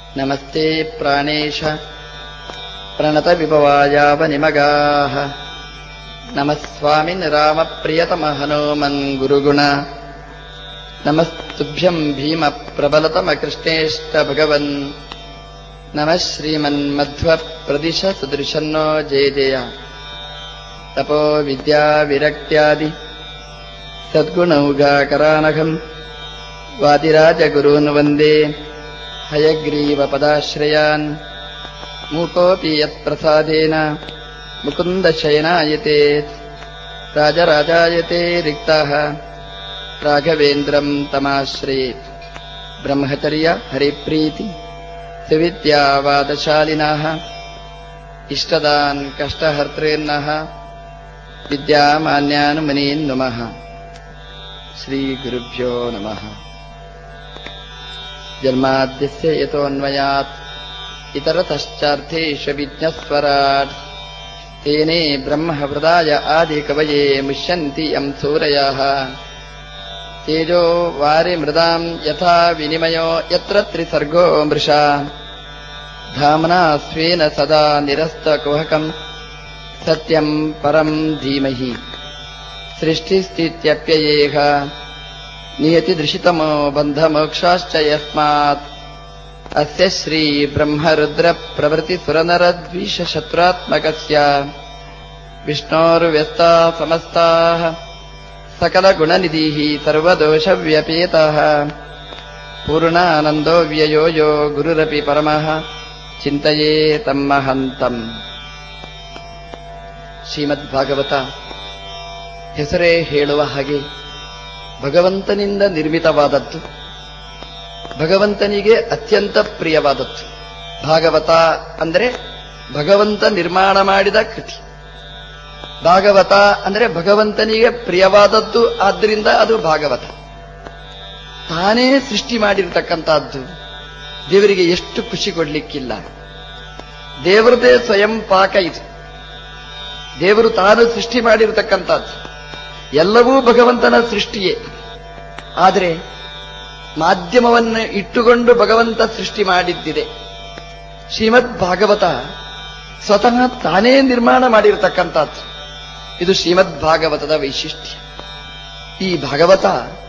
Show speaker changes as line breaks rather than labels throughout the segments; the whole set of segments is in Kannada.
नमस्ते प्राणेश प्रणतविभवायावनिमगाः नमः स्वामिन् रामप्रियतमहनोमन् गुरुगुण नमस्तुभ्यम् भीमप्रबलतमकृष्णेष्ट भगवन् नमः श्रीमन्मध्वप्रदिश सुदृशन्नो जय जय तपो विद्या विरक्त्यादि सद्गुणौघाकरानघम् वादिराजगुरून् वन्दे हयग्रीवपदाश्रयान् मूकोऽपि यत्प्रसादेन मुकुन्दशयनायते राजराजायते रिक्ताः राघवेन्द्रम् तमाश्रयेत् ब्रह्मचर्य हरिप्रीति सुविद्यावादशालिनः इष्टदान् कष्टहर्तॄन्नः विद्यामान्यानुमुनीन् नुमः श्रीगुरुभ्यो नमः जन्माद्यस्य यतोऽन्वयात् इतरतश्चार्थेषु विज्ञस्वराट् तेने ब्रह्महृदाय आदिकवये मुष्यन्ति यम् सूरयाः तेजो वारिमृदाम् यथा विनिमयो यत्र त्रिसर्गो मृषा धाम्ना स्वेन सदा निरस्तकुहकम् सत्यम् परम् धीमहि सृष्टिस्थित्यप्ययेह नियतिदृशितमो बन्धमोक्षाश्च यस्मात् अस्य श्रीब्रह्मरुद्रप्रभृतिसुरनरद्विषशत्रुरात्मकस्य विष्णोर्व्यस्ता समस्ताः सकलगुणनिधिः सर्वदोषव्यपेतः पूर्णानन्दो व्ययो यो गुरुरपि परमः ಚಿಂತೆಯೇ ತಮ್ಮ ಹಂತಂ ಶ್ರೀಮದ್ಭಾಗವತ ಹೆಸರೇ ಹೇಳುವ ಹಾಗೆ ಭಗವಂತನಿಂದ ನಿರ್ಮಿತವಾದದ್ದು ಭಗವಂತನಿಗೆ ಅತ್ಯಂತ ಪ್ರಿಯವಾದದ್ದು ಭಾಗವತ ಅಂದರೆ ಭಗವಂತ ನಿರ್ಮಾಣ ಮಾಡಿದ ಕೃತಿ ಭಾಗವತ ಅಂದರೆ ಭಗವಂತನಿಗೆ ಪ್ರಿಯವಾದದ್ದು ಆದ್ದರಿಂದ ಅದು ಭಾಗವತ ತಾನೇ ಸೃಷ್ಟಿ ಮಾಡಿರತಕ್ಕಂಥದ್ದು ದೇವರಿಗೆ ಎಷ್ಟು ಖುಷಿ ಕೊಡ್ಲಿಕ್ಕಿಲ್ಲ ದೇವರದೇ ಸ್ವಯಂ ಪಾಕ ಇದು ದೇವರು ತಾನು ಸೃಷ್ಟಿ ಮಾಡಿರತಕ್ಕಂಥದ್ದು ಎಲ್ಲವೂ ಭಗವಂತನ ಸೃಷ್ಟಿಯೇ ಆದರೆ ಮಾಧ್ಯಮವನ್ನು ಇಟ್ಟುಕೊಂಡು ಭಗವಂತ ಸೃಷ್ಟಿ ಮಾಡಿದ್ದಿದೆ ಶ್ರೀಮದ್ ಭಾಗವತ ಸ್ವತಃ ತಾನೇ ನಿರ್ಮಾಣ ಮಾಡಿರತಕ್ಕಂಥದ್ದು ಇದು ಶ್ರೀಮದ್ ಭಾಗವತದ ವೈಶಿಷ್ಟ್ಯ ಈ ಭಾಗವತ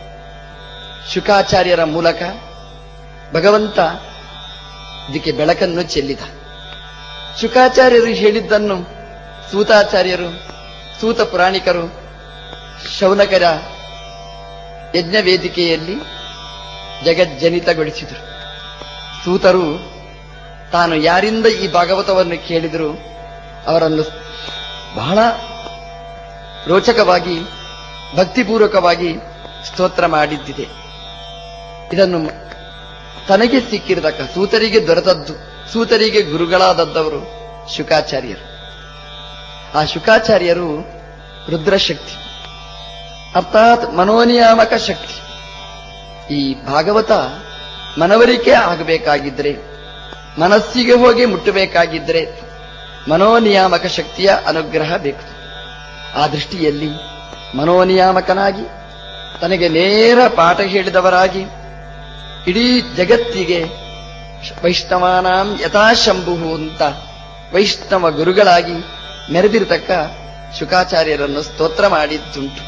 ಶುಕಾಚಾರ್ಯರ ಮೂಲಕ ಭಗವಂತ ಇದಕ್ಕೆ ಬೆಳಕನ್ನು ಚೆಲ್ಲಿದ ಶುಕಾಚಾರ್ಯರು ಹೇಳಿದ್ದನ್ನು ಸೂತಾಚಾರ್ಯರು ಸೂತ ಪುರಾಣಿಕರು ಶೌನಕರ ಯಜ್ಞ ವೇದಿಕೆಯಲ್ಲಿ ಜಗಜ್ಜನಿತಗೊಳಿಸಿದರು ಸೂತರು ತಾನು ಯಾರಿಂದ ಈ ಭಾಗವತವನ್ನು ಕೇಳಿದರು ಅವರನ್ನು ಬಹಳ ರೋಚಕವಾಗಿ ಭಕ್ತಿಪೂರ್ವಕವಾಗಿ ಸ್ತೋತ್ರ ಮಾಡಿದ್ದಿದೆ ಇದನ್ನು ತನಗೆ ಸಿಕ್ಕಿರತಕ್ಕ ಸೂತರಿಗೆ ದೊರೆತದ್ದು ಸೂತರಿಗೆ ಗುರುಗಳಾದದ್ದವರು ಶುಕಾಚಾರ್ಯರು ಆ ಶುಕಾಚಾರ್ಯರು ರುದ್ರಶಕ್ತಿ ಅರ್ಥಾತ್ ಮನೋನಿಯಾಮಕ ಶಕ್ತಿ ಈ ಭಾಗವತ ಮನವರಿಕೆ ಆಗಬೇಕಾಗಿದ್ರೆ ಮನಸ್ಸಿಗೆ ಹೋಗಿ ಮುಟ್ಟಬೇಕಾಗಿದ್ರೆ ಮನೋನಿಯಾಮಕ ಶಕ್ತಿಯ ಅನುಗ್ರಹ ಬೇಕು ಆ ದೃಷ್ಟಿಯಲ್ಲಿ ಮನೋನಿಯಾಮಕನಾಗಿ ತನಗೆ ನೇರ ಪಾಠ ಹೇಳಿದವರಾಗಿ ಇಡೀ ಜಗತ್ತಿಗೆ ವೈಷ್ಣವಾನಾಂ ಯಥಾಶಂಭು ಅಂತ ವೈಷ್ಣವ ಗುರುಗಳಾಗಿ ಮೆರೆದಿರತಕ್ಕ ಶುಕಾಚಾರ್ಯರನ್ನು ಸ್ತೋತ್ರ ಮಾಡಿದ್ದುಂಟು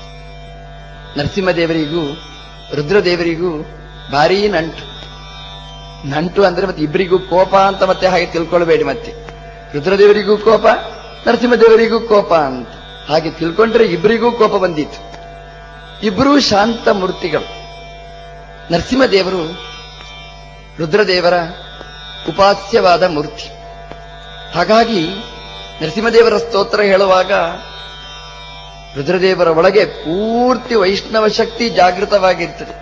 ನರಸಿಂಹದೇವರಿಗೂ ರುದ್ರದೇವರಿಗೂ ಭಾರೀ ನಂಟು ನಂಟು ಅಂದ್ರೆ ಮತ್ತೆ ಇಬ್ಬರಿಗೂ ಕೋಪ ಅಂತ ಮತ್ತೆ ಹಾಗೆ ತಿಳ್ಕೊಳ್ಬೇಡಿ ಮತ್ತೆ ರುದ್ರದೇವರಿಗೂ ಕೋಪ ನರಸಿಂಹದೇವರಿಗೂ ಕೋಪ ಅಂತ ಹಾಗೆ ತಿಳ್ಕೊಂಡ್ರೆ ಇಬ್ಬರಿಗೂ ಕೋಪ ಬಂದಿತ್ತು ಇಬ್ಬರೂ ಶಾಂತ ಮೂರ್ತಿಗಳು ನರಸಿಂಹದೇವರು ರುದ್ರದೇವರ ಉಪಾಸ್ಯವಾದ ಮೂರ್ತಿ ಹಾಗಾಗಿ ನರಸಿಂಹದೇವರ ಸ್ತೋತ್ರ ಹೇಳುವಾಗ ರುದ್ರದೇವರ ಒಳಗೆ ಪೂರ್ತಿ ವೈಷ್ಣವ ಶಕ್ತಿ ಜಾಗೃತವಾಗಿರ್ತದೆ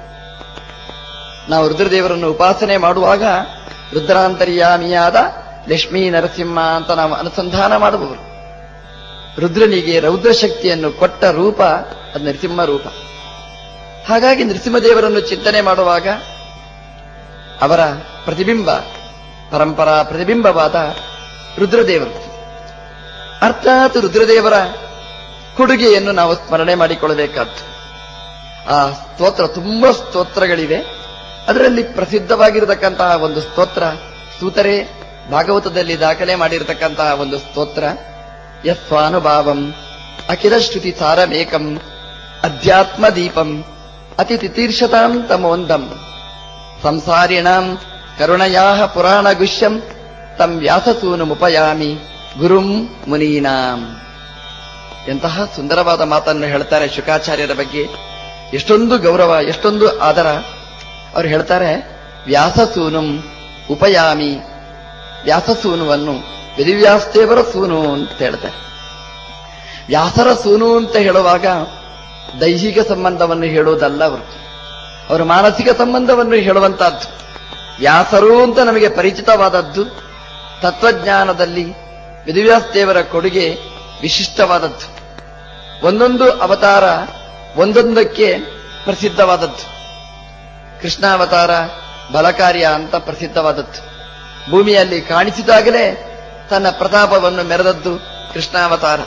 ನಾವು ರುದ್ರದೇವರನ್ನು ಉಪಾಸನೆ ಮಾಡುವಾಗ ರುದ್ರಾಂತರ್ಯಾಮಿಯಾದ ಲಕ್ಷ್ಮೀ ನರಸಿಂಹ ಅಂತ ನಾವು ಅನುಸಂಧಾನ ಮಾಡಬಹುದು ರುದ್ರನಿಗೆ ರೌದ್ರ ಶಕ್ತಿಯನ್ನು ಕೊಟ್ಟ ರೂಪ ಅದು ನರಸಿಂಹ ರೂಪ ಹಾಗಾಗಿ ನರಸಿಂಹದೇವರನ್ನು ಚಿಂತನೆ ಮಾಡುವಾಗ ಅವರ ಪ್ರತಿಬಿಂಬ ಪರಂಪರಾ ಪ್ರತಿಬಿಂಬವಾದ ರುದ್ರದೇವರು ಅರ್ಥಾತ್ ರುದ್ರದೇವರ ಕೊಡುಗೆಯನ್ನು ನಾವು ಸ್ಮರಣೆ ಮಾಡಿಕೊಳ್ಳಬೇಕಾದ್ದು ಆ ಸ್ತೋತ್ರ ತುಂಬಾ ಸ್ತೋತ್ರಗಳಿವೆ ಅದರಲ್ಲಿ ಪ್ರಸಿದ್ಧವಾಗಿರತಕ್ಕಂತಹ ಒಂದು ಸ್ತೋತ್ರ ಸೂತರೇ ಭಾಗವತದಲ್ಲಿ ದಾಖಲೆ ಮಾಡಿರತಕ್ಕಂತಹ ಒಂದು ಸ್ತೋತ್ರ ಯಸ್ವಾನುಭಾವಂ ಅಖಿಲ ಶ್ರುತಿ ಸಾರಮೇಕಂ ಅಧ್ಯಾತ್ಮ ದೀಪಂ ಅತಿ ತಿತೀರ್ಷತಾಂ ತಮೋಂದಂ ಸಂಸಾರಿಣಾಂ ಕರುಣಯಾ ಪುರಾಣ ಗುಷ್ಯಂ ತಂ ವ್ಯಾಸಸೂನುಮುಪಯಾಮಿ ಗುರುಂ ಮುನೀನಾಂ ಎಂತಹ ಸುಂದರವಾದ ಮಾತನ್ನು ಹೇಳ್ತಾರೆ ಶುಕಾಚಾರ್ಯರ ಬಗ್ಗೆ ಎಷ್ಟೊಂದು ಗೌರವ ಎಷ್ಟೊಂದು ಆದರ ಅವರು ಹೇಳ್ತಾರೆ ವ್ಯಾಸಸೂನುಂ ಉಪಯಾಮಿ ವ್ಯಾಸಸೂನುವನ್ನು ವೇದವ್ಯಾಸದೇವರ ಸೂನು ಅಂತ ಹೇಳ್ತಾರೆ ವ್ಯಾಸರ ಸೂನು ಅಂತ ಹೇಳುವಾಗ ದೈಹಿಕ ಸಂಬಂಧವನ್ನು ಹೇಳುವುದಲ್ಲ ಅವರು ಅವರ ಮಾನಸಿಕ ಸಂಬಂಧವನ್ನು ಹೇಳುವಂತಹದ್ದು ವ್ಯಾಸರು ಅಂತ ನಮಗೆ ಪರಿಚಿತವಾದದ್ದು ತತ್ವಜ್ಞಾನದಲ್ಲಿ ವೇದವ್ಯಾಸದೇವರ ಕೊಡುಗೆ ವಿಶಿಷ್ಟವಾದದ್ದು ಒಂದೊಂದು ಅವತಾರ ಒಂದೊಂದಕ್ಕೆ ಪ್ರಸಿದ್ಧವಾದದ್ದು ಕೃಷ್ಣಾವತಾರ ಬಲಕಾರ್ಯ ಅಂತ ಪ್ರಸಿದ್ಧವಾದದ್ದು ಭೂಮಿಯಲ್ಲಿ ಕಾಣಿಸಿದಾಗಲೇ ತನ್ನ ಪ್ರತಾಪವನ್ನು ಮೆರೆದದ್ದು ಕೃಷ್ಣಾವತಾರ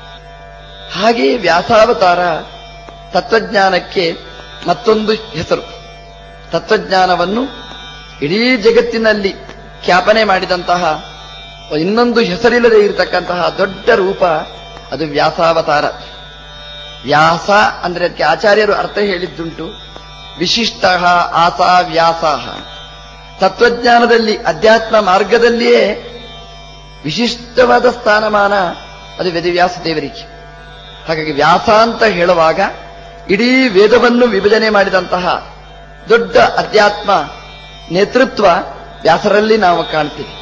ಹಾಗೆಯೇ ವ್ಯಾಸಾವತಾರ ತತ್ವಜ್ಞಾನಕ್ಕೆ ಮತ್ತೊಂದು ಹೆಸರು ತತ್ವಜ್ಞಾನವನ್ನು ಇಡೀ ಜಗತ್ತಿನಲ್ಲಿ ಖ್ಯಾಪನೆ ಮಾಡಿದಂತಹ ಇನ್ನೊಂದು ಹೆಸರಿಲ್ಲದೆ ಇರತಕ್ಕಂತಹ ದೊಡ್ಡ ರೂಪ ಅದು ವ್ಯಾಸಾವತಾರ ವ್ಯಾಸ ಅಂದ್ರೆ ಅದಕ್ಕೆ ಆಚಾರ್ಯರು ಅರ್ಥ ಹೇಳಿದ್ದುಂಟು ವಿಶಿಷ್ಟ ಆಸಾ ವ್ಯಾಸಾಹ ತತ್ವಜ್ಞಾನದಲ್ಲಿ ಅಧ್ಯಾತ್ಮ ಮಾರ್ಗದಲ್ಲಿಯೇ ವಿಶಿಷ್ಟವಾದ ಸ್ಥಾನಮಾನ ಅದು ವೇದವ್ಯಾಸ ದೇವರಿಗೆ ಹಾಗಾಗಿ ವ್ಯಾಸ ಅಂತ ಹೇಳುವಾಗ ಇಡೀ ವೇದವನ್ನು ವಿಭಜನೆ ಮಾಡಿದಂತಹ ದೊಡ್ಡ ಅಧ್ಯಾತ್ಮ ನೇತೃತ್ವ ವ್ಯಾಸರಲ್ಲಿ ನಾವು ಕಾಣ್ತೀವಿ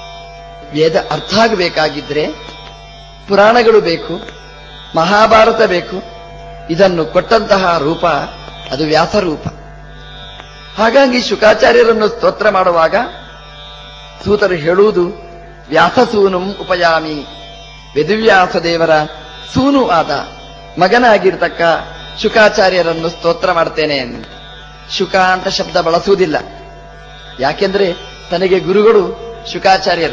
ವೇದ ಅರ್ಥ ಆಗಬೇಕಾಗಿದ್ರೆ ಪುರಾಣಗಳು ಬೇಕು ಮಹಾಭಾರತ ಬೇಕು ಇದನ್ನು ಕೊಟ್ಟಂತಹ ರೂಪ ಅದು ವ್ಯಾಸರೂಪ ಹಾಗಾಗಿ ಶುಕಾಚಾರ್ಯರನ್ನು ಸ್ತೋತ್ರ ಮಾಡುವಾಗ ಸೂತರು ಹೇಳುವುದು ವ್ಯಾಸಸೂನುಂ ಉಪಯಾಮಿ ವೆದುವ್ಯಾಸ ದೇವರ ಸೂನು ಆದ ಮಗನಾಗಿರ್ತಕ್ಕ ಶುಕಾಚಾರ್ಯರನ್ನು ಸ್ತೋತ್ರ ಮಾಡ್ತೇನೆ ಅಂತ ಶುಕ ಅಂತ ಶಬ್ದ ಬಳಸುವುದಿಲ್ಲ ಯಾಕೆಂದ್ರೆ ತನಗೆ ಗುರುಗಳು ಶುಕಾಚಾರ್ಯರು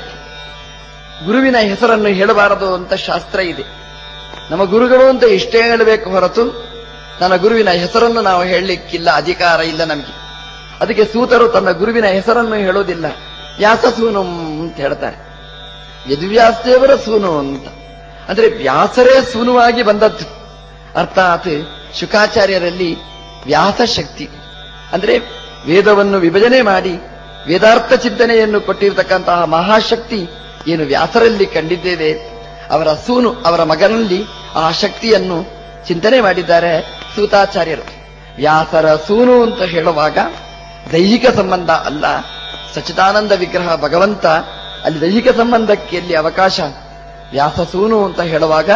ಗುರುವಿನ ಹೆಸರನ್ನು ಹೇಳಬಾರದು ಅಂತ ಶಾಸ್ತ್ರ ಇದೆ ನಮ್ಮ ಗುರುಗಳು ಅಂತ ಇಷ್ಟೇ ಹೇಳಬೇಕು ಹೊರತು ನನ್ನ ಗುರುವಿನ ಹೆಸರನ್ನು ನಾವು ಹೇಳಲಿಕ್ಕಿಲ್ಲ ಅಧಿಕಾರ ಇಲ್ಲ ನಮಗೆ ಅದಕ್ಕೆ ಸೂತರು ತನ್ನ ಗುರುವಿನ ಹೆಸರನ್ನು ಹೇಳೋದಿಲ್ಲ ವ್ಯಾಸ ಸೂನು ಅಂತ ಹೇಳ್ತಾರೆ ಯದುವ್ಯಾಸದೇವರ ಸೂನು ಅಂತ ಅಂದ್ರೆ ವ್ಯಾಸರೇ ಸೂನುವಾಗಿ ಬಂದದ್ದು ಅರ್ಥಾತ್ ಶುಕಾಚಾರ್ಯರಲ್ಲಿ ವ್ಯಾಸ ಶಕ್ತಿ ಅಂದ್ರೆ ವೇದವನ್ನು ವಿಭಜನೆ ಮಾಡಿ ವೇದಾರ್ಥ ಚಿಂತನೆಯನ್ನು ಕೊಟ್ಟಿರತಕ್ಕಂತಹ ಮಹಾಶಕ್ತಿ ಏನು ವ್ಯಾಸರಲ್ಲಿ ಕಂಡಿದ್ದೇವೆ ಅವರ ಸೂನು ಅವರ ಮಗನಲ್ಲಿ ಆ ಶಕ್ತಿಯನ್ನು ಚಿಂತನೆ ಮಾಡಿದ್ದಾರೆ ಸೂತಾಚಾರ್ಯರು ವ್ಯಾಸರ ಸೂನು ಅಂತ ಹೇಳುವಾಗ ದೈಹಿಕ ಸಂಬಂಧ ಅಲ್ಲ ಸಚಿದಾನಂದ ವಿಗ್ರಹ ಭಗವಂತ ಅಲ್ಲಿ ದೈಹಿಕ ಸಂಬಂಧಕ್ಕೆ ಎಲ್ಲಿ ಅವಕಾಶ ವ್ಯಾಸ ಸೂನು ಅಂತ ಹೇಳುವಾಗ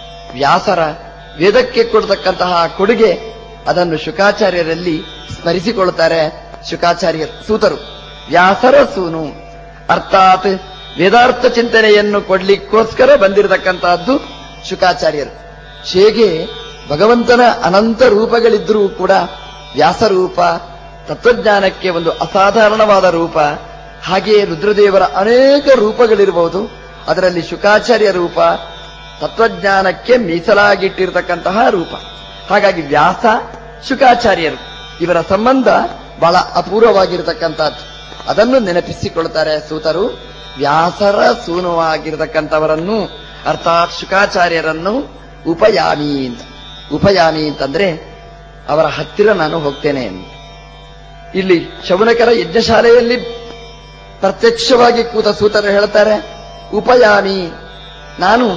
ವ್ಯಾಸರ ವೇದಕ್ಕೆ ಕೊಡತಕ್ಕಂತಹ ಕೊಡುಗೆ ಅದನ್ನು ಶುಕಾಚಾರ್ಯರಲ್ಲಿ ಸ್ಮರಿಸಿಕೊಳ್ಳುತ್ತಾರೆ ಶುಕಾಚಾರ್ಯರು ಸೂತರು ವ್ಯಾಸರ ಸೂನು ಅರ್ಥಾತ್ ವೇದಾರ್ಥ ಚಿಂತನೆಯನ್ನು ಕೊಡ್ಲಿಕ್ಕೋಸ್ಕರ ಬಂದಿರತಕ್ಕಂತಹದ್ದು ಶುಕಾಚಾರ್ಯರು ಹೇಗೆ ಭಗವಂತನ ಅನಂತ ರೂಪಗಳಿದ್ರೂ ಕೂಡ ವ್ಯಾಸರೂಪ ತತ್ವಜ್ಞಾನಕ್ಕೆ ಒಂದು ಅಸಾಧಾರಣವಾದ ರೂಪ ಹಾಗೆಯೇ ರುದ್ರದೇವರ ಅನೇಕ ರೂಪಗಳಿರಬಹುದು ಅದರಲ್ಲಿ ಶುಕಾಚಾರ್ಯ ರೂಪ ತತ್ವಜ್ಞಾನಕ್ಕೆ ಮೀಸಲಾಗಿಟ್ಟಿರತಕ್ಕಂತಹ ರೂಪ ಹಾಗಾಗಿ ವ್ಯಾಸ ಶುಕಾಚಾರ್ಯರು ಇವರ ಸಂಬಂಧ ಬಹಳ ಅಪೂರ್ವವಾಗಿರತಕ್ಕಂಥದ್ದು ಅದನ್ನು ನೆನಪಿಸಿಕೊಳ್ತಾರೆ ಸೂತರು ವ್ಯಾಸರ ಸೂನುವಾಗಿರತಕ್ಕಂಥವರನ್ನು ಅರ್ಥಾತ್ ಶುಕಾಚಾರ್ಯರನ್ನು ಉಪಯಾಮಿ ಅಂತ ಉಪಯಾಮಿ ಅಂತಂದ್ರೆ ಅವರ ಹತ್ತಿರ ನಾನು ಹೋಗ್ತೇನೆ ಅಂತ ಇಲ್ಲಿ ಶೌನಕರ ಯಜ್ಞಶಾಲೆಯಲ್ಲಿ ಪ್ರತ್ಯಕ್ಷವಾಗಿ ಕೂತ ಸೂತರು ಹೇಳ್ತಾರೆ ಉಪಯಾಮಿ ನಾನು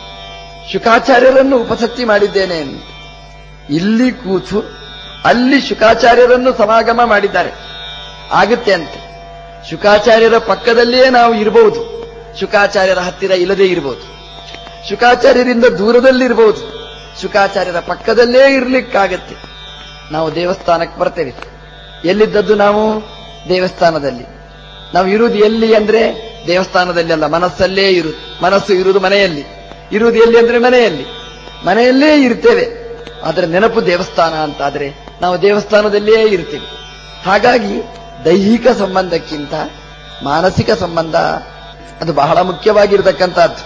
ಶುಕಾಚಾರ್ಯರನ್ನು ಉಪಸತ್ತಿ ಮಾಡಿದ್ದೇನೆ ಅಂತ. ಇಲ್ಲಿ ಕೂತು ಅಲ್ಲಿ ಶುಕಾಚಾರ್ಯರನ್ನು ಸಮಾಗಮ ಮಾಡಿದ್ದಾರೆ ಆಗುತ್ತೆ ಅಂತ ಶುಕಾಚಾರ್ಯರ ಪಕ್ಕದಲ್ಲಿಯೇ ನಾವು ಇರಬಹುದು ಶುಕಾಚಾರ್ಯರ ಹತ್ತಿರ ಇಲ್ಲದೇ ಇರಬಹುದು ಶುಕಾಚಾರ್ಯರಿಂದ ದೂರದಲ್ಲಿರಬಹುದು ಶುಕಾಚಾರ್ಯರ ಪಕ್ಕದಲ್ಲೇ ಇರ್ಲಿಕ್ಕಾಗತ್ತೆ ನಾವು ದೇವಸ್ಥಾನಕ್ಕೆ ಬರ್ತೇವೆ ಎಲ್ಲಿದ್ದದ್ದು ನಾವು ದೇವಸ್ಥಾನದಲ್ಲಿ ನಾವು ಇರುವುದು ಎಲ್ಲಿ ಅಂದ್ರೆ ದೇವಸ್ಥಾನದಲ್ಲಿ ಅಲ್ಲ ಮನಸ್ಸಲ್ಲೇ ಇರುವುದು ಮನಸ್ಸು ಇರುವುದು ಮನೆಯಲ್ಲಿ ಇರುವುದು ಎಲ್ಲಿ ಅಂದ್ರೆ ಮನೆಯಲ್ಲಿ ಮನೆಯಲ್ಲೇ ಇರ್ತೇವೆ ಆದರೆ ನೆನಪು ದೇವಸ್ಥಾನ ಅಂತ ಆದ್ರೆ ನಾವು ದೇವಸ್ಥಾನದಲ್ಲಿಯೇ ಇರ್ತೀವಿ ಹಾಗಾಗಿ ದೈಹಿಕ ಸಂಬಂಧಕ್ಕಿಂತ ಮಾನಸಿಕ ಸಂಬಂಧ ಅದು ಬಹಳ ಮುಖ್ಯವಾಗಿರತಕ್ಕಂಥದ್ದು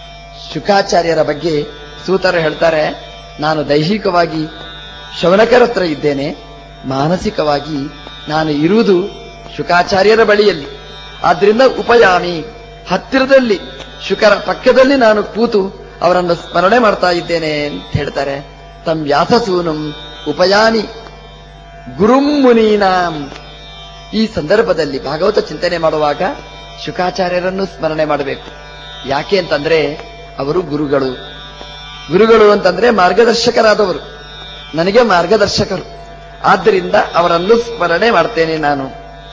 ಶುಕಾಚಾರ್ಯರ ಬಗ್ಗೆ ಸೂತರು ಹೇಳ್ತಾರೆ ನಾನು ದೈಹಿಕವಾಗಿ ಶೌನಕರ ಹತ್ರ ಇದ್ದೇನೆ ಮಾನಸಿಕವಾಗಿ ನಾನು ಇರುವುದು ಶುಕಾಚಾರ್ಯರ ಬಳಿಯಲ್ಲಿ ಆದ್ರಿಂದ ಉಪಯಾಮಿ ಹತ್ತಿರದಲ್ಲಿ ಶುಕರ ಪಕ್ಕದಲ್ಲಿ ನಾನು ಕೂತು ಅವರನ್ನು ಸ್ಮರಣೆ ಮಾಡ್ತಾ ಇದ್ದೇನೆ ಅಂತ ಹೇಳ್ತಾರೆ ತಮ್ ವ್ಯಾಸಸೂನಂ ಉಪಯಾಮಿ ಗುರುಂ ಮುನೀನಾಂ ಈ ಸಂದರ್ಭದಲ್ಲಿ ಭಾಗವತ ಚಿಂತನೆ ಮಾಡುವಾಗ ಶುಕಾಚಾರ್ಯರನ್ನು ಸ್ಮರಣೆ ಮಾಡಬೇಕು ಯಾಕೆ ಅಂತಂದ್ರೆ ಅವರು ಗುರುಗಳು ಗುರುಗಳು ಅಂತಂದ್ರೆ ಮಾರ್ಗದರ್ಶಕರಾದವರು ನನಗೆ ಮಾರ್ಗದರ್ಶಕರು ಆದ್ದರಿಂದ ಅವರನ್ನು ಸ್ಮರಣೆ ಮಾಡ್ತೇನೆ ನಾನು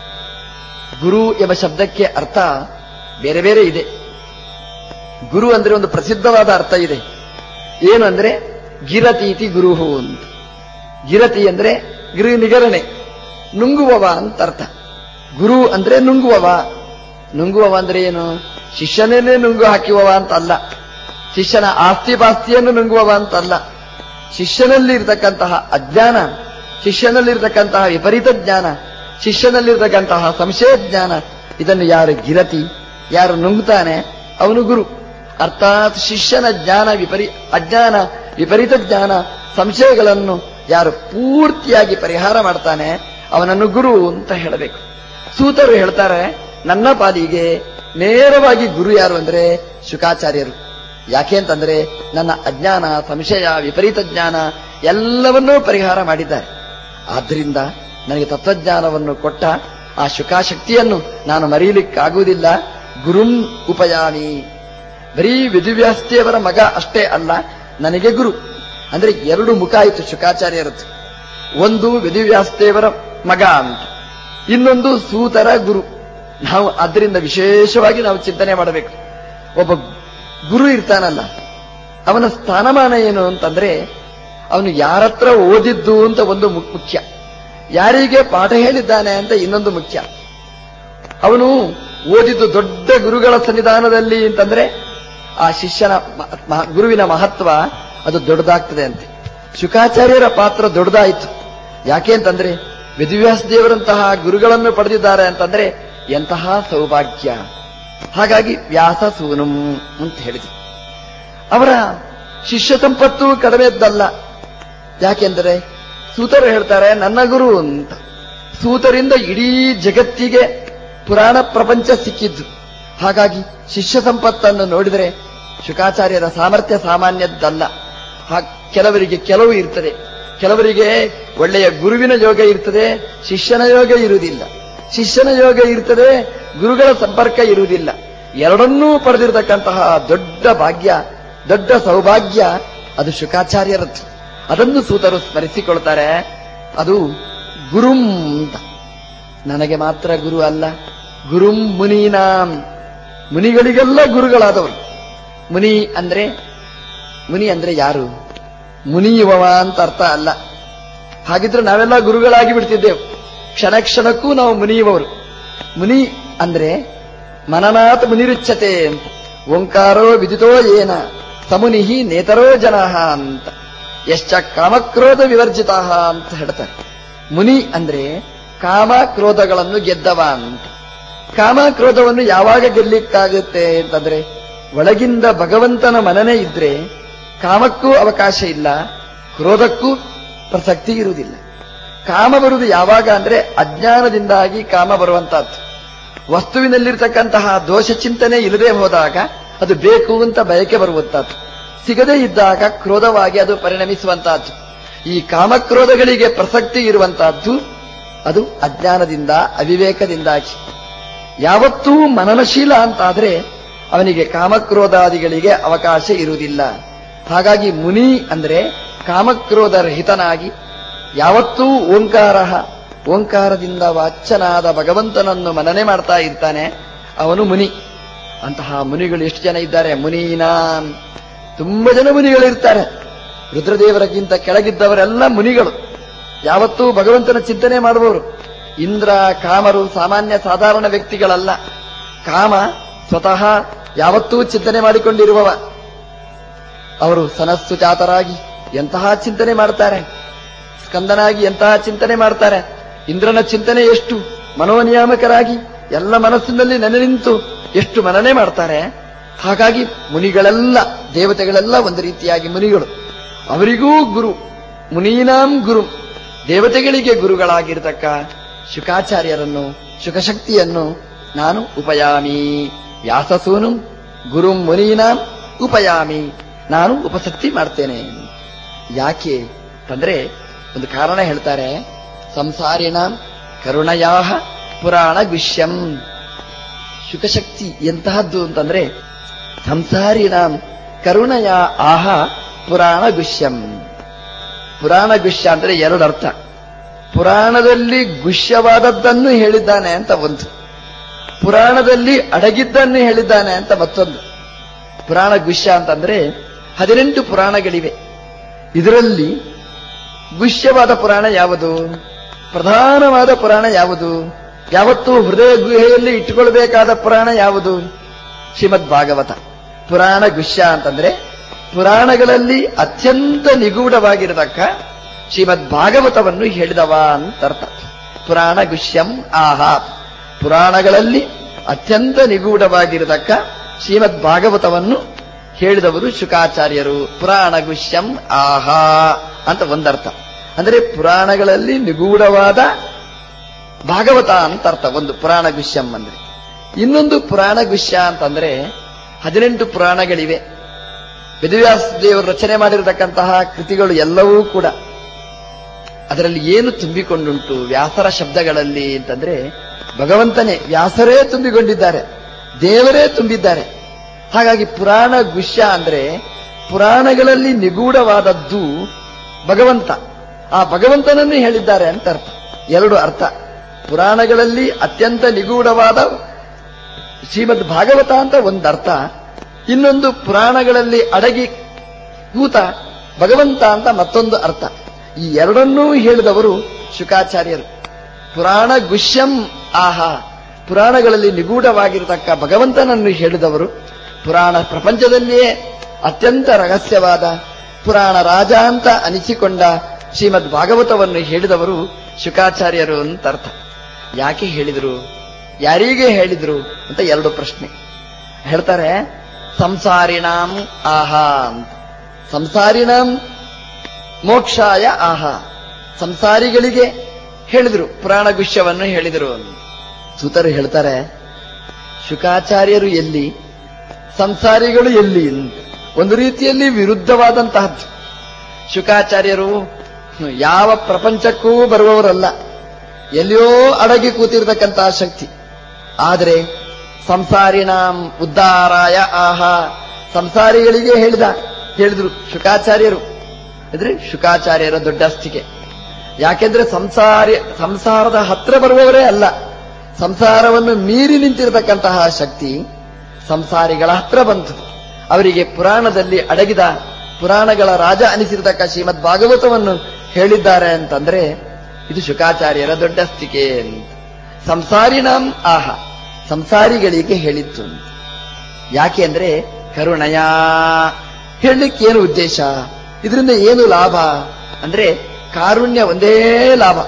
ಗುರು ಎಂಬ ಶಬ್ದಕ್ಕೆ ಅರ್ಥ ಬೇರೆ ಬೇರೆ ಇದೆ ಗುರು ಅಂದ್ರೆ ಒಂದು ಪ್ರಸಿದ್ಧವಾದ ಅರ್ಥ ಇದೆ ಏನು ಅಂದ್ರೆ ಗಿರತೀತಿ ಗುರುಹು ಅಂತ ಗಿರತಿ ಅಂದ್ರೆ ಗಿರಿ ನಿಗರಣೆ ನುಂಗುವವ ಅಂತ ಅರ್ಥ ಗುರು ಅಂದ್ರೆ ನುಂಗುವವ ನುಂಗುವವ ಅಂದ್ರೆ ಏನು ಶಿಷ್ಯನನ್ನೇ ನುಂಗು ಹಾಕಿವವ ಅಂತ ಅಲ್ಲ ಶಿಷ್ಯನ ಆಸ್ತಿ ಪಾಸ್ತಿಯನ್ನು ನುಂಗುವವ ಅಂತ ಅಲ್ಲ ಶಿಷ್ಯನಲ್ಲಿ ಇರತಕ್ಕಂತಹ ಅಜ್ಞಾನ ಶಿಷ್ಯನಲ್ಲಿರ್ತಕ್ಕಂತಹ ವಿಪರೀತ ಜ್ಞಾನ ಶಿಷ್ಯನಲ್ಲಿರ್ತಕ್ಕಂತಹ ಸಂಶಯ ಜ್ಞಾನ ಇದನ್ನು ಯಾರು ಗಿರತಿ ಯಾರು ನುಂಗ್ತಾನೆ ಅವನು ಗುರು ಅರ್ಥಾತ್ ಶಿಷ್ಯನ ಜ್ಞಾನ ವಿಪರಿ ಅಜ್ಞಾನ ವಿಪರೀತ ಜ್ಞಾನ ಸಂಶಯಗಳನ್ನು ಯಾರು ಪೂರ್ತಿಯಾಗಿ ಪರಿಹಾರ ಮಾಡ್ತಾನೆ ಅವನನ್ನು ಗುರು ಅಂತ ಹೇಳಬೇಕು ಸೂತರು ಹೇಳ್ತಾರೆ ನನ್ನ ಪಾಲಿಗೆ ನೇರವಾಗಿ ಗುರು ಯಾರು ಅಂದ್ರೆ ಶುಕಾಚಾರ್ಯರು ಯಾಕೆ ಅಂತಂದ್ರೆ ನನ್ನ ಅಜ್ಞಾನ ಸಂಶಯ ವಿಪರೀತ ಜ್ಞಾನ ಎಲ್ಲವನ್ನೂ ಪರಿಹಾರ ಮಾಡಿದ್ದಾರೆ ಆದ್ರಿಂದ ನನಗೆ ತತ್ವಜ್ಞಾನವನ್ನು ಕೊಟ್ಟ ಆ ಶುಕಾಶಕ್ತಿಯನ್ನು ನಾನು ಮರೆಯಲಿಕ್ಕಾಗುವುದಿಲ್ಲ ಗುರುಂ ಉಪಯಾಮಿ ಬರೀ ವಿಧಿವ್ಯಾಸ್ತಿಯವರ ಮಗ ಅಷ್ಟೇ ಅಲ್ಲ ನನಗೆ ಗುರು ಅಂದ್ರೆ ಎರಡು ಮುಖ ಆಯಿತು ಶುಕಾಚಾರ್ಯರದ್ದು ಒಂದು ವಿಧಿವ್ಯಾಸ್ತಿಯವರ ಮಗ ಅಂತ ಇನ್ನೊಂದು ಸೂತರ ಗುರು ನಾವು ಅದರಿಂದ ವಿಶೇಷವಾಗಿ ನಾವು ಚಿಂತನೆ ಮಾಡಬೇಕು ಒಬ್ಬ ಗುರು ಇರ್ತಾನಲ್ಲ ಅವನ ಸ್ಥಾನಮಾನ ಏನು ಅಂತಂದ್ರೆ ಅವನು ಯಾರತ್ರ ಓದಿದ್ದು ಅಂತ ಒಂದು ಮು- ಮುಖ್ಯ ಯಾರಿಗೆ ಪಾಠ ಹೇಳಿದ್ದಾನೆ ಅಂತ ಇನ್ನೊಂದು ಮುಖ್ಯ ಅವನು ಓದಿದ್ದು ದೊಡ್ಡ ಗುರುಗಳ ಸನ್ನಿಧಾನದಲ್ಲಿ ಅಂತಂದ್ರೆ ಆ ಶಿಷ್ಯನ ಮ- ಮ- ಗುರುವಿನ ಮಹತ್ವ ಅದು ದೊಡ್ಡದಾಗ್ತದೆ ಅಂತೆ ಶುಕಾಚಾರ್ಯರ ಪಾತ್ರ ದೊಡ್ಡದಾಯಿತು ಯಾಕೆ ಅಂತಂದ್ರೆ ವೇದವ್ಯಾಸ ದೇವರಂತಹ ಗುರುಗಳನ್ನು ಪಡೆದಿದ್ದಾರೆ ಅಂತಂದ್ರೆ ಎಂತಹ ಸೌಭಾಗ್ಯ ಹಾಗಾಗಿ ವ್ಯಾಸ ಸೂನುಂ ಅಂತ ಹೇಳಿದ್ರು ಅವರ ಶಿಷ್ಯ ಸಂಪತ್ತು ಕಡಿಮೆದ್ದಲ್ಲ ಯಾಕೆಂದರೆ ಸೂತರು ಹೇಳ್ತಾರೆ ನನ್ನ ಗುರು ಅಂತ ಸೂತರಿಂದ ಇಡೀ ಜಗತ್ತಿಗೆ ಪುರಾಣ ಪ್ರಪಂಚ ಸಿಕ್ಕಿದ್ದು ಹಾಗಾಗಿ ಶಿಷ್ಯ ಸಂಪತ್ತನ್ನು ನೋಡಿದರೆ ಶುಕಾಚಾರ್ಯರ ಸಾಮರ್ಥ್ಯ ಸಾಮಾನ್ಯದ್ದಲ್ಲ ಹಾ- ಕೆಲವರಿಗೆ ಕೆಲವು ಇರ್ತದೆ ಕೆಲವರಿಗೆ ಒಳ್ಳೆಯ ಗುರುವಿನ ಯೋಗ ಇರ್ತದೆ ಶಿಷ್ಯನ ಯೋಗ ಇರುವುದಿಲ್ಲ ಶಿಷ್ಯನ ಯೋಗ ಇರ್ತದೆ ಗುರುಗಳ ಸಂಪರ್ಕ ಇರುವುದಿಲ್ಲ ಎರಡನ್ನೂ ಪಡೆದಿರತಕ್ಕಂತಹ ದೊಡ್ಡ ಭಾಗ್ಯ ದೊಡ್ಡ ಸೌಭಾಗ್ಯ ಅದು ಶುಕಾಚಾರ್ಯರದ್ದು ಅದನ್ನು ಸೂತರು ಸ್ಮರಿಸಿಕೊಳ್ತಾರೆ ಅದು ಗುರುಂ ಅಂತ ನನಗೆ ಮಾತ್ರ ಗುರು ಅಲ್ಲ ಗುರುಂ ಮುನೀನಾಂ ಮುನಿಗಳಿಗೆಲ್ಲ ಗುರುಗಳಾದವರು ಮುನಿ ಅಂದ್ರೆ ಮುನಿ ಅಂದ್ರೆ ಯಾರು ಮುನಿಯುವವ ಅಂತ ಅರ್ಥ ಅಲ್ಲ ಹಾಗಿದ್ರೆ ನಾವೆಲ್ಲ ಗುರುಗಳಾಗಿ ಬಿಡ್ತಿದ್ದೆವು ಕ್ಷಣ ಕ್ಷಣಕ್ಕೂ ನಾವು ಮುನಿಯುವವರು ಮುನಿ ಅಂದ್ರೆ ಮನನಾಥ ಮುನಿರುಚ್ಯತೆ ಅಂತ ಓಂಕಾರೋ ವಿದಿತೋ ಏನ ಸಮುನಿಹಿ ನೇತರೋ ಜನಃ ಅಂತ ಎಷ್ಟ ಕಾಮಕ್ರೋಧ ವಿವರ್ಜಿತ ಅಂತ ಹೇಳ್ತಾರೆ ಮುನಿ ಅಂದ್ರೆ ಕಾಮ ಕ್ರೋಧಗಳನ್ನು ಗೆದ್ದವ ಅಂತ ಕಾಮ ಕ್ರೋಧವನ್ನು ಯಾವಾಗ ಗೆಲ್ಲಿಕ್ಕಾಗುತ್ತೆ ಅಂತಂದ್ರೆ ಒಳಗಿಂದ ಭಗವಂತನ ಮನನೇ ಇದ್ರೆ ಕಾಮಕ್ಕೂ ಅವಕಾಶ ಇಲ್ಲ ಕ್ರೋಧಕ್ಕೂ ಪ್ರಸಕ್ತಿ ಇರುವುದಿಲ್ಲ ಕಾಮ ಬರುವುದು ಯಾವಾಗ ಅಂದ್ರೆ ಅಜ್ಞಾನದಿಂದಾಗಿ ಕಾಮ ಬರುವಂತಹದ್ದು ವಸ್ತುವಿನಲ್ಲಿರ್ತಕ್ಕಂತಹ ದೋಷ ಚಿಂತನೆ ಇಲ್ಲದೆ ಹೋದಾಗ ಅದು ಬೇಕು ಅಂತ ಬಯಕೆ ಬರುವಂತಹದ್ದು ಸಿಗದೇ ಇದ್ದಾಗ ಕ್ರೋಧವಾಗಿ ಅದು ಪರಿಣಮಿಸುವಂತಹದ್ದು ಈ ಕಾಮಕ್ರೋಧಗಳಿಗೆ ಪ್ರಸಕ್ತಿ ಇರುವಂತಹದ್ದು ಅದು ಅಜ್ಞಾನದಿಂದ ಅವಿವೇಕದಿಂದಾಗಿ ಯಾವತ್ತೂ ಮನನಶೀಲ ಅಂತಾದ್ರೆ ಅವನಿಗೆ ಕಾಮಕ್ರೋಧಾದಿಗಳಿಗೆ ಅವಕಾಶ ಇರುವುದಿಲ್ಲ ಹಾಗಾಗಿ ಮುನಿ ಅಂದ್ರೆ ಕಾಮಕ್ರೋಧ ರಹಿತನಾಗಿ ಯಾವತ್ತೂ ಓಂಕಾರ ಓಂಕಾರದಿಂದ ವಾಚ್ಯನಾದ ಭಗವಂತನನ್ನು ಮನನೆ ಮಾಡ್ತಾ ಇರ್ತಾನೆ ಅವನು ಮುನಿ ಅಂತಹ ಮುನಿಗಳು ಎಷ್ಟು ಜನ ಇದ್ದಾರೆ ಮುನೀನಾನ್ ತುಂಬಾ ಜನ ಮುನಿಗಳಿರ್ತಾರೆ ರುದ್ರದೇವರಕ್ಕಿಂತ ಕೆಳಗಿದ್ದವರೆಲ್ಲ ಮುನಿಗಳು ಯಾವತ್ತೂ ಭಗವಂತನ ಚಿಂತನೆ ಮಾಡುವವರು ಇಂದ್ರ ಕಾಮರು ಸಾಮಾನ್ಯ ಸಾಧಾರಣ ವ್ಯಕ್ತಿಗಳಲ್ಲ ಕಾಮ ಸ್ವತಃ ಯಾವತ್ತೂ ಚಿಂತನೆ ಮಾಡಿಕೊಂಡಿರುವವ ಅವರು ಸನಸ್ಸು ಜಾತರಾಗಿ ಎಂತಹ ಚಿಂತನೆ ಮಾಡ್ತಾರೆ ಸ್ಕಂದನಾಗಿ ಎಂತಹ ಚಿಂತನೆ ಮಾಡ್ತಾರೆ ಇಂದ್ರನ ಚಿಂತನೆ ಎಷ್ಟು ಮನೋನಿಯಾಮಕರಾಗಿ ಎಲ್ಲ ಮನಸ್ಸಿನಲ್ಲಿ ನೆನೆ ನಿಂತು ಎಷ್ಟು ಮನನೆ ಮಾಡ್ತಾರೆ ಹಾಗಾಗಿ ಮುನಿಗಳೆಲ್ಲ ದೇವತೆಗಳೆಲ್ಲ ಒಂದು ರೀತಿಯಾಗಿ ಮುನಿಗಳು ಅವರಿಗೂ ಗುರು ಮುನೀನಾಂ ಗುರು ದೇವತೆಗಳಿಗೆ ಗುರುಗಳಾಗಿರ್ತಕ್ಕ ಶುಕಾಚಾರ್ಯರನ್ನು ಶುಕಶಕ್ತಿಯನ್ನು ನಾನು ಉಪಯಾಮಿ ವ್ಯಾಸಸೂನು ಗುರು ಮುನೀನಾಂ ಉಪಯಾಮಿ ನಾನು ಉಪಸಕ್ತಿ ಮಾಡ್ತೇನೆ ಯಾಕೆ ಅಂತಂದ್ರೆ ಒಂದು ಕಾರಣ ಹೇಳ್ತಾರೆ ಸಂಸಾರಿಣ ಕರುಣಯಾಹ ಪುರಾಣ ಗುಷ್ಯಂ ಶುಕಶಕ್ತಿ ಎಂತಹದ್ದು ಅಂತಂದ್ರೆ ಸಂಸಾರಿಣ ಕರುಣಯ ಆಹ ಪುರಾಣ ಗುಷ್ಯಂ ಪುರಾಣ ಗುಷ್ಯ ಅಂದ್ರೆ ಎರಡು ಅರ್ಥ ಪುರಾಣದಲ್ಲಿ ಗುಷ್ಯವಾದದ್ದನ್ನು ಹೇಳಿದ್ದಾನೆ ಅಂತ ಒಂದು ಪುರಾಣದಲ್ಲಿ ಅಡಗಿದ್ದನ್ನು ಹೇಳಿದ್ದಾನೆ ಅಂತ ಮತ್ತೊಂದು ಪುರಾಣ ಗುಷ್ಯ ಅಂತಂದ್ರೆ ಹದಿನೆಂಟು ಪುರಾಣಗಳಿವೆ ಇದರಲ್ಲಿ ಗುಷ್ಯವಾದ ಪುರಾಣ ಯಾವುದು ಪ್ರಧಾನವಾದ ಪುರಾಣ ಯಾವುದು ಯಾವತ್ತೂ ಹೃದಯ ಗುಹೆಯಲ್ಲಿ ಇಟ್ಟುಕೊಳ್ಬೇಕಾದ ಪುರಾಣ ಯಾವುದು ಶ್ರೀಮದ್ ಭಾಗವತ ಪುರಾಣ ಗುಷ್ಯ ಅಂತಂದ್ರೆ ಪುರಾಣಗಳಲ್ಲಿ ಅತ್ಯಂತ ನಿಗೂಢವಾಗಿರತಕ್ಕ ಶ್ರೀಮದ್ ಭಾಗವತವನ್ನು ಹೇಳಿದವ ಅಂತ ಅರ್ಥ ಪುರಾಣ ಗುಷ್ಯಂ ಆಹಾ ಪುರಾಣಗಳಲ್ಲಿ ಅತ್ಯಂತ ನಿಗೂಢವಾಗಿರತಕ್ಕ ಶ್ರೀಮದ್ ಭಾಗವತವನ್ನು ಹೇಳಿದವರು ಶುಕಾಚಾರ್ಯರು ಪುರಾಣ ಗುಷ್ಯಂ ಆಹಾ ಅಂತ ಒಂದರ್ಥ ಅಂದ್ರೆ ಪುರಾಣಗಳಲ್ಲಿ ನಿಗೂಢವಾದ ಭಾಗವತ ಅಂತ ಅರ್ಥ ಒಂದು ಪುರಾಣ ಗುಷ್ಯಂ ಅಂದ್ರೆ ಇನ್ನೊಂದು ಪುರಾಣ ಗುಷ್ಯ ಅಂತಂದ್ರೆ ಹದಿನೆಂಟು ಪುರಾಣಗಳಿವೆ ವೇದವ್ಯಾಸ ದೇವರು ರಚನೆ ಮಾಡಿರತಕ್ಕಂತಹ ಕೃತಿಗಳು ಎಲ್ಲವೂ ಕೂಡ ಅದರಲ್ಲಿ ಏನು ತುಂಬಿಕೊಂಡುಂಟು ವ್ಯಾಸರ ಶಬ್ದಗಳಲ್ಲಿ ಅಂತಂದ್ರೆ ಭಗವಂತನೇ ವ್ಯಾಸರೇ ತುಂಬಿಕೊಂಡಿದ್ದಾರೆ ದೇವರೇ ತುಂಬಿದ್ದಾರೆ ಹಾಗಾಗಿ ಪುರಾಣ ಗುಷ್ಯ ಅಂದ್ರೆ ಪುರಾಣಗಳಲ್ಲಿ ನಿಗೂಢವಾದದ್ದು ಭಗವಂತ ಆ ಭಗವಂತನನ್ನು ಹೇಳಿದ್ದಾರೆ ಅಂತ ಅರ್ಥ ಎರಡು ಅರ್ಥ ಪುರಾಣಗಳಲ್ಲಿ ಅತ್ಯಂತ ನಿಗೂಢವಾದ ಶ್ರೀಮದ್ ಭಾಗವತ ಅಂತ ಒಂದು ಅರ್ಥ ಇನ್ನೊಂದು ಪುರಾಣಗಳಲ್ಲಿ ಅಡಗಿ ಕೂತ ಭಗವಂತ ಅಂತ ಮತ್ತೊಂದು ಅರ್ಥ ಈ ಎರಡನ್ನೂ ಹೇಳಿದವರು ಶುಕಾಚಾರ್ಯರು ಪುರಾಣ ಗುಷ್ಯಂ ಆಹಾ ಪುರಾಣಗಳಲ್ಲಿ ನಿಗೂಢವಾಗಿರತಕ್ಕ ಭಗವಂತನನ್ನು ಹೇಳಿದವರು ಪುರಾಣ ಪ್ರಪಂಚದಲ್ಲಿಯೇ ಅತ್ಯಂತ ರಹಸ್ಯವಾದ ಪುರಾಣ ರಾಜ ಅಂತ ಅನಿಸಿಕೊಂಡ ಶ್ರೀಮದ್ ಭಾಗವತವನ್ನು ಹೇಳಿದವರು ಶುಕಾಚಾರ್ಯರು ಅಂತ ಅರ್ಥ ಯಾಕೆ ಹೇಳಿದರು ಯಾರಿಗೆ ಹೇಳಿದ್ರು ಅಂತ ಎರಡು ಪ್ರಶ್ನೆ ಹೇಳ್ತಾರೆ ಸಂಸಾರಿಣಾಂ ಆಹಾ ಅಂತ ಸಂಸಾರಿಣಾಂ ಮೋಕ್ಷಾಯ ಆಹಾ ಸಂಸಾರಿಗಳಿಗೆ ಹೇಳಿದ್ರು ಪುರಾಣ ಗುಷ್ಯವನ್ನು ಹೇಳಿದರು ಅಂತ ಸೂತರು ಹೇಳ್ತಾರೆ ಶುಕಾಚಾರ್ಯರು ಎಲ್ಲಿ ಸಂಸಾರಿಗಳು ಎಲ್ಲಿ ಅಂತ ಒಂದು ರೀತಿಯಲ್ಲಿ ವಿರುದ್ಧವಾದಂತಹದ್ದು ಶುಕಾಚಾರ್ಯರು ಯಾವ ಪ್ರಪಂಚಕ್ಕೂ ಬರುವವರಲ್ಲ ಎಲ್ಲಿಯೋ ಅಡಗಿ ಕೂತಿರ್ತಕ್ಕಂತಹ ಶಕ್ತಿ ಆದರೆ ಸಂಸಾರಿಣಾಂ ಉದ್ಧಾರಾಯ ಆಹಾ ಸಂಸಾರಿಗಳಿಗೆ ಹೇಳಿದ ಹೇಳಿದ್ರು ಶುಕಾಚಾರ್ಯರು ಅಂದ್ರೆ ಶುಕಾಚಾರ್ಯರ ದೊಡ್ಡ ಅಸ್ತಿಕೆ ಯಾಕೆಂದ್ರೆ ಸಂಸಾರಿ ಸಂಸಾರದ ಹತ್ರ ಬರುವವರೇ ಅಲ್ಲ ಸಂಸಾರವನ್ನು ಮೀರಿ ನಿಂತಿರತಕ್ಕಂತಹ ಶಕ್ತಿ ಸಂಸಾರಿಗಳ ಹತ್ರ ಬಂತು ಅವರಿಗೆ ಪುರಾಣದಲ್ಲಿ ಅಡಗಿದ ಪುರಾಣಗಳ ರಾಜ ಅನಿಸಿರತಕ್ಕ ಶ್ರೀಮದ್ ಭಾಗವತವನ್ನು ಹೇಳಿದ್ದಾರೆ ಅಂತಂದ್ರೆ ಇದು ಶುಕಾಚಾರ್ಯರ ದೊಡ್ಡ ಅಸ್ತಿಕೆ ಅಂತ ಸಂಸಾರಿನಾಂ ಆಹ ಸಂಸಾರಿಗಳಿಗೆ ಹೇಳಿತ್ತು ಅಂತ. ಯಾಕೆ ಅಂದ್ರೆ ಕರುಣಯ ಹೇಳಲಿಕ್ಕೆ ಏನು ಉದ್ದೇಶ ಇದರಿಂದ ಏನು ಲಾಭ ಅಂದ್ರೆ ಕಾರುಣ್ಯ ಒಂದೇ ಲಾಭ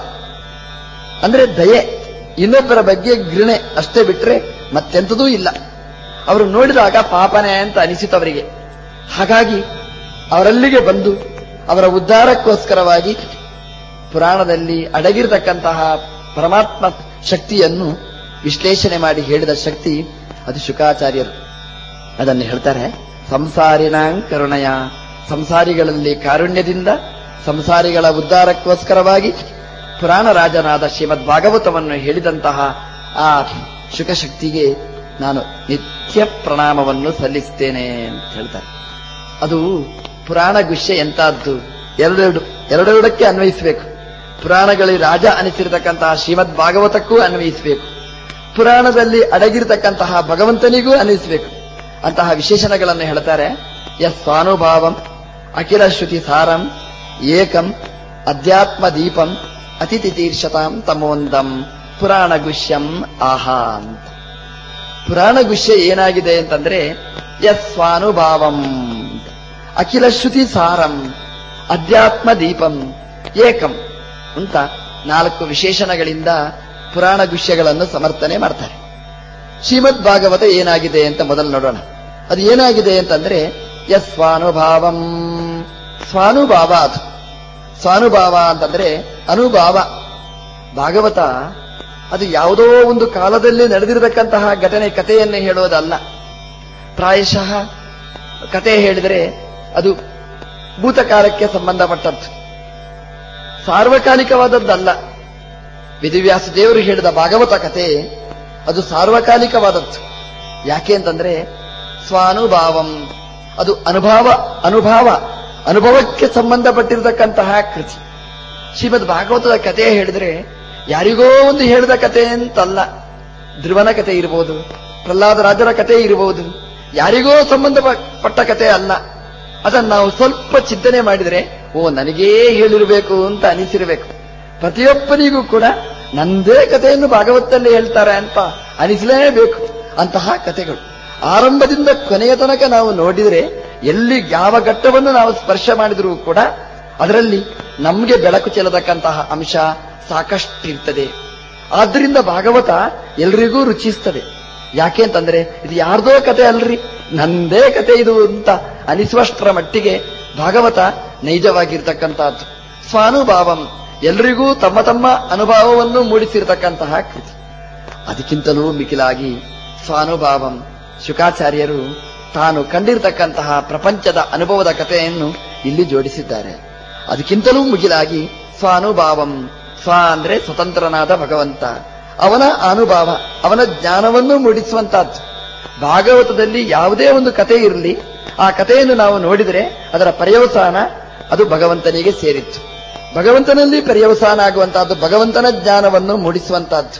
ಅಂದ್ರೆ ದಯೆ ಇನ್ನೊಬ್ಬರ ಬಗ್ಗೆ ಘೃಣೆ ಅಷ್ಟೇ ಬಿಟ್ರೆ ಮತ್ತೆಂಥದೂ ಇಲ್ಲ ಅವರು ನೋಡಿದಾಗ ಪಾಪನೆ ಅಂತ ಅನಿಸಿತು ಅವರಿಗೆ ಹಾಗಾಗಿ ಅವರಲ್ಲಿಗೆ ಬಂದು ಅವರ ಉದ್ಧಾರಕ್ಕೋಸ್ಕರವಾಗಿ ಪುರಾಣದಲ್ಲಿ ಅಡಗಿರತಕ್ಕಂತಹ ಪರಮಾತ್ಮ ಶಕ್ತಿಯನ್ನು ವಿಶ್ಲೇಷಣೆ ಮಾಡಿ ಹೇಳಿದ ಶಕ್ತಿ ಅದು ಶುಕಾಚಾರ್ಯರು ಅದನ್ನು ಹೇಳ್ತಾರೆ ಸಂಸಾರಿನಾಂ ಕರುಣಯ ಸಂಸಾರಿಗಳಲ್ಲಿ ಕಾರುಣ್ಯದಿಂದ ಸಂಸಾರಿಗಳ ಉದ್ಧಾರಕ್ಕೋಸ್ಕರವಾಗಿ ಪುರಾಣ ರಾಜನಾದ ಶ್ರೀಮದ್ ಭಾಗವತವನ್ನು ಹೇಳಿದಂತಹ ಆ ಶುಕಶಕ್ತಿಗೆ ನಾನು ನಿತ್ಯ ಪ್ರಣಾಮವನ್ನು ಸಲ್ಲಿಸ್ತೇನೆ ಅಂತ ಹೇಳ್ತಾರೆ ಅದು ಪುರಾಣ ಗುಷ್ಯ ಎಂತಹದ್ದು ಎರಡೆರಡು ಎರಡೆರಡಕ್ಕೆ ಅನ್ವಯಿಸಬೇಕು ಪುರಾಣಗಳಲ್ಲಿ ರಾಜ ಅನಿಸಿರತಕ್ಕಂತಹ ಶ್ರೀಮದ್ ಭಾಗವತಕ್ಕೂ ಅನ್ವಯಿಸಬೇಕು ಪುರಾಣದಲ್ಲಿ ಅಡಗಿರತಕ್ಕಂತಹ ಭಗವಂತನಿಗೂ ಅನ್ವಯಿಸಬೇಕು ಅಂತಹ ವಿಶೇಷಣಗಳನ್ನು ಹೇಳ್ತಾರೆ ಯಸ್ ಸ್ವಾನುಭಾವಂ ಅಖಿಲ ಶ್ರುತಿ ಸಾರಂ ಏಕಂ ಅಧ್ಯಾತ್ಮ ದೀಪಂ ಅತಿಥಿ ತೀರ್ಷತಾಂ ತಮೋಂದಂ ಪುರಾಣ ಗುಷ್ಯಂ ಆಹಾ ಅಂತ ಪುರಾಣ ಗುಷ್ಯ ಏನಾಗಿದೆ ಅಂತಂದ್ರೆ ಯಸ್ ಸ್ವಾನುಭಾವಂ ಅಂತ. ಅಖಿಲ ಶ್ರುತಿ ಸಾರಂ ಅಧ್ಯಾತ್ಮ ದೀಪಂ ಏಕಂ ಅಂತ ನಾಲ್ಕು ವಿಶೇಷಣಗಳಿಂದ ಪುರಾಣ ಗುಷ್ಯಗಳನ್ನು ಸಮರ್ಥನೆ ಮಾಡ್ತಾರೆ ಶ್ರೀಮದ್ ಭಾಗವತ ಏನಾಗಿದೆ ಅಂತ ಮೊದಲು ನೋಡೋಣ ಅದು ಏನಾಗಿದೆ ಅಂತಂದ್ರೆ ಯಸ್ ಸ್ವಾನುಭಾವಂ ಸ್ವಾನುಭಾವ ಅದು ಸ್ವಾನುಭಾವ ಅಂತಂದ್ರೆ ಅನುಭಾವ ಭಾಗವತ ಅದು ಯಾವುದೋ ಒಂದು ಕಾಲದಲ್ಲಿ ನಡೆದಿರತಕ್ಕಂತಹ ಘಟನೆ ಕಥೆಯನ್ನು ಹೇಳೋದಲ್ಲ ಪ್ರಾಯಶಃ ಕತೆ ಹೇಳಿದರೆ ಅದು ಭೂತಕಾಲಕ್ಕೆ ಸಂಬಂಧಪಟ್ಟದ್ದು ಸಾರ್ವಕಾಲಿಕವಾದದ್ದಲ್ಲ ವಿಧಿವ್ಯಾಸ ದೇವರು ಹೇಳಿದ ಭಾಗವತ ಕತೆ ಅದು ಸಾರ್ವಕಾಲಿಕವಾದದ್ದು ಯಾಕೆ ಅಂತಂದ್ರೆ ಸ್ವಾನುಭಾವಂ ಅದು ಅನುಭವ ಅನುಭವ ಅನುಭವಕ್ಕೆ ಸಂಬಂಧಪಟ್ಟಿರತಕ್ಕಂತಹ ಕೃತಿ ಶ್ರೀಮದ್ ಭಾಗವತದ ಕಥೆ ಹೇಳಿದ್ರೆ ಯಾರಿಗೋ ಒಂದು ಹೇಳಿದ ಕತೆ ಅಂತಲ್ಲ ಧ್ರುವನ ಕತೆ ಇರಬಹುದು ಪ್ರಹ್ಲಾದ ರಾಜರ ಕತೆ ಇರಬಹುದು ಯಾರಿಗೋ ಸಂಬಂಧಪಟ್ಟ ಕತೆ ಅಲ್ಲ ಅದನ್ನು ನಾವು ಸ್ವಲ್ಪ ಚಿಂತನೆ ಮಾಡಿದರೆ ಓ ನನಗೇ ಹೇಳಿರಬೇಕು ಅಂತ ಅನಿಸಿರಬೇಕು ಪ್ರತಿಯೊಬ್ಬನಿಗೂ ಕೂಡ ನಂದೇ ಕಥೆಯನ್ನು ಭಾಗವತದಲ್ಲಿ ಹೇಳ್ತಾರೆ ಅಂತ ಅನಿಸಲೇಬೇಕು ಅಂತಹ ಕಥೆಗಳು ಆರಂಭದಿಂದ ಕೊನೆಯ ತನಕ ನಾವು ನೋಡಿದರೆ ಎಲ್ಲಿ ಯಾವ ಘಟ್ಟವನ್ನು ನಾವು ಸ್ಪರ್ಶ ಮಾಡಿದರೂ ಕೂಡ ಅದರಲ್ಲಿ ನಮಗೆ ಬೆಳಕು ಚೆಲ್ಲತಕ್ಕಂತಹ ಅಂಶ ಸಾಕಷ್ಟಿರ್ತದೆ ಆದ್ರಿಂದ ಭಾಗವತ ಎಲ್ರಿಗೂ ರುಚಿಸ್ತದೆ ಯಾಕೆ ಅಂತಂದ್ರೆ ಇದು ಯಾರ್ದೋ ಕತೆ ಅಲ್ರಿ ನಂದೇ ಕತೆ ಇದು ಅಂತ ಅನಿಸುವಷ್ಟರ ಮಟ್ಟಿಗೆ ಭಾಗವತ ನೈಜವಾಗಿರ್ತಕ್ಕಂತಹದ್ದು ಸ್ವಾನುಭಾವಂ ಎಲ್ರಿಗೂ ತಮ್ಮ ತಮ್ಮ ಅನುಭವವನ್ನು ಮೂಡಿಸಿರ್ತಕ್ಕಂತಹ ಕೃತಿ ಅದಕ್ಕಿಂತಲೂ ಮಿಗಿಲಾಗಿ ಸ್ವಾನುಭಾವಂ ಶುಕಾಚಾರ್ಯರು ತಾನು ಕಂಡಿರ್ತಕ್ಕಂತಹ ಪ್ರಪಂಚದ ಅನುಭವದ ಕಥೆಯನ್ನು ಇಲ್ಲಿ ಜೋಡಿಸಿದ್ದಾರೆ ಅದಕ್ಕಿಂತಲೂ ಮುಗಿಲಾಗಿ ಸ್ವಾನುಭಾವಂ ಸ್ವ ಅಂದ್ರೆ ಸ್ವತಂತ್ರನಾದ ಭಗವಂತ ಅವನ ಅನುಭವ ಅವನ ಜ್ಞಾನವನ್ನು ಮೂಡಿಸುವಂತಹದ್ದು ಭಾಗವತದಲ್ಲಿ ಯಾವುದೇ ಒಂದು ಕತೆ ಇರಲಿ ಆ ಕಥೆಯನ್ನು ನಾವು ನೋಡಿದರೆ ಅದರ ಪರ್ಯವಸಾನ ಅದು ಭಗವಂತನಿಗೆ ಸೇರಿತ್ತು ಭಗವಂತನಲ್ಲಿ ಪರ್ಯವಸಾನ ಆಗುವಂತಹದ್ದು ಭಗವಂತನ ಜ್ಞಾನವನ್ನು ಮೂಡಿಸುವಂತಹದ್ದು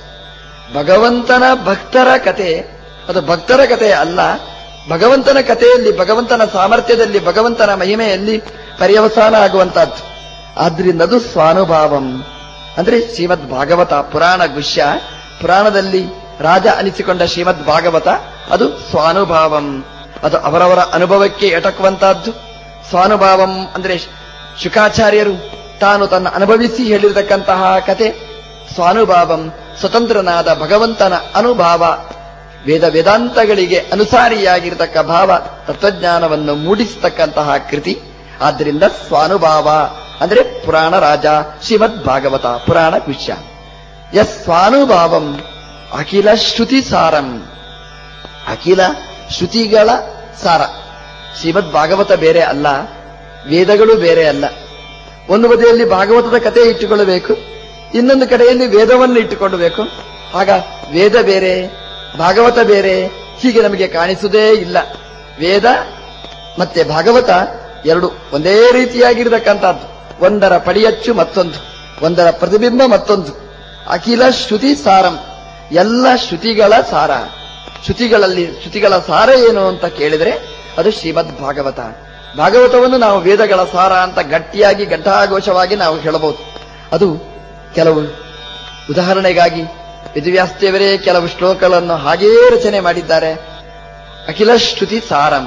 ಭಗವಂತನ ಭಕ್ತರ ಕತೆ ಅದು ಭಕ್ತರ ಕತೆ ಅಲ್ಲ ಭಗವಂತನ ಕಥೆಯಲ್ಲಿ ಭಗವಂತನ ಸಾಮರ್ಥ್ಯದಲ್ಲಿ ಭಗವಂತನ ಮಹಿಮೆಯಲ್ಲಿ ಪರ್ಯವಸಾನ ಆಗುವಂತಹದ್ದು ಆದ್ರಿಂದ ಅದು ಸ್ವಾನುಭಾವಂ ಅಂದ್ರೆ ಶ್ರೀಮದ್ ಭಾಗವತ ಪುರಾಣ ಗುಷ್ಯ ಪುರಾಣದಲ್ಲಿ ರಾಜ ಅನಿಸಿಕೊಂಡ ಶ್ರೀಮದ್ ಭಾಗವತ ಅದು ಸ್ವಾನುಭಾವಂ ಅದು ಅವರವರ ಅನುಭವಕ್ಕೆ ಎಟಕುವಂತಹದ್ದು ಸ್ವಾನುಭಾವಂ ಅಂದ್ರೆ ಶುಕಾಚಾರ್ಯರು ತಾನು ತನ್ನ ಅನುಭವಿಸಿ ಹೇಳಿರತಕ್ಕಂತಹ ಕತೆ ಸ್ವಾನುಭಾವಂ ಸ್ವತಂತ್ರನಾದ ಭಗವಂತನ ಅನುಭಾವ ವೇದ ವೇದಾಂತಗಳಿಗೆ ಅನುಸಾರಿಯಾಗಿರತಕ್ಕ ಭಾವ ತತ್ವಜ್ಞಾನವನ್ನು ಮೂಡಿಸತಕ್ಕಂತಹ ಕೃತಿ ಆದ್ದರಿಂದ ಸ್ವಾನುಭಾವ ಅಂದ್ರೆ ಪುರಾಣ ರಾಜ ಶ್ರೀಮದ್ ಭಾಗವತ ಪುರಾಣ ವಿಷಯ ಎಸ್ ಸ್ವಾನುಭಾವಂ ಅಖಿಲ ಶ್ರುತಿ ಸಾರಂ ಅಖಿಲ ಶ್ರುತಿಗಳ ಸಾರ ಶ್ರೀಮದ್ ಭಾಗವತ ಬೇರೆ ಅಲ್ಲ ವೇದಗಳು ಬೇರೆ ಅಲ್ಲ ಒಂದು ಬದಿಯಲ್ಲಿ ಭಾಗವತದ ಕಥೆ ಇಟ್ಟುಕೊಳ್ಳಬೇಕು ಇನ್ನೊಂದು ಕಡೆಯಲ್ಲಿ ವೇದವನ್ನು ಇಟ್ಟುಕೊಳ್ಳಬೇಕು ಆಗ ವೇದ ಬೇರೆ ಭಾಗವತ ಬೇರೆ ಹೀಗೆ ನಮಗೆ ಕಾಣಿಸುವುದೇ ಇಲ್ಲ ವೇದ ಮತ್ತೆ ಭಾಗವತ ಎರಡು ಒಂದೇ ರೀತಿಯಾಗಿರತಕ್ಕಂಥದ್ದು ಒಂದರ ಪಡಿಯಚ್ಚು ಮತ್ತೊಂದು ಒಂದರ ಪ್ರತಿಬಿಂಬ ಮತ್ತೊಂದು ಅಖಿಲ ಶ್ರುತಿ ಸಾರಂ ಎಲ್ಲ ಶ್ರುತಿಗಳ ಸಾರ ಶ್ರುತಿಗಳಲ್ಲಿ ಶ್ರುತಿಗಳ ಸಾರ ಏನು ಅಂತ ಕೇಳಿದ್ರೆ ಅದು ಶ್ರೀಮದ್ ಭಾಗವತ ಭಾಗವತವನ್ನು ನಾವು ವೇದಗಳ ಸಾರ ಅಂತ ಗಟ್ಟಿಯಾಗಿ ಘಂಟಾಘೋಷವಾಗಿ ನಾವು ಹೇಳಬಹುದು ಅದು ಕೆಲವು ಉದಾಹರಣೆಗಾಗಿ ವೇದವ್ಯಾಸದೇವರೇ ಕೆಲವು ಶ್ಲೋಕಗಳನ್ನು ಹಾಗೇ ರಚನೆ ಮಾಡಿದ್ದಾರೆ ಅಖಿಲ ಶ್ರುತಿ ಸಾರಂ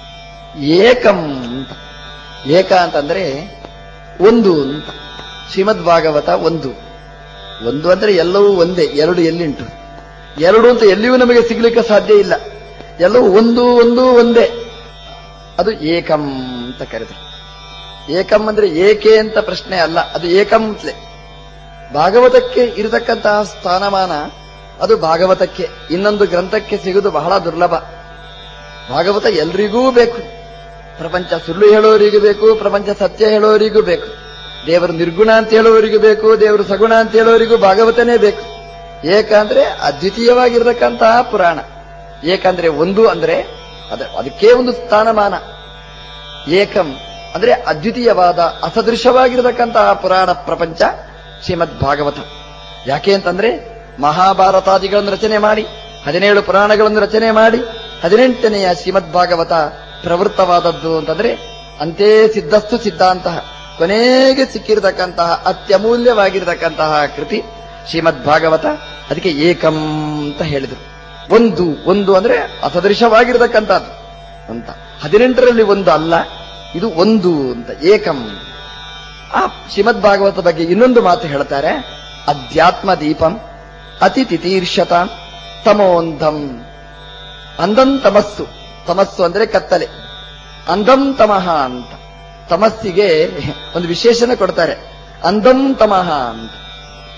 ಏಕಂ ಅಂತ ಏಕ ಅಂತಂದ್ರೆ ಒಂದು ಅಂತ ಶ್ರೀಮದ್ ಭಾಗವತ ಒಂದು ಒಂದು ಅಂದ್ರೆ ಎಲ್ಲವೂ ಒಂದೇ ಎರಡು ಎಲ್ಲಿಂಟು ಎರಡು ಅಂತ ಎಲ್ಲಿಯೂ ನಮಗೆ ಸಿಗ್ಲಿಕ್ಕೆ ಸಾಧ್ಯ ಇಲ್ಲ ಎಲ್ಲವೂ ಒಂದು ಒಂದು ಒಂದೇ ಅದು ಏಕಂ ಅಂತ ಕರೆದು ಏಕಂ ಅಂದ್ರೆ ಏಕೆ ಅಂತ ಪ್ರಶ್ನೆ ಅಲ್ಲ ಅದು ಏಕಂ ಅಂತಲೇ ಭಾಗವತಕ್ಕೆ ಇರತಕ್ಕಂತಹ ಸ್ಥಾನಮಾನ ಅದು ಭಾಗವತಕ್ಕೆ ಇನ್ನೊಂದು ಗ್ರಂಥಕ್ಕೆ ಸಿಗುವುದು ಬಹಳ ದುರ್ಲಭ ಭಾಗವತ ಎಲ್ರಿಗೂ ಬೇಕು ಪ್ರಪಂಚ ಸುಳ್ಳು ಹೇಳೋರಿಗೂ ಬೇಕು ಪ್ರಪಂಚ ಸತ್ಯ ಹೇಳೋರಿಗೂ ಬೇಕು ದೇವರು ನಿರ್ಗುಣ ಅಂತ ಹೇಳೋರಿಗೂ ಬೇಕು ದೇವರು ಸಗುಣ ಅಂತ ಹೇಳೋರಿಗೂ ಭಾಗವತನೇ ಬೇಕು ಏಕ ಅಂದ್ರೆ ಅದ್ವಿತೀಯವಾಗಿರತಕ್ಕಂತಹ ಪುರಾಣ ಏಕಂದ್ರೆ ಒಂದು ಅಂದ್ರೆ ಅದ ಅದಕ್ಕೆ ಒಂದು ಸ್ಥಾನಮಾನ ಏಕಂ ಅಂದ್ರೆ ಅದ್ವಿತೀಯವಾದ ಅಸದೃಶವಾಗಿರತಕ್ಕಂತಹ ಪುರಾಣ ಪ್ರಪಂಚ ಶ್ರೀಮದ್ ಭಾಗವತ ಯಾಕೆ ಅಂತಂದ್ರೆ ಮಹಾಭಾರತಾದಿಗಳನ್ನು ರಚನೆ ಮಾಡಿ ಹದಿನೇಳು ಪುರಾಣಗಳನ್ನು ರಚನೆ ಮಾಡಿ ಹದಿನೆಂಟನೆಯ ಶ್ರೀಮದ್ ಭಾಗವತ ಪ್ರವೃತ್ತವಾದದ್ದು ಅಂತಂದ್ರೆ ಅಂತೇ ಸಿದ್ಧಸ್ತು ಸಿದ್ಧಾಂತ ಕೊನೆಗೆ ಸಿಕ್ಕಿರತಕ್ಕಂತಹ ಅತ್ಯಮೂಲ್ಯವಾಗಿರತಕ್ಕಂತಹ ಕೃತಿ ಶ್ರೀಮದ್ ಭಾಗವತ ಅದಕ್ಕೆ ಏಕಂ ಅಂತ ಹೇಳಿದರು ಒಂದು ಒಂದು ಅಂದ್ರೆ ಅಸದೃಶವಾಗಿರತಕ್ಕಂಥದ್ದು ಅಂತ ಹದಿನೆಂಟರಲ್ಲಿ ಒಂದು ಅಲ್ಲ ಇದು ಒಂದು ಅಂತ ಏಕಂ ಆ ಶ್ರೀಮದ್ ಭಾಗವತ ಬಗ್ಗೆ ಇನ್ನೊಂದು ಮಾತು ಹೇಳ್ತಾರೆ ಅಧ್ಯಾತ್ಮ ದೀಪಂ ಅತಿ ತಿತೀರ್ಷತ ತಮೋಂಧಂ ಅಂಧಂ ತಮಸ್ಸು ತಮಸ್ಸು ಅಂದ್ರೆ ಕತ್ತಲೆ ಅಂಧಂ ತಮಃ ಅಂತ ತಮಸ್ಸಿಗೆ ಒಂದು ವಿಶೇಷಣ ಕೊಡ್ತಾರೆ ಅಂಧಂ ತಮಃ ಅಂತ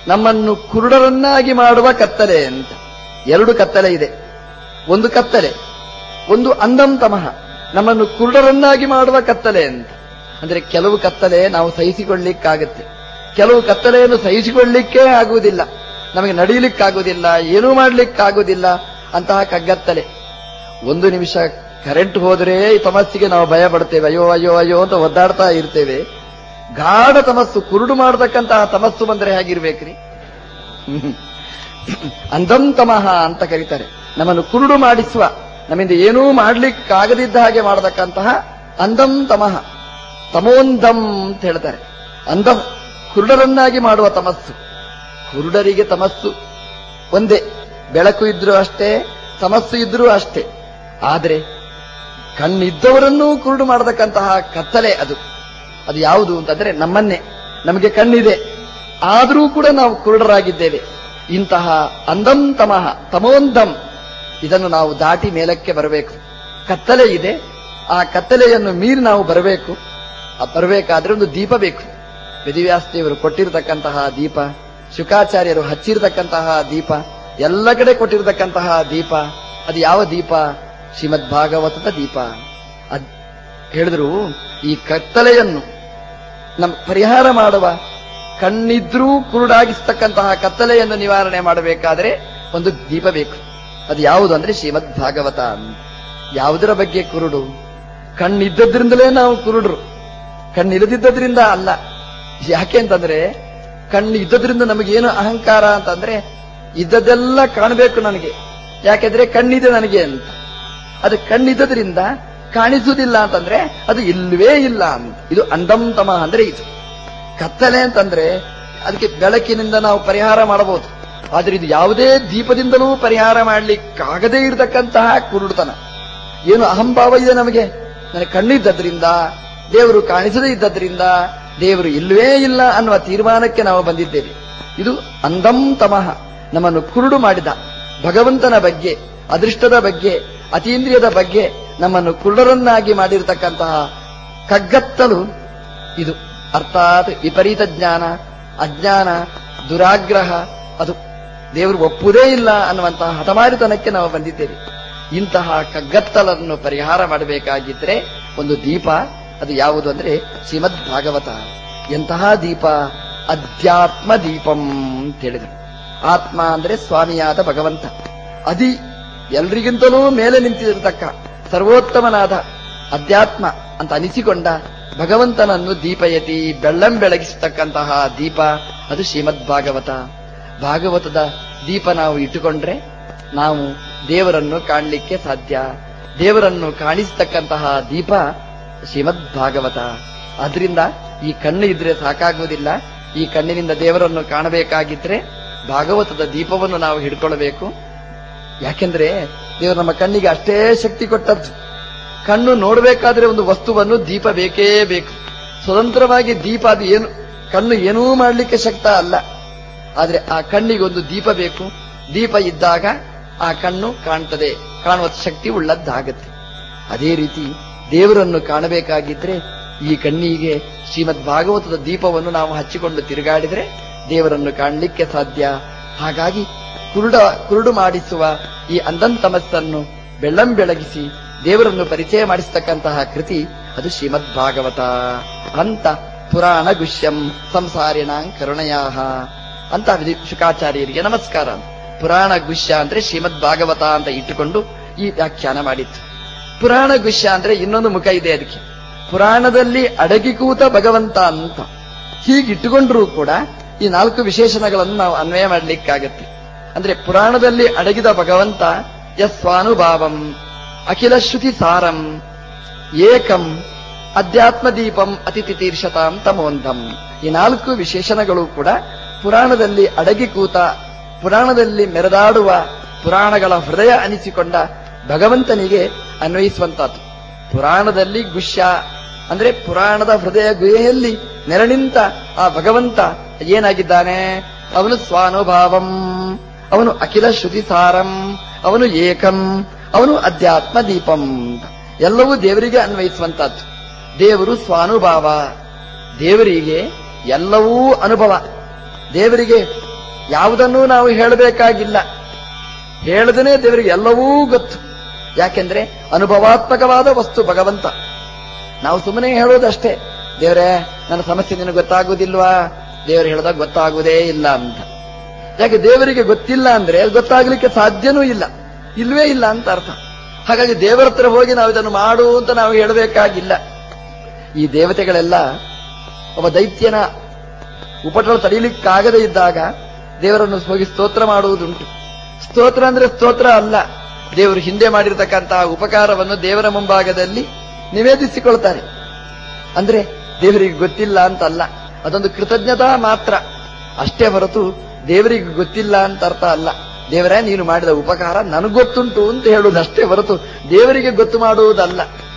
ನಮ್ಮನ್ನು ಕುರುಡರನ್ನಾಗಿ ಮಾಡುವ ಕತ್ತಲೆ ಅಂತ ಎರಡು ಕತ್ತಲೆ ಇದೆ ಒಂದು ಕತ್ತಲೆ ಒಂದು ಅಂದಂ ತಮಃ ನಮ್ಮನ್ನು ಕುರುಡರನ್ನಾಗಿ ಮಾಡುವ ಕತ್ತಲೆ ಅಂತ ಅಂದ್ರೆ ಕೆಲವು ಕತ್ತಲೆ ನಾವು ಸಹಿಸಿಕೊಳ್ಳಿಕ್ಕಾಗತ್ತೆ ಕೆಲವು ಕತ್ತಲೆಯನ್ನು ಸಹಿಸಿಕೊಳ್ಳಿಕ್ಕೇ ಆಗುವುದಿಲ್ಲ ನಮಗೆ ನಡೀಲಿಕ್ಕಾಗುವುದಿಲ್ಲ ಏನೂ ಮಾಡ್ಲಿಕ್ಕಾಗುವುದಿಲ್ಲ ಅಂತಹ ಕಗ್ಗತ್ತಲೆ ಒಂದು ನಿಮಿಷ ಕರೆಂಟ್ ಹೋದರೆ ಈ ತಮಸ್ಸಿಗೆ ನಾವು ಭಯ ಪಡ್ತೇವೆ ಅಯ್ಯೋ ಅಯ್ಯೋ ಅಯ್ಯೋ ಅಂತ ಒದ್ದಾಡ್ತಾ ಇರ್ತೇವೆ ಗಾಢ ತಮಸ್ಸು ಕುರುಡು ಮಾಡತಕ್ಕಂತಹ ತಮಸ್ಸು ಬಂದರೆ ಹೇಗಿರ್ಬೇಕ್ರಿ ಅಂಧಂ ತಮಃ ಅಂತ ಕರೀತಾರೆ ನಮ್ಮನ್ನು ಕುರುಡು ಮಾಡಿಸುವ ನಮ್ಮಿಂದ ಏನೂ ಮಾಡ್ಲಿಕ್ಕಾಗದಿದ್ದ ಹಾಗೆ ಮಾಡತಕ್ಕಂತಹ ಅಂಧಂ ತಮಃ ತಮೋಂಧಂ ಅಂತ ಹೇಳ್ತಾರೆ ಅಂಧಂ ಕುರುಡರನ್ನಾಗಿ ಮಾಡುವ ತಮಸ್ಸು ಕುರುಡರಿಗೆ ತಮಸ್ಸು ಒಂದೇ ಬೆಳಕು ಇದ್ರೂ ಅಷ್ಟೇ ತಮಸ್ಸು ಇದ್ರೂ ಅಷ್ಟೇ ಆದರೆ ಕಣ್ಣಿದ್ದವರನ್ನೂ ಕುರುಡು ಮಾಡತಕ್ಕಂತಹ ಕತ್ತಲೆ ಅದು ಅದು ಯಾವುದು ಅಂತಂದ್ರೆ ನಮ್ಮನ್ನೇ ನಮಗೆ ಕಣ್ಣಿದೆ ಆದರೂ ಕೂಡ ನಾವು ಕುರುಡರಾಗಿದ್ದೇವೆ ಇಂತಹ ಅಂದಂ ತಮಃ ತಮೋಂದಂ ಇದನ್ನು ನಾವು ದಾಟಿ ಮೇಲಕ್ಕೆ ಬರಬೇಕು ಕತ್ತಲೆ ಇದೆ ಆ ಕತ್ತಲೆಯನ್ನು ಮೀರಿ ನಾವು ಬರಬೇಕು ಆ ಬರಬೇಕಾದ್ರೆ ಒಂದು ದೀಪ ಬೇಕು ವೇದಿವ್ಯಾಸದೇವರು ಕೊಟ್ಟಿರತಕ್ಕಂತಹ ದೀಪ ಶುಕಾಚಾರ್ಯರು ಹಚ್ಚಿರತಕ್ಕಂತಹ ದೀಪ ಎಲ್ಲ ಕಡೆ ಕೊಟ್ಟಿರತಕ್ಕಂತಹ ದೀಪ ಅದು ಯಾವ ದೀಪ ಶ್ರೀಮದ್ ಭಾಗವತದ ದೀಪ ಅದ್ ಹೇಳಿದ್ರು ಈ ಕತ್ತಲೆಯನ್ನು ನಮ್ ಪರಿಹಾರ ಮಾಡುವ ಕಣ್ಣಿದ್ರೂ ಕುರುಡಾಗಿಸ್ತಕ್ಕಂತಹ ಕತ್ತಲೆಯನ್ನು ನಿವಾರಣೆ ಮಾಡಬೇಕಾದ್ರೆ ಒಂದು ದೀಪ ಬೇಕು ಅದು ಯಾವುದು ಅಂದ್ರೆ ಶ್ರೀಮದ್ ಭಾಗವತ ಯಾವುದರ ಬಗ್ಗೆ ಕುರುಡು ಕಣ್ಣಿದ್ದದ್ರಿಂದಲೇ ನಾವು ಕುರುಡ್ರು ಕಣ್ಣಿಲ್ಲದಿದ್ದರಿಂದ ಅಲ್ಲ ಯಾಕೆ ಅಂತಂದ್ರೆ ಕಣ್ಣು ಇದ್ದದ್ರಿಂದ ನಮಗೇನು ಅಹಂಕಾರ ಅಂತಂದ್ರೆ ಇದ್ದದೆಲ್ಲ ಕಾಣಬೇಕು ನನಗೆ ಯಾಕೆಂದ್ರೆ ಕಣ್ಣಿದೆ ನನಗೆ ಅಂತ ಅದು ಕಣ್ಣಿದ್ದದ್ರಿಂದ ಕಾಣಿಸುವುದಿಲ್ಲ ಅಂತಂದ್ರೆ ಅದು ಇಲ್ವೇ ಇಲ್ಲ ಅಂತ ಇದು ಅಂದಂ ಅಂದ್ರೆ ಇದು ಕತ್ತಲೆ ಅಂತಂದ್ರೆ ಅದಕ್ಕೆ ಬೆಳಕಿನಿಂದ ನಾವು ಪರಿಹಾರ ಮಾಡಬಹುದು ಆದ್ರೆ ಇದು ಯಾವುದೇ ದೀಪದಿಂದಲೂ ಪರಿಹಾರ ಮಾಡ್ಲಿಕ್ಕಾಗದೇ ಇರತಕ್ಕಂತಹ ಕುರುಡುತನ ಏನು ಅಹಂಭಾವ ಇದೆ ನಮಗೆ ನನಗೆ ಕಣ್ಣಿದ್ದದ್ರಿಂದ ದೇವರು ಕಾಣಿಸದೇ ಇದ್ದದ್ರಿಂದ ದೇವರು ಇಲ್ವೇ ಇಲ್ಲ ಅನ್ನುವ ತೀರ್ಮಾನಕ್ಕೆ ನಾವು ಬಂದಿದ್ದೇವೆ ಇದು ಅಂದಂ ತಮಃ ನಮ್ಮನ್ನು ಕುರುಡು ಮಾಡಿದ ಭಗವಂತನ ಬಗ್ಗೆ ಅದೃಷ್ಟದ ಬಗ್ಗೆ ಅತೀಂದ್ರಿಯದ ಬಗ್ಗೆ ನಮ್ಮನ್ನು ಕುರುಡರನ್ನಾಗಿ ಮಾಡಿರತಕ್ಕಂತಹ ಕಗ್ಗತ್ತಲು ಇದು ಅರ್ಥಾತ್ ವಿಪರೀತ ಜ್ಞಾನ ಅಜ್ಞಾನ ದುರಾಗ್ರಹ ಅದು ದೇವರು ಒಪ್ಪುವುದೇ ಇಲ್ಲ ಅನ್ನುವಂತಹ ಹಠಮಾರಿತನಕ್ಕೆ ನಾವು ಬಂದಿದ್ದೇವೆ ಇಂತಹ ಕಗ್ಗತ್ತಲನ್ನು ಪರಿಹಾರ ಮಾಡಬೇಕಾಗಿದ್ರೆ ಒಂದು ದೀಪ ಅದು ಯಾವುದು ಅಂದ್ರೆ ಶ್ರೀಮದ್ ಭಾಗವತ ಎಂತಹ ದೀಪ ಅಧ್ಯಾತ್ಮ ದೀಪಂ ಅಂತ ಹೇಳಿದರು ಆತ್ಮ ಅಂದ್ರೆ ಸ್ವಾಮಿಯಾದ ಭಗವಂತ ಅದಿ ಎಲ್ರಿಗಿಂತಲೂ ಮೇಲೆ ನಿಂತಿರತಕ್ಕ ಸರ್ವೋತ್ತಮನಾದ ಅಧ್ಯಾತ್ಮ ಅಂತ ಅನಿಸಿಕೊಂಡ ಭಗವಂತನನ್ನು ದೀಪಯತಿ ಬೆಳ್ಳಂ ಬೆಳಗಿಸತಕ್ಕಂತಹ ದೀಪ ಅದು ಶ್ರೀಮದ್ ಭಾಗವತ ಭಾಗವತದ ದೀಪ ನಾವು ಇಟ್ಟುಕೊಂಡ್ರೆ ನಾವು ದೇವರನ್ನು ಕಾಣಲಿಕ್ಕೆ ಸಾಧ್ಯ ದೇವರನ್ನು ಕಾಣಿಸ್ತಕ್ಕಂತಹ ದೀಪ ಶ್ರೀಮದ್ ಭಾಗವತ ಆದ್ರಿಂದ ಈ ಕಣ್ಣು ಇದ್ರೆ ಸಾಕಾಗುವುದಿಲ್ಲ ಈ ಕಣ್ಣಿನಿಂದ ದೇವರನ್ನು ಕಾಣಬೇಕಾಗಿದ್ರೆ ಭಾಗವತದ ದೀಪವನ್ನು ನಾವು ಹಿಡ್ಕೊಳ್ಬೇಕು ಯಾಕೆಂದ್ರೆ ದೇವರು ನಮ್ಮ ಕಣ್ಣಿಗೆ ಅಷ್ಟೇ ಶಕ್ತಿ ಕೊಟ್ಟದ್ದು ಕಣ್ಣು ನೋಡಬೇಕಾದ್ರೆ ಒಂದು ವಸ್ತುವನ್ನು ದೀಪ ಬೇಕೇ ಬೇಕು ಸ್ವತಂತ್ರವಾಗಿ ದೀಪ ಅದು ಏನು ಕಣ್ಣು ಏನೂ ಮಾಡಲಿಕ್ಕೆ ಶಕ್ತ ಅಲ್ಲ ಆದ್ರೆ ಆ ಕಣ್ಣಿಗೆ ಒಂದು ದೀಪ ಬೇಕು ದೀಪ ಇದ್ದಾಗ ಆ ಕಣ್ಣು ಕಾಣ್ತದೆ ಕಾಣುವ ಶಕ್ತಿ ಉಳ್ಳದ್ದಾಗತ್ತೆ ಅದೇ ರೀತಿ ದೇವರನ್ನು ಕಾಣಬೇಕಾಗಿದ್ರೆ ಈ ಕಣ್ಣಿಗೆ ಶ್ರೀಮದ್ ಭಾಗವತದ ದೀಪವನ್ನು ನಾವು ಹಚ್ಚಿಕೊಂಡು ತಿರುಗಾಡಿದ್ರೆ ದೇವರನ್ನು ಕಾಣಲಿಕ್ಕೆ ಸಾಧ್ಯ ಹಾಗಾಗಿ ಕುರುಡ ಕುರುಡು ಮಾಡಿಸುವ ಈ ಅಂದನ್ ತಮಸ್ಸನ್ನು ಬೆಳ್ಳಂ ಬೆಳಗಿಸಿ ದೇವರನ್ನು ಪರಿಚಯ ಮಾಡಿಸ್ತಕ್ಕಂತಹ ಕೃತಿ ಅದು ಶ್ರೀಮದ್ ಭಾಗವತ ಅಂತ ಪುರಾಣ ಗುಷ್ಯಂ ಸಂಸಾರಿಣಾಂ ಕರುಣಯಾಹ ಅಂತ ವಿಧಿ- ಶುಕಾಚಾರ್ಯರಿಗೆ ನಮಸ್ಕಾರ ಪುರಾಣ ಗುಷ್ಯ ಅಂದ್ರೆ ಶ್ರೀಮದ್ ಭಾಗವತ ಅಂತ ಇಟ್ಟುಕೊಂಡು ಈ ವ್ಯಾಖ್ಯಾನ ಮಾಡಿತ್ತು ಪುರಾಣ ಗುಷ್ಯ ಅಂದ್ರೆ ಇನ್ನೊಂದು ಮುಖ ಇದೆ ಅದಕ್ಕೆ ಪುರಾಣದಲ್ಲಿ ಅಡಗಿ ಕೂತ ಭಗವಂತ ಅಂತ ಹೀಗಿಟ್ಟುಕೊಂಡ್ರೂ ಕೂಡ ಈ ನಾಲ್ಕು ವಿಶೇಷಣಗಳನ್ನು ನಾವು ಅನ್ವಯ ಮಾಡಲಿಕ್ಕಾಗತ್ತೆ ಅಂದ್ರೆ ಪುರಾಣದಲ್ಲಿ ಅಡಗಿದ ಭಗವಂತ ಯಸ್ವಾನುಭಾವಂ ಅಖಿಲ ಶ್ರುತಿ ಸಾರಂ ಏಕಂ ಅಧ್ಯಾತ್ಮ ದೀಪಂ ಅತಿಥಿ ತೀರ್ಷತಾಂ ತಮೋಂಧಂ ಈ ನಾಲ್ಕು ವಿಶೇಷಣಗಳು ಕೂಡ ಪುರಾಣದಲ್ಲಿ ಅಡಗಿ ಕೂತ ಪುರಾಣದಲ್ಲಿ ಮೆರೆದಾಡುವ ಪುರಾಣಗಳ ಹೃದಯ ಅನಿಸಿಕೊಂಡ ಭಗವಂತನಿಗೆ ಅನ್ವಯಿಸುವಂತಹದ್ದು ಪುರಾಣದಲ್ಲಿ ಗುಷ್ಯ ಅಂದ್ರೆ ಪುರಾಣದ ಹೃದಯ ಗುಹೆಯಲ್ಲಿ ನೆರಳಿಂತ ಆ ಭಗವಂತ ಏನಾಗಿದ್ದಾನೆ ಅವನು ಸ್ವಾನುಭಾವಂ ಅವನು ಅಖಿಲ ಶ್ರುತಿ ಸಾರಂ ಅವನು ಏಕಂ ಅವನು ಅಧ್ಯಾತ್ಮ ದೀಪಂ ಅಂತ. ಎಲ್ಲವೂ ದೇವರಿಗೆ ಅನ್ವಯಿಸುವಂತಹದ್ದು ದೇವರು ಸ್ವಾನುಭಾವ ದೇವರಿಗೆ ಎಲ್ಲವೂ ಅನುಭವ ದೇವರಿಗೆ ಯಾವುದನ್ನೂ ನಾವು ಹೇಳಬೇಕಾಗಿಲ್ಲ ಹೇಳದೇನೆ ದೇವರಿಗೆ ಎಲ್ಲವೂ ಗೊತ್ತು ಯಾಕೆಂದ್ರೆ ಅನುಭವಾತ್ಮಕವಾದ ವಸ್ತು ಭಗವಂತ ನಾವು ಸುಮ್ಮನೆ ಹೇಳೋದಷ್ಟೇ ದೇವರೇ ನನ್ನ ಸಮಸ್ಯೆ ನಿನಗೆ ಗೊತ್ತಾಗುವುದಿಲ್ವಾ ದೇವರು ಹೇಳಿದಾಗ ಗೊತ್ತಾಗುವುದೇ ಇಲ್ಲ ಅಂತ ಯಾಕೆ ದೇವರಿಗೆ ಗೊತ್ತಿಲ್ಲ ಅಂದ್ರೆ ಅದು ಗೊತ್ತಾಗ್ಲಿಕ್ಕೆ ಸಾಧ್ಯನೂ ಇಲ್ಲ ಇಲ್ವೇ ಇಲ್ಲ ಅಂತ ಅರ್ಥ ಹಾಗಾಗಿ ದೇವರ ಹತ್ರ ಹೋಗಿ ನಾವು ಇದನ್ನು ಮಾಡು ಅಂತ ನಾವು ಹೇಳಬೇಕಾಗಿಲ್ಲ ಈ ದೇವತೆಗಳೆಲ್ಲ ಒಬ್ಬ ದೈತ್ಯನ ಉಪಟಳ ತಡೀಲಿಕ್ಕಾಗದೇ ಇದ್ದಾಗ ದೇವರನ್ನು ಹೋಗಿ ಸ್ತೋತ್ರ ಮಾಡುವುದುಂಟು ಸ್ತೋತ್ರ ಅಂದ್ರೆ ಸ್ತೋತ್ರ ಅಲ್ಲ ದೇವರು ಹಿಂದೆ ಮಾಡಿರತಕ್ಕಂತಹ ಉಪಕಾರವನ್ನು ದೇವರ ಮುಂಭಾಗದಲ್ಲಿ ನಿವೇದಿಸಿಕೊಳ್ತಾರೆ ಅಂದ್ರೆ ದೇವರಿಗೆ ಗೊತ್ತಿಲ್ಲ ಅಂತಲ್ಲ ಅದೊಂದು ಕೃತಜ್ಞತಾ ಮಾತ್ರ ಅಷ್ಟೇ ಹೊರತು ದೇವರಿಗೆ ಗೊತ್ತಿಲ್ಲ ಅಂತ ಅರ್ಥ ಅಲ್ಲ ದೇವರೇ ನೀನು ಮಾಡಿದ ಉಪಕಾರ ನನಗೊತ್ತುಂಟು ಅಂತ ಹೇಳುವುದಷ್ಟೇ ಹೊರತು ದೇವರಿಗೆ ಗೊತ್ತು ಮಾಡುವುದಲ್ಲ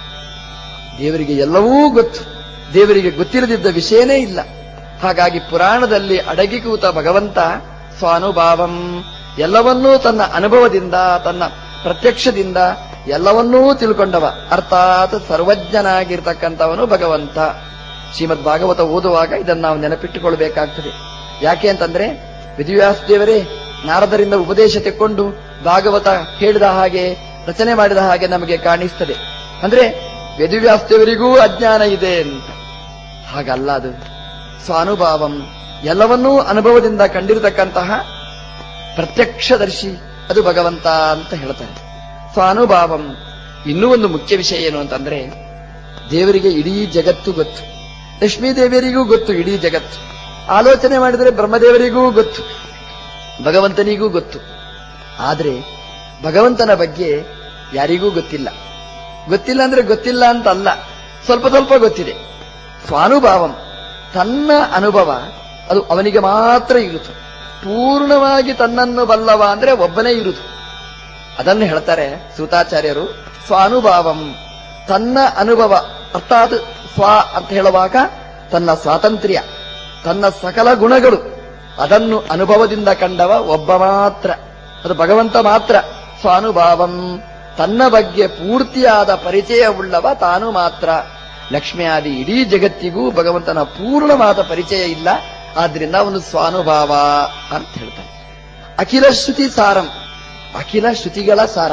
ದೇವರಿಗೆ ಎಲ್ಲವೂ ಗೊತ್ತು ದೇವರಿಗೆ ಗೊತ್ತಿರದಿದ್ದ ವಿಷಯನೇ ಇಲ್ಲ ಹಾಗಾಗಿ ಪುರಾಣದಲ್ಲಿ ಅಡಗಿ ಕೂತ ಭಗವಂತ ಸ್ವಾನುಭಾವಂ ಎಲ್ಲವನ್ನೂ ತನ್ನ ಅನುಭವದಿಂದ ತನ್ನ ಪ್ರತ್ಯಕ್ಷದಿಂದ ಎಲ್ಲವನ್ನೂ ತಿಳ್ಕೊಂಡವ ಅರ್ಥಾತ್ ಸರ್ವಜ್ಞನಾಗಿರ್ತಕ್ಕಂಥವನು ಭಗವಂತ ಶ್ರೀಮದ್ ಭಾಗವತ ಓದುವಾಗ ಇದನ್ನು ನಾವು ನೆನಪಿಟ್ಟುಕೊಳ್ಬೇಕಾಗ್ತದೆ ಯಾಕೆ ಅಂತಂದ್ರೆ ವಿದ್ಯಾಸದೇವರೇ ನಾರದರಿಂದ ಉಪದೇಶ ತೆಕ್ಕೊಂಡು ಭಾಗವತ ಹೇಳಿದ ಹಾಗೆ ರಚನೆ ಮಾಡಿದ ಹಾಗೆ ನಮಗೆ ಕಾಣಿಸ್ತದೆ ಅಂದ್ರೆ ವೇದವ್ಯಾಸದೇವರಿಗೂ ಅಜ್ಞಾನ ಇದೆ ಅಂತ ಹಾಗಲ್ಲ ಅದು ಸ್ವಾನುಭಾವಂ ಎಲ್ಲವನ್ನೂ ಅನುಭವದಿಂದ ಕಂಡಿರತಕ್ಕಂತಹ ಪ್ರತ್ಯಕ್ಷದರ್ಶಿ ಅದು ಭಗವಂತ ಅಂತ ಹೇಳ್ತಾರೆ ಸ್ವಾನುಭಾವಂ ಇನ್ನೂ ಒಂದು ಮುಖ್ಯ ವಿಷಯ ಏನು ಅಂತಂದ್ರೆ ದೇವರಿಗೆ ಇಡೀ ಜಗತ್ತು ಗೊತ್ತು ಲಕ್ಷ್ಮೀ ದೇವಿಯರಿಗೂ ಗೊತ್ತು ಇಡೀ ಜಗತ್ತು ಆಲೋಚನೆ ಮಾಡಿದರೆ ಬ್ರಹ್ಮದೇವರಿಗೂ ಗೊತ್ತು ಭಗವಂತನಿಗೂ ಗೊತ್ತು ಆದ್ರೆ ಭಗವಂತನ ಬಗ್ಗೆ ಯಾರಿಗೂ ಗೊತ್ತಿಲ್ಲ ಗೊತ್ತಿಲ್ಲ ಅಂದ್ರೆ ಗೊತ್ತಿಲ್ಲ ಅಂತ ಅಲ್ಲ ಸ್ವಲ್ಪ ಸ್ವಲ್ಪ ಗೊತ್ತಿದೆ ಸ್ವಾನುಭಾವಂ ತನ್ನ ಅನುಭವ ಅದು ಅವನಿಗೆ ಮಾತ್ರ ಇರುತ್ತು ಪೂರ್ಣವಾಗಿ ತನ್ನನ್ನು ಬಲ್ಲವ ಅಂದ್ರೆ ಒಬ್ಬನೇ ಇರುವುದು ಅದನ್ನು ಹೇಳ್ತಾರೆ ಸೂತಾಚಾರ್ಯರು ಸ್ವಾನುಭಾವಂ ತನ್ನ ಅನುಭವ ಅರ್ಥಾತ್ ಸ್ವ ಅಂತ ಹೇಳುವಾಗ ತನ್ನ ಸ್ವಾತಂತ್ರ್ಯ ತನ್ನ ಸಕಲ ಗುಣಗಳು ಅದನ್ನು ಅನುಭವದಿಂದ ಕಂಡವ ಒಬ್ಬ ಮಾತ್ರ ಅದು ಭಗವಂತ ಮಾತ್ರ ಸ್ವಾನುಭಾವಂ ತನ್ನ ಬಗ್ಗೆ ಪೂರ್ತಿಯಾದ ಪರಿಚಯವುಳ್ಳವ ತಾನು ಮಾತ್ರ ಲಕ್ಷ್ಮಿಯಾದಿ ಇಡೀ ಜಗತ್ತಿಗೂ ಭಗವಂತನ ಪೂರ್ಣವಾದ ಪರಿಚಯ ಇಲ್ಲ ಆದ್ರಿಂದ ಅವನು ಸ್ವಾನುಭಾವ ಅಂತ ಹೇಳ್ತಾನೆ ಅಖಿಲ ಶ್ರುತಿ ಸಾರಂ ಅಖಿಲ ಶ್ರುತಿಗಳ ಸಾರ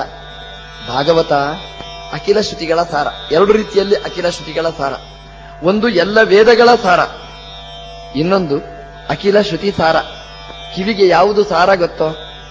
ಭಾಗವತ ಅಖಿಲ ಶ್ರುತಿಗಳ ಸಾರ ಎರಡು ರೀತಿಯಲ್ಲಿ ಅಖಿಲ ಶ್ರುತಿಗಳ ಸಾರ ಒಂದು ಎಲ್ಲ ವೇದಗಳ ಸಾರ ಇನ್ನೊಂದು ಅಖಿಲ ಶ್ರುತಿ ಸಾರ ಕಿವಿಗೆ ಯಾವುದು ಸಾರ ಗೊತ್ತೋ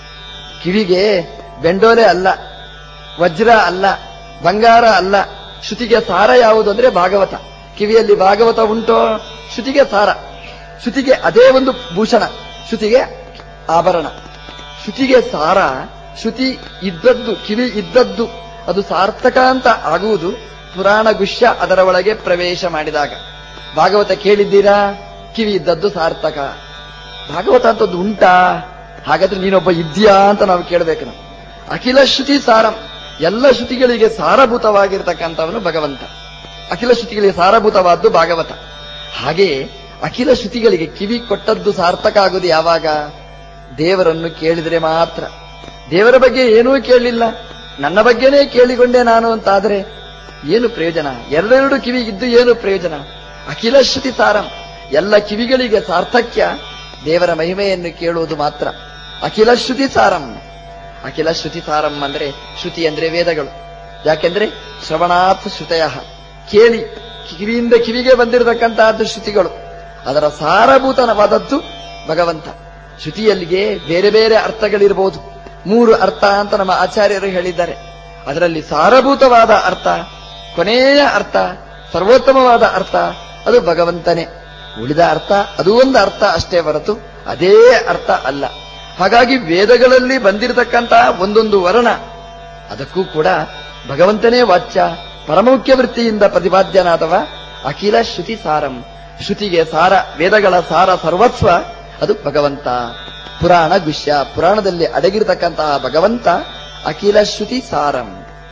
ಕಿವಿಗೆ ಬೆಂಡೋಲೆ ಅಲ್ಲ ವಜ್ರ ಅಲ್ಲ ಬಂಗಾರ ಅಲ್ಲ ಶ್ರುತಿಗೆ ಸಾರ ಯಾವುದು ಅಂದ್ರೆ ಭಾಗವತ ಕಿವಿಯಲ್ಲಿ ಭಾಗವತ ಉಂಟೋ ಶ್ರುತಿಗೆ ಸಾರ ಶ್ರುತಿಗೆ ಅದೇ ಒಂದು ಭೂಷಣ ಶ್ರುತಿಗೆ ಆಭರಣ ಶ್ರುತಿಗೆ ಸಾರ ಶ್ರುತಿ ಇದ್ದದ್ದು ಕಿವಿ ಇದ್ದದ್ದು ಅದು ಸಾರ್ಥಕ ಅಂತ ಆಗುವುದು ಪುರಾಣ ಗುಷ್ಯ ಅದರ ಒಳಗೆ ಪ್ರವೇಶ ಮಾಡಿದಾಗ ಭಾಗವತ ಕೇಳಿದ್ದೀರಾ ಕಿವಿ ಇದ್ದದ್ದು ಸಾರ್ಥಕ ಭಾಗವತ ಅಂತದ್ದು ಉಂಟಾ ಹಾಗಾದ್ರೆ ನೀನೊಬ್ಬ ಇದ್ಯಾ ಅಂತ ನಾವು ಕೇಳಬೇಕು ನಾವು ಅಖಿಲ ಶ್ರುತಿ ಸಾರಂ ಎಲ್ಲ ಶ್ರುತಿಗಳಿಗೆ ಸಾರಭೂತವಾಗಿರ್ತಕ್ಕಂಥವನು ಭಗವಂತ ಅಖಿಲ ಶ್ರುತಿಗಳಿಗೆ ಸಾರಭೂತವಾದ್ದು ಭಾಗವತ ಹಾಗೆ ಅಖಿಲ ಶ್ರುತಿಗಳಿಗೆ ಕಿವಿ ಕೊಟ್ಟದ್ದು ಸಾರ್ಥಕ ಆಗುವುದು ಯಾವಾಗ ದೇವರನ್ನು ಕೇಳಿದರೆ ಮಾತ್ರ ದೇವರ ಬಗ್ಗೆ ಏನೂ ಕೇಳಲಿಲ್ಲ ನನ್ನ ಬಗ್ಗೆನೇ ಕೇಳಿಕೊಂಡೆ ನಾನು ಅಂತಾದರೆ ಏನು ಪ್ರಯೋಜನ ಎರಡೆರಡು ಕಿವಿ ಇದ್ದು ಏನು ಪ್ರಯೋಜನ ಅಖಿಲ ಶ್ರುತಿ ಸಾರಂ ಎಲ್ಲ ಕಿವಿಗಳಿಗೆ ಸಾರ್ಥಕ್ಯ ದೇವರ ಮಹಿಮೆಯನ್ನು ಕೇಳುವುದು ಮಾತ್ರ ಅಖಿಲ ಶ್ರುತಿ ಸಾರಂ ಅಖಿಲ ಶ್ರುತಿ ಸಾರಂ ಅಂದ್ರೆ ಶ್ರುತಿ ಅಂದ್ರೆ ವೇದಗಳು ಯಾಕೆಂದ್ರೆ ಶ್ರವಣಾತ್ ಶ್ರುತಯ ಕೇಳಿ ಕಿವಿಯಿಂದ ಕಿವಿಗೆ ಬಂದಿರತಕ್ಕಂತಹದ್ದು ಶ್ರುತಿಗಳು ಅದರ ಸಾರಭೂತನವಾದದ್ದು ಭಗವಂತ ಶ್ರುತಿಯಲ್ಲಿಗೆ ಬೇರೆ ಬೇರೆ ಅರ್ಥಗಳಿರಬಹುದು ಮೂರು ಅರ್ಥ ಅಂತ ನಮ್ಮ ಆಚಾರ್ಯರು ಹೇಳಿದ್ದಾರೆ ಅದರಲ್ಲಿ ಸಾರಭೂತವಾದ ಅರ್ಥ ಕೊನೆಯ ಅರ್ಥ ಸರ್ವೋತ್ತಮವಾದ ಅರ್ಥ ಅದು ಭಗವಂತನೇ ಉಳಿದ ಅರ್ಥ ಅದು ಒಂದು ಅರ್ಥ ಅಷ್ಟೇ ಹೊರತು ಅದೇ ಅರ್ಥ ಅಲ್ಲ ಹಾಗಾಗಿ ವೇದಗಳಲ್ಲಿ ಬಂದಿರತಕ್ಕಂತಹ ಒಂದೊಂದು ವರ್ಣ ಅದಕ್ಕೂ ಕೂಡ ಭಗವಂತನೇ ವಾಚ್ಯ ಪರಮುಖ್ಯ ವೃತ್ತಿಯಿಂದ ಪ್ರತಿಪಾದ್ಯನಾದವ ಅಖಿಲ ಶ್ರುತಿ ಸಾರಂ ಶ್ರುತಿಗೆ ಸಾರ ವೇದಗಳ ಸಾರ ಸರ್ವಸ್ವ ಅದು ಭಗವಂತ ಪುರಾಣ ಗುಷ್ಯ ಪುರಾಣದಲ್ಲಿ ಅಡಗಿರತಕ್ಕಂತಹ ಭಗವಂತ ಅಖಿಲ ಶ್ರುತಿ ಸಾರಂ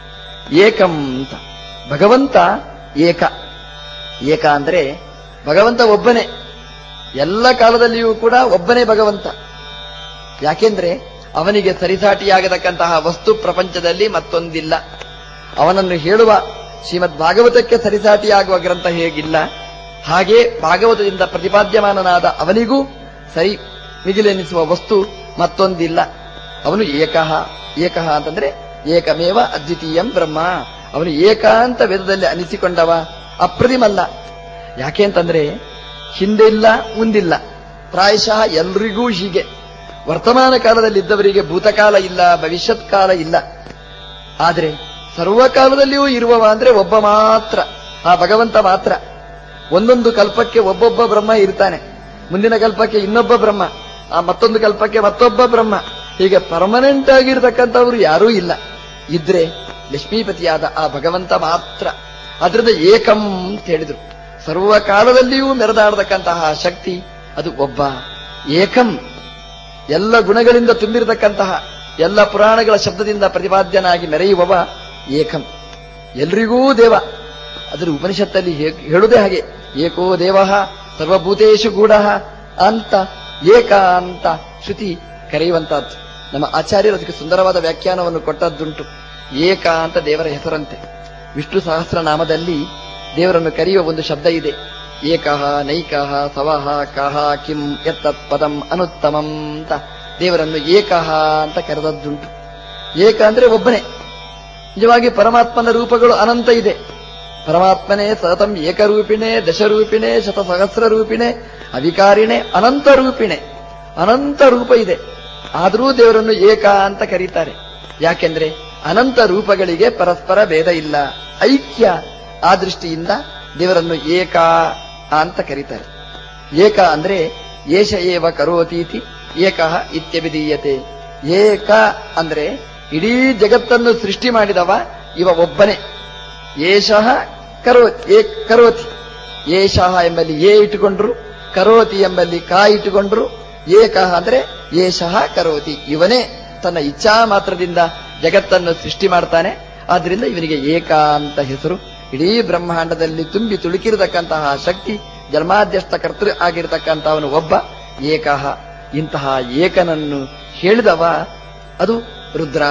ಏಕಂ ಅಂತ ಭಗವಂತ ಏಕ ಏಕ ಅಂದ್ರೆ ಭಗವಂತ ಒಬ್ಬನೇ ಎಲ್ಲ ಕಾಲದಲ್ಲಿಯೂ ಕೂಡ ಒಬ್ಬನೇ ಭಗವಂತ ಯಾಕೆಂದ್ರೆ ಅವನಿಗೆ ಸರಿಸಾಟಿಯಾಗತಕ್ಕಂತಹ ವಸ್ತು ಪ್ರಪಂಚದಲ್ಲಿ ಮತ್ತೊಂದಿಲ್ಲ ಅವನನ್ನು ಹೇಳುವ ಶ್ರೀಮದ್ ಭಾಗವತಕ್ಕೆ ಸರಿಸಾಟಿಯಾಗುವ ಗ್ರಂಥ ಹೇಗಿಲ್ಲ ಹಾಗೆ ಭಾಗವತದಿಂದ ಪ್ರತಿಪಾದ್ಯಮಾನನಾದ ಅವನಿಗೂ ಸರಿ ಮಿಗಿಲೆನಿಸುವ ವಸ್ತು ಮತ್ತೊಂದಿಲ್ಲ ಅವನು ಏಕಃ ಏಕಃ ಅಂತಂದ್ರೆ ಏಕಮೇವ ಅದ್ವಿತೀಯಂ ಬ್ರಹ್ಮ ಅವನು ಏಕ ಅಂತ ವೇದದಲ್ಲಿ ಅನಿಸಿಕೊಂಡವ ಅಪ್ರತಿಮಲ್ಲ ಯಾಕೆ ಅಂತಂದ್ರೆ ಹಿಂದೆ ಇಲ್ಲ ಮುಂದಿಲ್ಲ ಪ್ರಾಯಶಃ ಎಲ್ರಿಗೂ ಹೀಗೆ ವರ್ತಮಾನ ಕಾಲದಲ್ಲಿ ಇದ್ದವರಿಗೆ ಭೂತಕಾಲ ಇಲ್ಲ ಭವಿಷ್ಯತ್ ಕಾಲ ಇಲ್ಲ ಆದ್ರೆ ಸರ್ವಕಾಲದಲ್ಲಿಯೂ ಇರುವವ ಅಂದ್ರೆ ಒಬ್ಬ ಮಾತ್ರ ಆ ಭಗವಂತ ಮಾತ್ರ ಒಂದೊಂದು ಕಲ್ಪಕ್ಕೆ ಒಬ್ಬೊಬ್ಬ ಬ್ರಹ್ಮ ಇರ್ತಾನೆ ಮುಂದಿನ ಕಲ್ಪಕ್ಕೆ ಇನ್ನೊಬ್ಬ ಬ್ರಹ್ಮ ಆ ಮತ್ತೊಂದು ಕಲ್ಪಕ್ಕೆ ಮತ್ತೊಬ್ಬ ಬ್ರಹ್ಮ ಹೀಗೆ ಪರ್ಮನೆಂಟ್ ಆಗಿರ್ತಕ್ಕಂಥವ್ರು ಯಾರೂ ಇಲ್ಲ ಇದ್ರೆ ಲಕ್ಷ್ಮೀಪತಿಯಾದ ಆ ಭಗವಂತ ಮಾತ್ರ ಅದರಿಂದ ಏಕಂ ಅಂತ ಹೇಳಿದ್ರು ಸರ್ವಕಾಲದಲ್ಲಿಯೂ ಮೆರೆದಾಡತಕ್ಕಂತಹ ಶಕ್ತಿ ಅದು ಒಬ್ಬ ಏಕಂ ಎಲ್ಲ ಗುಣಗಳಿಂದ ತುಂಬಿರತಕ್ಕಂತಹ ಎಲ್ಲ ಪುರಾಣಗಳ ಶಬ್ದದಿಂದ ಪ್ರತಿಪಾದ್ಯನಾಗಿ ಮೆರೆಯುವವ ಏಕಂ ಎಲ್ರಿಗೂ ದೇವ ಅದರ ಉಪನಿಷತ್ತಲ್ಲಿ ಹೇ- ಹೇಳುವುದೇ ಹಾಗೆ ಏಕೋ ದೇವ ಸರ್ವಭೂತೇಶು ಗೂಢ ಅಂತ ಏಕ ಅಂತ ಶ್ರುತಿ ಕರೆಯುವಂತಹದ್ದು ನಮ್ಮ ಆಚಾರ್ಯರು ಅದಕ್ಕೆ ಸುಂದರವಾದ ವ್ಯಾಖ್ಯಾನವನ್ನು ಕೊಟ್ಟದ್ದುಂಟು ಏಕ ಅಂತ ದೇವರ ಹೆಸರಂತೆ ವಿಷ್ಣು ಸಹಸ್ರನಾಮದಲ್ಲಿ ದೇವರನ್ನು ಕರೆಯುವ ಒಂದು ಶಬ್ದ ಇದೆ ಏಕಃ ನೈಕಃ ಸವಹ ಕಹ ಕಿಂ ಎತ್ತತ್ ಪದಂ ಅನುತ್ತಮಂ ಅಂತ ದೇವರನ್ನು ಏಕಃ ಅಂತ ಕರೆದದ್ದುಂಟು ಏಕ ಅಂದ್ರೆ ಒಬ್ಬನೇ ನಿಜವಾಗಿ ಪರಮಾತ್ಮನ ರೂಪಗಳು ಅನಂತ ಇದೆ ಪರಮಾತ್ಮನೇ ಸತತಂ ಏಕರೂಪಿಣೆ ದಶರೂಪಿಣೆ ಶತಸಹಸ್ರ ರೂಪಿಣೆ ಅಧಿಕಾರಿಣೆ ಅನಂತ ರೂಪಿಣೆ ಅನಂತ ರೂಪ ಇದೆ ಆದರೂ ದೇವರನ್ನು ಏಕ ಅಂತ ಕರೀತಾರೆ ಯಾಕೆಂದ್ರೆ ಅನಂತ ರೂಪಗಳಿಗೆ ಪರಸ್ಪರ ಭೇದ ಇಲ್ಲ ಐಕ್ಯ ಆ ದೃಷ್ಟಿಯಿಂದ ದೇವರನ್ನು ಏಕ ಅಂತ ಕರೀತಾರೆ ಏಕ ಅಂದ್ರೆ ಏಷ ಏವ ಕರೋತೀತಿ ಏಕಃ ಇತ್ಯಭಿಧೀಯತೆ ಏಕ ಅಂದ್ರೆ ಇಡೀ ಜಗತ್ತನ್ನು ಸೃಷ್ಟಿ ಮಾಡಿದವ ಇವ ಒಬ್ಬನೇ ಏಷಃ ಕರೋತಿ ಏಕ್ ಕರೋತಿ ಏಷಃ ಎಂಬಲ್ಲಿ ಏ ಇಟ್ಟುಕೊಂಡ್ರು ಕರೋತಿ ಎಂಬಲ್ಲಿ ಕಾ ಇಟ್ಟುಕೊಂಡ್ರು ಏಕಃ ಅಂದ್ರೆ ಏಷಃ ಕರೋತಿ ಇವನೇ ತನ್ನ ಇಚ್ಛಾ ಮಾತ್ರದಿಂದ ಜಗತ್ತನ್ನು ಸೃಷ್ಟಿ ಮಾಡ್ತಾನೆ ಆದ್ರಿಂದ ಇವನಿಗೆ ಏಕ ಅಂತ ಹೆಸರು ಇಡೀ ಬ್ರಹ್ಮಾಂಡದಲ್ಲಿ ತುಂಬಿ ತುಳುಕಿರತಕ್ಕಂತಹ ಶಕ್ತಿ ಜನ್ಮಾಧ್ಯಸ್ಥ ಕರ್ತೃ ಆಗಿರತಕ್ಕಂಥವನು ಒಬ್ಬ ಏಕಃ ಇಂತಹ ಏಕನನ್ನು ಹೇಳಿದವ ಅದು ರುದ್ರ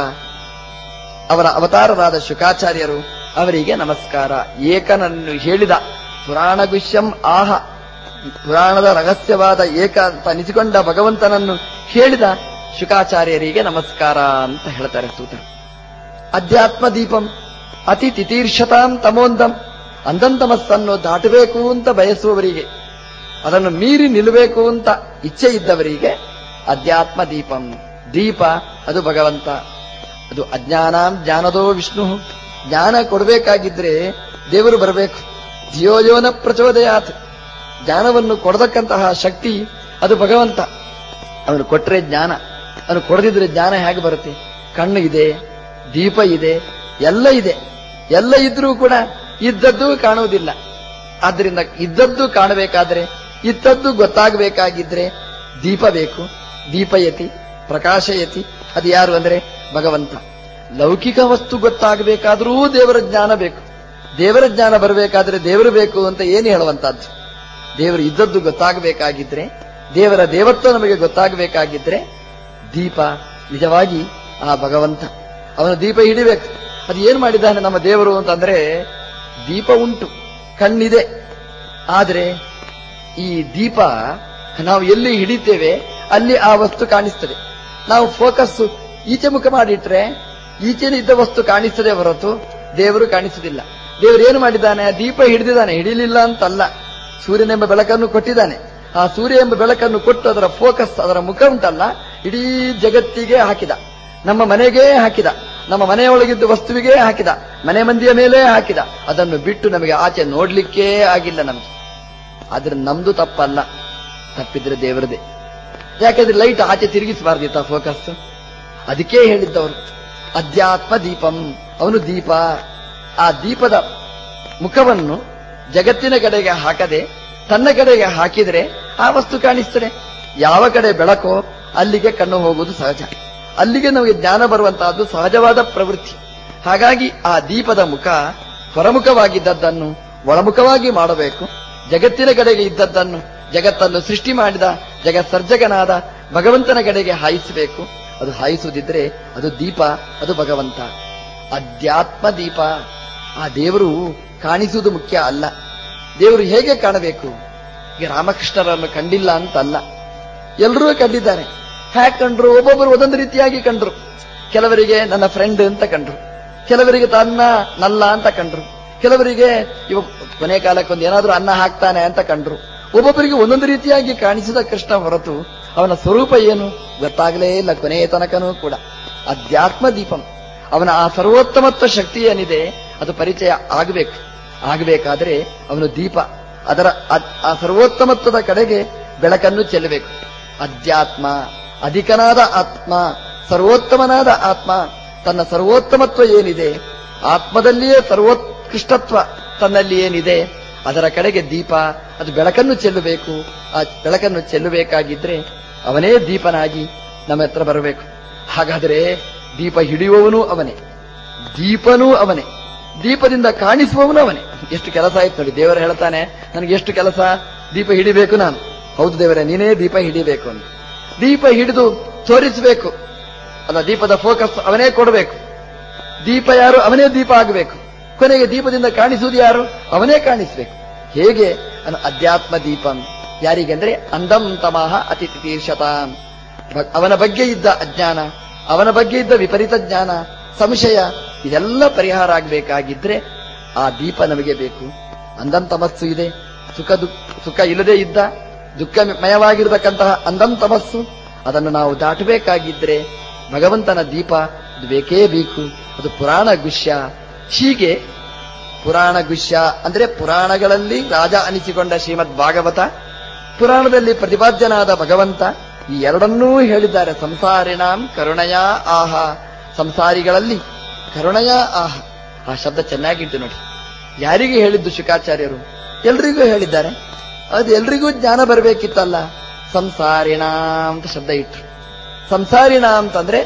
ಅವರ ಅವತಾರರಾದ ಶುಕಾಚಾರ್ಯರು ಅವರಿಗೆ ನಮಸ್ಕಾರ ಏಕನನ್ನು ಹೇಳಿದ ಪುರಾಣ ಗುಷ್ಯಂ ಆಹ ಪುರಾಣದ ರಹಸ್ಯವಾದ ಏಕ ಅಂತ ಅನಿಸಿಕೊಂಡ ಭಗವಂತನನ್ನು ಹೇಳಿದ ಶುಕಾಚಾರ್ಯರಿಗೆ ನಮಸ್ಕಾರ ಅಂತ ಹೇಳ್ತಾರೆ ಸೂತ್ರ ಅಧ್ಯಾತ್ಮ ದೀಪಂ ಅತಿ ತಿತೀರ್ಷತಾಂ ತಮೋಂದಂ ಅಂದಂತಮಸ್ಸನ್ನು ದಾಟಬೇಕು ಅಂತ ಬಯಸುವವರಿಗೆ ಅದನ್ನು ಮೀರಿ ನಿಲ್ಲಬೇಕು ಅಂತ ಇಚ್ಛೆ ಇದ್ದವರಿಗೆ ಅಧ್ಯಾತ್ಮ ದೀಪಂ ದೀಪ ಅದು ಭಗವಂತ ಅದು ಅಜ್ಞಾನಾಂ ಜ್ಞಾನದೋ ವಿಷ್ಣು ಜ್ಞಾನ ಕೊಡಬೇಕಾಗಿದ್ರೆ ದೇವರು ಬರಬೇಕು ಧಿಯೋಯೋನ ಪ್ರಚೋದಯಾತ್ ಜ್ಞಾನವನ್ನು ಕೊಡತಕ್ಕಂತಹ ಶಕ್ತಿ ಅದು ಭಗವಂತ ಅವನು ಕೊಟ್ಟರೆ ಜ್ಞಾನ ಅವನು ಕೊಡದಿದ್ರೆ ಜ್ಞಾನ ಹೇಗೆ ಬರುತ್ತೆ ಕಣ್ಣು ಇದೆ ದೀಪ ಇದೆ ಎಲ್ಲ ಇದೆ ಎಲ್ಲ ಇದ್ರೂ ಕೂಡ ಇದ್ದದ್ದು ಕಾಣುವುದಿಲ್ಲ ಆದ್ದರಿಂದ ಇದ್ದದ್ದು ಕಾಣಬೇಕಾದ್ರೆ ಇದ್ದದ್ದು ಗೊತ್ತಾಗಬೇಕಾಗಿದ್ರೆ ದೀಪ ಬೇಕು ದೀಪಯತಿ ಪ್ರಕಾಶಯತಿ ಅದು ಯಾರು ಅಂದ್ರೆ ಭಗವಂತ ಲೌಕಿಕ ವಸ್ತು ಗೊತ್ತಾಗಬೇಕಾದ್ರೂ ದೇವರ ಜ್ಞಾನ ಬೇಕು ದೇವರ ಜ್ಞಾನ ಬರಬೇಕಾದ್ರೆ ದೇವರು ಬೇಕು ಅಂತ ಏನು ಹೇಳುವಂತಹದ್ದು ದೇವರು ಇದ್ದದ್ದು ಗೊತ್ತಾಗಬೇಕಾಗಿದ್ರೆ ದೇವರ ದೇವತ್ವ ನಮಗೆ ಗೊತ್ತಾಗಬೇಕಾಗಿದ್ರೆ ದೀಪ ನಿಜವಾಗಿ ಆ ಭಗವಂತ ಅವನು ದೀಪ ಹಿಡಿಬೇಕು ಅದು ಏನ್ ಮಾಡಿದ್ದಾನೆ ನಮ್ಮ ದೇವರು ಅಂತಂದ್ರೆ ದೀಪ ಉಂಟು ಕಣ್ಣಿದೆ ಆದ್ರೆ ಈ ದೀಪ ನಾವು ಎಲ್ಲಿ ಹಿಡಿತೇವೆ ಅಲ್ಲಿ ಆ ವಸ್ತು ಕಾಣಿಸ್ತದೆ ನಾವು ಫೋಕಸ್ ಈಚೆ ಮುಖ ಮಾಡಿಟ್ರೆ ಈಚೆನ ಇದ್ದ ವಸ್ತು ಕಾಣಿಸ್ತದೆ ಹೊರತು ದೇವರು ಕಾಣಿಸುವುದಿಲ್ಲ ದೇವರು ಏನು ಮಾಡಿದ್ದಾನೆ ದೀಪ ಹಿಡಿದಿದ್ದಾನೆ ಹಿಡಿಲಿಲ್ಲ ಅಂತಲ್ಲ ಸೂರ್ಯನೆಂಬ ಬೆಳಕನ್ನು ಕೊಟ್ಟಿದ್ದಾನೆ ಆ ಸೂರ್ಯ ಎಂಬ ಬೆಳಕನ್ನು ಕೊಟ್ಟು ಅದರ ಫೋಕಸ್ ಅದರ ಮುಖ ಉಂಟಲ್ಲ ಇಡೀ ಜಗತ್ತಿಗೆ ಹಾಕಿದ ನಮ್ಮ ಮನೆಗೆ ಹಾಕಿದ ನಮ್ಮ ಮನೆಯೊಳಗಿದ್ದ ವಸ್ತುವಿಗೆ ಹಾಕಿದ ಮನೆ ಮಂದಿಯ ಮೇಲೆ ಹಾಕಿದ ಅದನ್ನು ಬಿಟ್ಟು ನಮಗೆ ಆಚೆ ನೋಡ್ಲಿಕ್ಕೇ ಆಗಿಲ್ಲ ನಮಗೆ ಆದ್ರೆ ನಮ್ದು ತಪ್ಪಲ್ಲ ತಪ್ಪಿದ್ರೆ ದೇವರದೇ ಯಾಕಂದ್ರೆ ಲೈಟ್ ಆಚೆ ತಿರುಗಿಸಬಾರ್ದಿತ್ತ ಫೋಕಸ್ ಅದಕ್ಕೆ ಹೇಳಿದ್ದವರು ಅಧ್ಯಾತ್ಮ ದೀಪಂ ಅವನು ದೀಪ ಆ ದೀಪದ ಮುಖವನ್ನು ಜಗತ್ತಿನ ಕಡೆಗೆ ಹಾಕದೆ ತನ್ನ ಕಡೆಗೆ ಹಾಕಿದ್ರೆ ಆ ವಸ್ತು ಕಾಣಿಸ್ತದೆ ಯಾವ ಕಡೆ ಬೆಳಕೋ ಅಲ್ಲಿಗೆ ಕಣ್ಣು ಹೋಗುವುದು ಸಹಜ ಅಲ್ಲಿಗೆ ನಮಗೆ ಜ್ಞಾನ ಬರುವಂತಹದ್ದು ಸಹಜವಾದ ಪ್ರವೃತ್ತಿ ಹಾಗಾಗಿ ಆ ದೀಪದ ಮುಖ ಹೊರಮುಖವಾಗಿದ್ದದ್ದನ್ನು ಒಳಮುಖವಾಗಿ ಮಾಡಬೇಕು ಜಗತ್ತಿನ ಕಡೆಗೆ ಇದ್ದದ್ದನ್ನು ಜಗತ್ತನ್ನು ಸೃಷ್ಟಿ ಮಾಡಿದ ಜಗತ್ ಸರ್ಜಕನಾದ ಭಗವಂತನ ಕಡೆಗೆ ಹಾಯಿಸಬೇಕು ಅದು ಹಾಯಿಸುವುದಿದ್ರೆ ಅದು ದೀಪ ಅದು ಭಗವಂತ ಅಧ್ಯಾತ್ಮ ದೀಪ ಆ ದೇವರು ಕಾಣಿಸುವುದು ಮುಖ್ಯ ಅಲ್ಲ ದೇವರು ಹೇಗೆ ಕಾಣಬೇಕು ಈಗ ರಾಮಕೃಷ್ಣರನ್ನು ಕಂಡಿಲ್ಲ ಅಂತಲ್ಲ ಎಲ್ಲರೂ ಕಂಡಿದ್ದಾರೆ ಹ್ಯಾಕ್ ಕಂಡ್ರು ಒಬ್ಬೊಬ್ಬರು ಒಂದೊಂದು ರೀತಿಯಾಗಿ ಕಂಡ್ರು ಕೆಲವರಿಗೆ ನನ್ನ ಫ್ರೆಂಡ್ ಅಂತ ಕಂಡ್ರು ಕೆಲವರಿಗೆ ತನ್ನ ನಲ್ಲ ಅಂತ ಕಂಡ್ರು ಕೆಲವರಿಗೆ ಇವ ಕೊನೆ ಕಾಲಕ್ಕೆ ಒಂದು ಏನಾದ್ರೂ ಅನ್ನ ಹಾಕ್ತಾನೆ ಅಂತ ಕಂಡ್ರು ಒಬ್ಬೊಬ್ಬರಿಗೆ ಒಂದೊಂದು ರೀತಿಯಾಗಿ ಕಾಣಿಸಿದ ಕೃಷ್ಣ ಹೊರತು ಅವನ ಸ್ವರೂಪ ಏನು ಗೊತ್ತಾಗಲೇ ಇಲ್ಲ ಕೊನೆಯ ತನಕನೂ ಕೂಡ ಅಧ್ಯಾತ್ಮ ದೀಪಂ ಅವನ ಆ ಸರ್ವೋತ್ತಮತ್ವ ಶಕ್ತಿ ಏನಿದೆ ಅದು ಪರಿಚಯ ಆಗಬೇಕು ಆಗಬೇಕಾದ್ರೆ ಅವನು ದೀಪ ಅದರ ಅದ್- ಆ ಸರ್ವೋತ್ತಮತ್ವದ ಕಡೆಗೆ ಬೆಳಕನ್ನು ಚೆಲ್ಲಬೇಕು ಅಧ್ಯಾತ್ಮ ಅಧಿಕನಾದ ಆತ್ಮ ಸರ್ವೋತ್ತಮನಾದ ಆತ್ಮ ತನ್ನ ಸರ್ವೋತ್ತಮತ್ವ ಏನಿದೆ ಆತ್ಮದಲ್ಲಿಯೇ ಸರ್ವೋತ್ಕೃಷ್ಟತ್ವ ತನ್ನಲ್ಲಿ ಏನಿದೆ ಅದರ ಕಡೆಗೆ ದೀಪ ಅದು ಬೆಳಕನ್ನು ಚೆಲ್ಲಬೇಕು ಆ ಬೆಳಕನ್ನು ಚೆಲ್ಲಬೇಕಾಗಿದ್ರೆ ಅವನೇ ದೀಪನಾಗಿ ನಮ್ಮ ಹತ್ರ ಬರಬೇಕು ಹಾಗಾದರೆ ದೀಪ ಹಿಡಿಯುವವನು ಅವನೇ ದೀಪನೂ ಅವನೇ ದೀಪದಿಂದ ಕಾಣಿಸುವವನು ಅವನೇ ಎಷ್ಟು ಕೆಲಸ ಆಯ್ತು ನೋಡಿ ದೇವರು ಹೇಳ್ತಾನೆ ನನಗೆ ಎಷ್ಟು ಕೆಲಸ ದೀಪ ಹಿಡಿಬೇಕು ನಾನು ಹೌದು ದೇವರೇ ನೀನೇ ದೀಪ ಹಿಡಿಬೇಕು ಅಂತ ದೀಪ ಹಿಡಿದು ತೋರಿಸಬೇಕು ಅಲ್ಲ ದೀಪದ ಫೋಕಸ್ ಅವನೇ ಕೊಡಬೇಕು ದೀಪ ಯಾರು ಅವನೇ ದೀಪ ಆಗಬೇಕು ಕೊನೆಗೆ ದೀಪದಿಂದ ಕಾಣಿಸುವುದು ಯಾರು ಅವನೇ ಕಾಣಿಸಬೇಕು ಹೇಗೆ ಅನ್ನು ಅಧ್ಯಾತ್ಮ ದೀಪಂ ಯಾರಿಗೆಂದ್ರೆ ಅಂದಂ ತಮಃ ಅತಿಥಿ ತೀರ್ಷತಾಂ ಭ- ಅವನ ಬಗ್ಗೆ ಇದ್ದ ಅಜ್ಞಾನ ಅವನ ಬಗ್ಗೆ ಇದ್ದ ವಿಪರೀತ ಜ್ಞಾನ ಸಂಶಯ ಇದೆಲ್ಲ ಪರಿಹಾರ ಆಗಬೇಕಾಗಿದ್ರೆ ಆ ದೀಪ ನಮಗೆ ಬೇಕು ಅಂದಂ ತಮಸ್ಸು ಇದೆ ಸುಖ ದುಃಖ ಸುಖ ಇಲ್ಲದೆ ಇದ್ದ ದುಃಖಮಯವಾಗಿರತಕ್ಕಂತಹ ಅಂದಂ ತಮಸ್ಸು ಅದನ್ನು ನಾವು ದಾಟಬೇಕಾಗಿದ್ರೆ ಭಗವಂತನ ದೀಪ ಅದು ಬೇಕೇ ಬೇಕು ಅದು ಪುರಾಣ ಗುಷ್ಯ ಹೀಗೆ ಪುರಾಣ ಗುಷ್ಯ ಅಂದ್ರೆ ಪುರಾಣಗಳಲ್ಲಿ ರಾಜ ಅನಿಸಿಕೊಂಡ ಶ್ರೀಮದ್ ಭಾಗವತ ಪುರಾಣದಲ್ಲಿ ಪ್ರತಿಪಾದ್ಯನಾದ ಭಗವಂತ ಈ ಎರಡನ್ನೂ ಹೇಳಿದ್ದಾರೆ ಸಂಸಾರಿಣಾಂ ಕರುಣಯ ಆಹ ಸಂಸಾರಿಗಳಲ್ಲಿ ಕರುಣಯ ಆಹ ಆ ಶಬ್ದ ಚೆನ್ನಾಗಿತ್ತು ನೋಡಿ ಯಾರಿಗೆ ಹೇಳಿದ್ದು ಶುಕಾಚಾರ್ಯರು ಎಲ್ರಿಗೂ ಹೇಳಿದ್ದಾರೆ ಅದು ಎಲ್ರಿಗೂ ಜ್ಞಾನ ಬರಬೇಕಿತ್ತಲ್ಲ ಸಂಸಾರಿಣ ಅಂತ ಶಬ್ದ ಇಟ್ರು ಸಂಸಾರಿಣ ಅಂತಂದ್ರೆ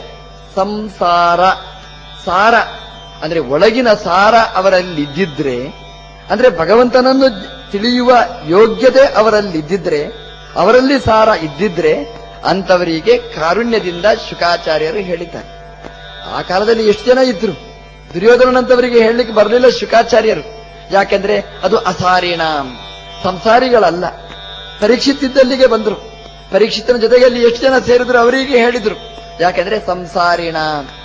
ಸಂಸಾರ ಸಾರ ಅಂದ್ರೆ ಒಳಗಿನ ಸಾರ ಅವರಲ್ಲಿ ಇದ್ದಿದ್ರೆ ಅಂದ್ರೆ ಭಗವಂತನನ್ನು ತಿಳಿಯುವ ಯೋಗ್ಯತೆ ಅವರಲ್ಲಿ ಇದ್ದಿದ್ರೆ ಅವರಲ್ಲಿ ಸಾರ ಇದ್ದಿದ್ರೆ ಅಂತವರಿಗೆ ಕಾರುಣ್ಯದಿಂದ ಶುಕಾಚಾರ್ಯರು ಹೇಳಿದ್ದಾರೆ ಆ ಕಾಲದಲ್ಲಿ ಎಷ್ಟು ಜನ ಇದ್ರು ದುರ್ಯೋಧನಂತವರಿಗೆ ಹೇಳಲಿಕ್ಕೆ ಬರಲಿಲ್ಲ ಶುಕಾಚಾರ್ಯರು ಯಾಕೆಂದ್ರೆ ಅದು ಅಸಾರಿಣ ಸಂಸಾರಿಗಳಲ್ಲ ಪರೀಕ್ಷಿತ್ತಿದ್ದಲ್ಲಿಗೆ ಬಂದ್ರು ಪರೀಕ್ಷಿತನ ಜೊತೆಗೆ ಅಲ್ಲಿ ಎಷ್ಟು ಜನ ಸೇರಿದ್ರು ಅವರಿಗೆ ಹೇಳಿದ್ರು ಯಾಕೆಂದ್ರೆ ಸಂಸಾರಿಣ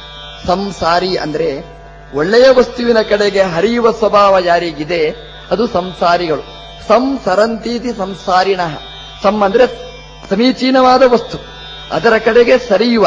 ಸಂಸಾರಿ ಅಂದ್ರೆ ಒಳ್ಳೆಯ ವಸ್ತುವಿನ ಕಡೆಗೆ ಹರಿಯುವ ಸ್ವಭಾವ ಯಾರಿಗಿದೆ ಅದು ಸಂಸಾರಿಗಳು ಸಂಸರಂತೀತಿ ಸಂಸಾರಿಣ ಸಂ ಅಂದ್ರೆ ಸಮೀಚೀನವಾದ ವಸ್ತು ಅದರ ಕಡೆಗೆ ಸರಿಯುವ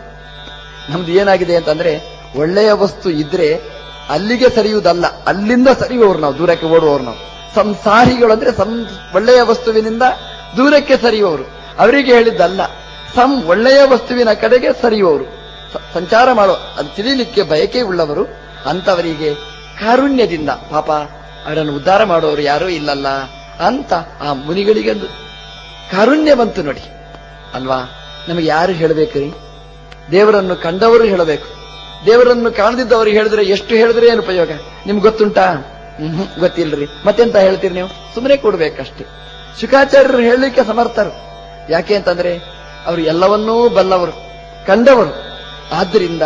ನಮ್ದು ಏನಾಗಿದೆ ಅಂತಂದ್ರೆ ಒಳ್ಳೆಯ ವಸ್ತು ಇದ್ರೆ ಅಲ್ಲಿಗೆ ಸರಿಯುವುದಲ್ಲ ಅಲ್ಲಿಂದ ಸರಿಯುವವರು ನಾವು ದೂರಕ್ಕೆ ಓಡುವವರು ನಾವು ಸಂಸಾರಿಗಳು ಅಂದ್ರೆ ಸಂ ಒಳ್ಳೆಯ ವಸ್ತುವಿನಿಂದ ದೂರಕ್ಕೆ ಸರಿಯುವವರು ಅವರಿಗೆ ಹೇಳಿದ್ದಲ್ಲ ಸಂ ಒಳ್ಳೆಯ ವಸ್ತುವಿನ ಕಡೆಗೆ ಸರಿಯುವವರು ಸ- ಸಂಚಾರ ಮಾಡೋ ಅದು ತಿಳಿಲಿಕ್ಕೆ ಬಯಕೆ ಉಳ್ಳವರು ಅಂತವರಿಗೆ ಕಾರುಣ್ಯದಿಂದ ಪಾಪ ಅವರನ್ನು ಉದ್ಧಾರ ಮಾಡೋರು ಯಾರೂ ಇಲ್ಲಲ್ಲ ಅಂತ ಆ ಮುನಿಗಳಿಗೆ ಒಂದು ಕಾರುಣ್ಯ ಬಂತು ನೋಡಿ ಅಲ್ವಾ ನಮಗೆ ಯಾರು ಹೇಳಬೇಕ್ರಿ ದೇವರನ್ನು ಕಂಡವರು ಹೇಳಬೇಕು ದೇವರನ್ನು ಕಾಣದಿದ್ದವರು ಹೇಳಿದ್ರೆ ಎಷ್ಟು ಹೇಳಿದ್ರೆ ಏನು ಉಪಯೋಗ ನಿಮ್ಗೆ ಗೊತ್ತುಂಟಾ ಹ್ಮ್ ಗೊತ್ತಿಲ್ರಿ ಮತ್ತೆಂತ ಹೇಳ್ತೀರಿ ನೀವು ಸುಮ್ಮನೆ ಕೊಡ್ಬೇಕಷ್ಟೇ ಶುಕಾಚಾರ್ಯರು ಹೇಳಲಿಕ್ಕೆ ಸಮರ್ಥರು ಯಾಕೆ ಅಂತಂದ್ರೆ ಅವರು ಎಲ್ಲವನ್ನೂ ಬಲ್ಲವರು ಕಂಡವರು ಆದ್ದರಿಂದ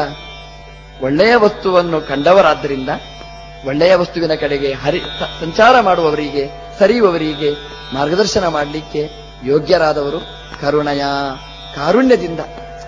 ಒಳ್ಳೆಯ ವಸ್ತುವನ್ನು ಕಂಡವರಾದ್ದರಿಂದ ಒಳ್ಳೆಯ ವಸ್ತುವಿನ ಕಡೆಗೆ ಹರಿ ಸ- ಸಂಚಾರ ಮಾಡುವವರಿಗೆ ಸರಿಯುವವರಿಗೆ ಮಾರ್ಗದರ್ಶನ ಮಾಡಲಿಕ್ಕೆ ಯೋಗ್ಯರಾದವರು ಕರುಣಯ ಕಾರುಣ್ಯದಿಂದ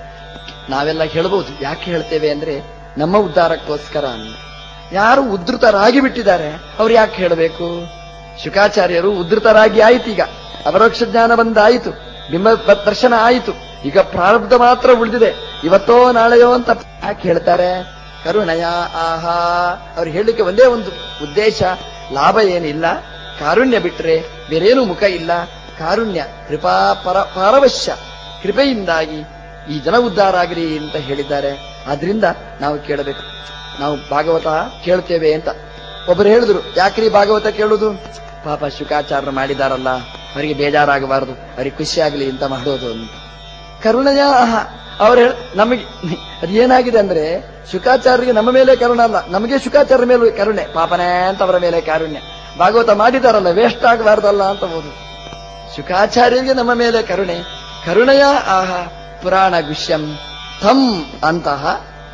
ನಾವೆಲ್ಲ ಹೇಳಬಹುದು ಯಾಕೆ ಹೇಳ್ತೇವೆ ಅಂದ್ರೆ ನಮ್ಮ ಉದ್ಧಾರಕ್ಕೋಸ್ಕರ ಅಂತ ಯಾರು ಉದ್ಧತರಾಗಿ ಬಿಟ್ಟಿದ್ದಾರೆ ಅವ್ರು ಯಾಕೆ ಹೇಳಬೇಕು ಶುಕಾಚಾರ್ಯರು ಉದ್ಧತರಾಗಿ ಆಯ್ತು ಈಗ ಅಪರೋಕ್ಷ ಜ್ಞಾನ ಬಂದಾಯಿತು ಬಿಂಬ ದರ್ಶನ ಆಯಿತು ಈಗ ಪ್ರಾರಬ್ಧ ಮಾತ್ರ ಉಳಿದಿದೆ ಇವತ್ತೋ ನಾಳೆಯೋ ಅಂತ ಯಾಕೆ ಹೇಳ್ತಾರೆ ಕರುಣಯ ಆಹಾ ಅವ್ರು ಹೇಳಲಿಕ್ಕೆ ಒಂದೇ ಒಂದು ಉದ್ದೇಶ ಲಾಭ ಏನಿಲ್ಲ ಕಾರುಣ್ಯ ಬಿಟ್ರೆ ಬೇರೇನು ಮುಖ ಇಲ್ಲ ಕಾರುಣ್ಯ ಕೃಪಾ ಪರ ಪಾರವಶ್ಯ ಕೃಪೆಯಿಂದಾಗಿ ಈ ಜನ ಉದ್ಧಾರ ಆಗಲಿ ಅಂತ ಹೇಳಿದ್ದಾರೆ ಆದ್ರಿಂದ ನಾವು ಕೇಳಬೇಕು ನಾವು ಭಾಗವತ ಕೇಳ್ತೇವೆ ಅಂತ ಒಬ್ಬರು ಹೇಳಿದ್ರು ಯಾಕ್ರಿ ಭಾಗವತ ಕೇಳುದು ಪಾಪ ಶುಕಾಚಾರ್ಯರು ಮಾಡಿದಾರಲ್ಲ ಅವರಿಗೆ ಬೇಜಾರಾಗಬಾರದು ಅವರಿಗೆ ಖುಷಿ ಆಗಲಿ ಅಂತ ಮಾಡೋದು ಅಂತ ಕರುಣಯ ಅವ್ರು ಹೇಳ ನಮಗೆ ಅದೇನಾಗಿದೆ ಅಂದ್ರೆ ಶುಕಾಚಾರ್ಯರಿಗೆ ನಮ್ಮ ಮೇಲೆ ಕರುಣ ಅಲ್ಲ ನಮಗೆ ಶುಕಾಚಾರ್ಯ ಮೇಲೆ ಕರುಣೆ ಪಾಪನೇ ಅಂತ ಅವರ ಮೇಲೆ ಕಾರುಣ್ಯ ಭಾಗವತ ಮಾಡಿದಾರಲ್ಲ ವೇಸ್ಟ್ ಆಗಬಾರ್ದಲ್ಲ ಅಂತ ಓದು ಶುಕಾಚಾರ್ಯರಿಗೆ ನಮ್ಮ ಮೇಲೆ ಕರುಣೆ ಕರುಣೆಯ ಆಹ ಪುರಾಣ ಗುಷ್ಯಂ ಥಂ ಅಂತಹ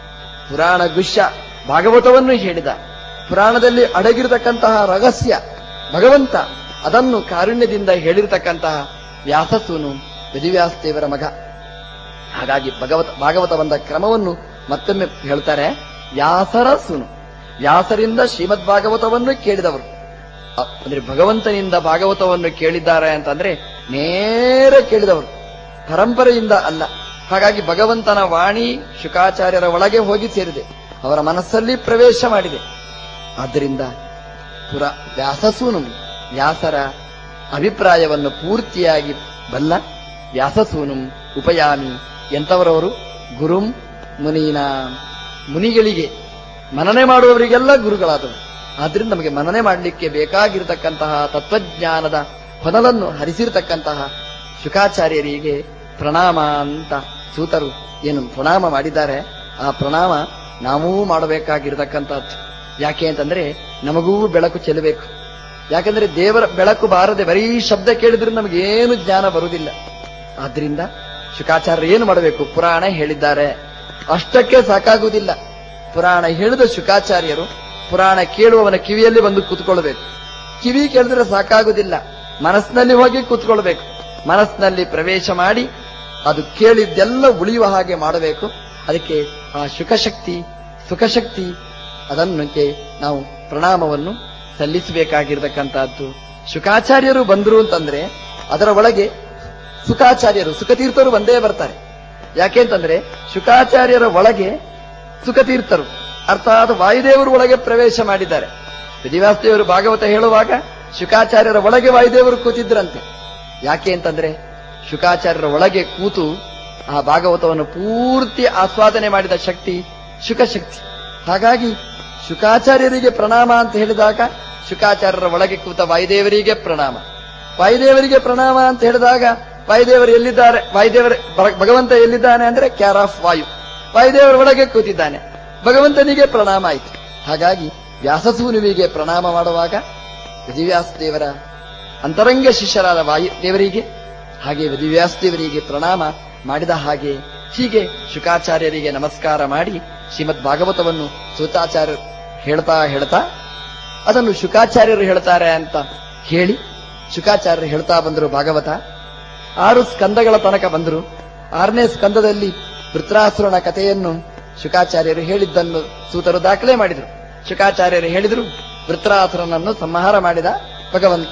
ಪುರಾಣ ಗುಷ್ಯ ಭಾಗವತವನ್ನು ಹೇಳಿದ ಪುರಾಣದಲ್ಲಿ ಅಡಗಿರತಕ್ಕಂತಹ ರಹಸ್ಯ ಭಗವಂತ ಅದನ್ನು ಕಾರುಣ್ಯದಿಂದ ಹೇಳಿರತಕ್ಕಂತಹ ವ್ಯಾಸಸೂನು ವೇದಿವ್ಯಾಸದೇವರ ಮಗ ಹಾಗಾಗಿ ಭಗವತ ಭಾಗವತ ಬಂದ ಕ್ರಮವನ್ನು ಮತ್ತೊಮ್ಮೆ ಹೇಳ್ತಾರೆ ವ್ಯಾಸರ ಸುನು ವ್ಯಾಸರಿಂದ ಶ್ರೀಮದ್ ಭಾಗವತವನ್ನು ಕೇಳಿದವರು ಅ- ಅಂದ್ರೆ ಭಗವಂತನಿಂದ ಭಾಗವತವನ್ನು ಕೇಳಿದ್ದಾರೆ ಅಂತಂದ್ರೆ ನೇರ ಕೇಳಿದವರು ಪರಂಪರೆಯಿಂದ ಅಲ್ಲ ಹಾಗಾಗಿ ಭಗವಂತನ ವಾಣಿ ಶುಕಾಚಾರ್ಯರ ಒಳಗೆ ಹೋಗಿ ಸೇರಿದೆ ಅವರ ಮನಸ್ಸಲ್ಲಿ ಪ್ರವೇಶ ಮಾಡಿದೆ ಆದ್ದರಿಂದ ಪುರ ವ್ಯಾಸಸೂನು ವ್ಯಾಸರ ಅಭಿಪ್ರಾಯವನ್ನು ಪೂರ್ತಿಯಾಗಿ ಬಲ್ಲ ವ್ಯಾಸಸೂನು ಉಪಯಾಮಿ ಎಂತವರವರು ಗುರುಂ ಮುನೀನ ಮುನಿಗಳಿಗೆ ಮನನೆ ಮಾಡುವವರಿಗೆಲ್ಲ ಗುರುಗಳಾದವರು ಆದ್ರಿಂದ ನಮಗೆ ಮನನೆ ಮಾಡಲಿಕ್ಕೆ ಬೇಕಾಗಿರತಕ್ಕಂತಹ ತತ್ವಜ್ಞಾನದ ಹೊನಲನ್ನು ಹರಿಸಿರ್ತಕ್ಕಂತಹ ಶುಕಾಚಾರ್ಯರಿಗೆ ಪ್ರಣಾಮ ಅಂತ ಸೂತರು ಏನು ಪ್ರಣಾಮ ಮಾಡಿದ್ದಾರೆ ಆ ಪ್ರಣಾಮ ನಾವೂ ಮಾಡಬೇಕಾಗಿರತಕ್ಕಂಥದ್ದು ಯಾಕೆ ಅಂತಂದ್ರೆ ನಮಗೂ ಬೆಳಕು ಚೆಲ್ಲಬೇಕು ಯಾಕಂದ್ರೆ ದೇವರ ಬೆಳಕು ಬಾರದೆ ಬರೀ ಶಬ್ದ ಕೇಳಿದ್ರೆ ನಮಗೇನು ಜ್ಞಾನ ಬರುವುದಿಲ್ಲ ಆದ್ರಿಂದ ಶುಕಾಚಾರ್ಯರು ಏನು ಮಾಡಬೇಕು ಪುರಾಣ ಹೇಳಿದ್ದಾರೆ ಅಷ್ಟಕ್ಕೆ ಸಾಕಾಗುವುದಿಲ್ಲ ಪುರಾಣ ಹೇಳಿದ ಶುಕಾಚಾರ್ಯರು ಪುರಾಣ ಕೇಳುವವನ ಕಿವಿಯಲ್ಲಿ ಬಂದು ಕೂತ್ಕೊಳ್ಬೇಕು ಕಿವಿ ಕೇಳಿದ್ರೆ ಸಾಕಾಗುವುದಿಲ್ಲ ಮನಸ್ಸಿನಲ್ಲಿ ಹೋಗಿ ಕೂತ್ಕೊಳ್ಬೇಕು ಮನಸ್ಸಿನಲ್ಲಿ ಪ್ರವೇಶ ಮಾಡಿ ಅದು ಕೇಳಿದ್ದೆಲ್ಲ ಉಳಿಯುವ ಹಾಗೆ ಮಾಡಬೇಕು ಅದಕ್ಕೆ ಆ ಶುಕಶಕ್ತಿ ಸುಖಶಕ್ತಿ ಅದನ್ನಕ್ಕೆ ನಾವು ಪ್ರಣಾಮವನ್ನು ಸಲ್ಲಿಸಬೇಕಾಗಿರ್ತಕ್ಕಂಥದ್ದು ಶುಕಾಚಾರ್ಯರು ಬಂದರು ಅಂತಂದ್ರೆ ಅದರ ಒಳಗೆ ಸುಖಾಚಾರ್ಯರು ಸುಖತೀರ್ಥರು ಬಂದೇ ಬರ್ತಾರೆ ಯಾಕೆ ಅಂತಂದ್ರೆ ಶುಕಾಚಾರ್ಯರ ಒಳಗೆ ಸುಖತೀರ್ಥರು ಅರ್ಥಾತ್ ವಾಯುದೇವರು ಒಳಗೆ ಪ್ರವೇಶ ಮಾಡಿದ್ದಾರೆ ವಿಧಿವ್ಯಾಸದೇವರು ಭಾಗವತ ಹೇಳುವಾಗ ಶುಕಾಚಾರ್ಯರ ಒಳಗೆ ವಾಯುದೇವರು ಕೂತಿದ್ರಂತೆ ಯಾಕೆ ಅಂತಂದ್ರೆ ಶುಕಾಚಾರ್ಯರ ಒಳಗೆ ಕೂತು ಆ ಭಾಗವತವನ್ನು ಪೂರ್ತಿ ಆಸ್ವಾದನೆ ಮಾಡಿದ ಶಕ್ತಿ ಶುಕಶಕ್ತಿ ಹಾಗಾಗಿ ಶುಕಾಚಾರ್ಯರಿಗೆ ಪ್ರಣಾಮ ಅಂತ ಹೇಳಿದಾಗ ಶುಕಾಚಾರ್ಯರ ಒಳಗೆ ಕೂತ ವಾಯುದೇವರಿಗೆ ಪ್ರಣಾಮ ವಾಯುದೇವರಿಗೆ ಪ್ರಣಾಮ ಅಂತ ಹೇಳಿದಾಗ ವಾಯುದೇವರು ಎಲ್ಲಿದ್ದಾರೆ ವಾಯುದೇವರ ಭ- ಭಗವಂತ ಎಲ್ಲಿದ್ದಾನೆ ಅಂದ್ರೆ ಕ್ಯಾರ್ ಆಫ್ ವಾಯು ವಾಯುದೇವರ ಒಳಗೆ ಕೂತಿದ್ದಾನೆ ಭಗವಂತನಿಗೆ ಪ್ರಣಾಮ ಆಯಿತು ಹಾಗಾಗಿ ವ್ಯಾಸಸೂನುವಿಗೆ ಪ್ರಣಾಮ ಮಾಡುವಾಗ ವಿಧಿವ್ಯಾಸ ದೇವರ ಅಂತರಂಗ ಶಿಷ್ಯರಾದ ವಾಯು ದೇವರಿಗೆ ಹಾಗೆ ವಿಧಿವ್ಯಾಸ ದೇವರಿಗೆ ಪ್ರಣಾಮ ಮಾಡಿದ ಹಾಗೆ ಹೀಗೆ ಶುಕಾಚಾರ್ಯರಿಗೆ ನಮಸ್ಕಾರ ಮಾಡಿ ಶ್ರೀಮದ್ ಭಾಗವತವನ್ನು ಸೂತಾಚಾರ್ಯರು ಹೇಳ್ತಾ ಹೇಳ್ತಾ ಅದನ್ನು ಶುಕಾಚಾರ್ಯರು ಹೇಳ್ತಾರೆ ಅಂತ ಹೇಳಿ ಶುಕಾಚಾರ್ಯರು ಹೇಳ್ತಾ ಬಂದರು ಭಾಗವತ ಆರು ಸ್ಕಂದಗಳ ತನಕ ಬಂದರು ಆರನೇ ಸ್ಕಂದದಲ್ಲಿ ವೃತ್ರಾಸುರನ ಕಥೆಯನ್ನು ಶುಕಾಚಾರ್ಯರು ಹೇಳಿದ್ದನ್ನು ಸೂತರು ದಾಖಲೆ ಮಾಡಿದರು ಶುಕಾಚಾರ್ಯರು ಹೇಳಿದರು ವೃತ್ರಾಸುರನನ್ನು ಸಂಹಾರ ಮಾಡಿದ ಭಗವಂತ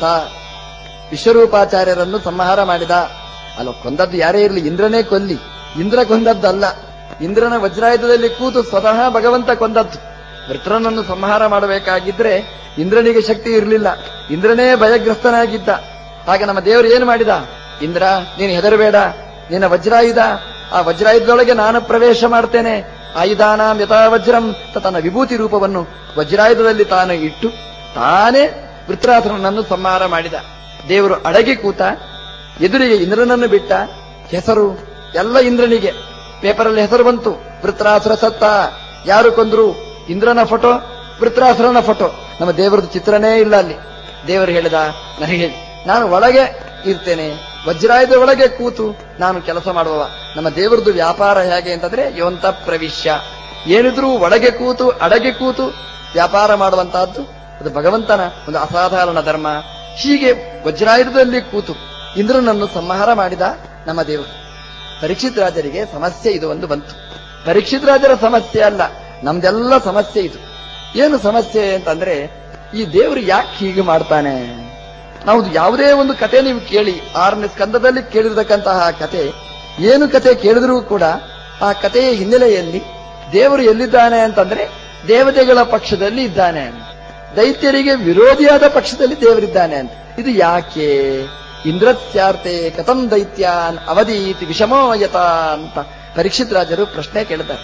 ವಿಶ್ವರೂಪಾಚಾರ್ಯರನ್ನು ಸಂಹಾರ ಮಾಡಿದ ಅಲ್ಲ ಕೊಂದದ್ದು ಯಾರೇ ಇರಲಿ ಇಂದ್ರನೇ ಕೊಲ್ಲಿ ಇಂದ್ರ ಕೊಂದದ್ದಲ್ಲ ಇಂದ್ರನ ವಜ್ರಾಯುಧದಲ್ಲಿ ಕೂತು ಸ್ವತಃ ಭಗವಂತ ಕೊಂದದ್ದು ವೃತ್ರನನ್ನು ಸಂಹಾರ ಮಾಡಬೇಕಾಗಿದ್ರೆ ಇಂದ್ರನಿಗೆ ಶಕ್ತಿ ಇರಲಿಲ್ಲ ಇಂದ್ರನೇ ಭಯಗ್ರಸ್ತನಾಗಿದ್ದ ಆಗ ನಮ್ಮ ದೇವರು ಏನು ಮಾಡಿದ ಇಂದ್ರ ನೀನು ಹೆದರಬೇಡ ನಿನ್ನ ವಜ್ರಾಯುಧ ಆ ವಜ್ರಾಯುಧದೊಳಗೆ ನಾನು ಪ್ರವೇಶ ಮಾಡ್ತೇನೆ ಆಯುಧಾನಾಂ ಯಥಾ ವಜ್ರಂ ಅಂತ ತನ್ನ ವಿಭೂತಿ ರೂಪವನ್ನು ವಜ್ರಾಯುಧದಲ್ಲಿ ತಾನು ಇಟ್ಟು ತಾನೇ ವೃತ್ರಾಸುರನನ್ನು ಸಂಹಾರ ಮಾಡಿದ ದೇವರು ಅಡಗಿ ಕೂತ ಎದುರಿಗೆ ಇಂದ್ರನನ್ನು ಬಿಟ್ಟ ಹೆಸರು ಎಲ್ಲ ಇಂದ್ರನಿಗೆ ಪೇಪರಲ್ಲಿ ಹೆಸರು ಬಂತು ವೃತ್ರಾಸುರ ಸತ್ತ ಯಾರು ಕೊಂದ್ರು ಇಂದ್ರನ ಫೋಟೋ ವೃತ್ರಾಸುರನ ಫೋಟೋ ನಮ್ಮ ದೇವರದ್ದು ಚಿತ್ರನೇ ಇಲ್ಲ ಅಲ್ಲಿ ದೇವರು ಹೇಳಿದ ನನಗೆ ನಾನು ಒಳಗೆ ಇರ್ತೇನೆ ವಜ್ರಾಯುಧ ಒಳಗೆ ಕೂತು ನಾನು ಕೆಲಸ ಮಾಡುವವ ನಮ್ಮ ದೇವರದ್ದು ವ್ಯಾಪಾರ ಹೇಗೆ ಅಂತಂದ್ರೆ ಯೋಂತ ಪ್ರವಿಶ್ಯ ಏನಿದ್ರೂ ಒಳಗೆ ಕೂತು ಅಡಗೆ ಕೂತು ವ್ಯಾಪಾರ ಮಾಡುವಂತಹದ್ದು ಅದು ಭಗವಂತನ ಒಂದು ಅಸಾಧಾರಣ ಧರ್ಮ ಹೀಗೆ ವಜ್ರಾಯುಧದಲ್ಲಿ ಕೂತು ಇಂದ್ರನನ್ನು ಸಂಹಾರ ಮಾಡಿದ ನಮ್ಮ ದೇವರು ಪರೀಕ್ಷಿತ್ ರಾಜರಿಗೆ ಸಮಸ್ಯೆ ಇದು ಒಂದು ಬಂತು ಪರೀಕ್ಷಿತ್ ರಾಜರ ಸಮಸ್ಯೆ ಅಲ್ಲ ನಮ್ದೆಲ್ಲ ಸಮಸ್ಯೆ ಇದು ಏನು ಸಮಸ್ಯೆ ಅಂತಂದ್ರೆ ಈ ದೇವರು ಯಾಕೆ ಹೀಗೆ ಮಾಡ್ತಾನೆ ನಾವು ಯಾವುದೇ ಒಂದು ಕತೆ ನೀವು ಕೇಳಿ ಆರನೇ ಸ್ಕಂದದಲ್ಲಿ ಕೇಳಿರತಕ್ಕಂತಹ ಕತೆ ಏನು ಕತೆ ಕೇಳಿದ್ರೂ ಕೂಡ ಆ ಕಥೆಯ ಹಿನ್ನೆಲೆಯಲ್ಲಿ ದೇವರು ಎಲ್ಲಿದ್ದಾನೆ ಅಂತಂದ್ರೆ ದೇವತೆಗಳ ಪಕ್ಷದಲ್ಲಿ ಇದ್ದಾನೆ ಅಂತ ದೈತ್ಯರಿಗೆ ವಿರೋಧಿಯಾದ ಪಕ್ಷದಲ್ಲಿ ದೇವರಿದ್ದಾನೆ ಅಂತ ಇದು ಯಾಕೆ ಇಂದ್ರತ್ಯಾರ್ತೆ ಕಥಂ ದೈತ್ಯಾನ್ ಅವಧೀತ್ ವಿಷಮೋಯತ ಅಂತ ಪರೀಕ್ಷಿತ್ ರಾಜರು ಪ್ರಶ್ನೆ ಕೇಳಿದ್ದಾರೆ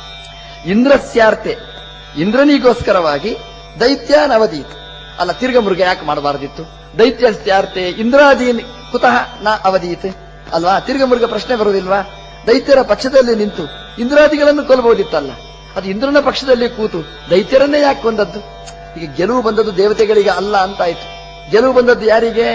ಇಂದ್ರಸ್ಯಾರ್ತೆ ಇಂದ್ರನಿಗೋಸ್ಕರವಾಗಿ ದೈತ್ಯಾನ್ ಅವಧೀತ್ ಅಲ್ಲ ತಿರ್ಗ ಮೃಗ ಯಾಕೆ ಮಾಡಬಾರದಿತ್ತು ದೈತ್ಯಸ್ಯಾರ್ತೆ ಇಂದ್ರಾದೀನ್ ಕುತಃ ನ ಅವಧೀತ್ ಅಲ್ವಾ ತಿರ್ಗ ಮೃಗ ಪ್ರಶ್ನೆ ಬರುವುದಿಲ್ವಾ ದೈತ್ಯರ ಪಕ್ಷದಲ್ಲಿ ನಿಂತು ಇಂದ್ರಾದಿಗಳನ್ನು ಕೊಲ್ಲಬಹುದಿತ್ತಲ್ಲ ಅದು ಇಂದ್ರನ ಪಕ್ಷದಲ್ಲಿ ಕೂತು ದೈತ್ಯರನ್ನೇ ಯಾಕೆ ಕೊಂದದ್ದು ಈಗ ಗೆಲುವು ಬಂದದ್ದು ದೇವತೆಗಳಿಗೆ ಅಲ್ಲ ಅಂತಾಯ್ತು ಗೆಲುವು ಬಂದದ್ದು ಯಾರಿಗೆ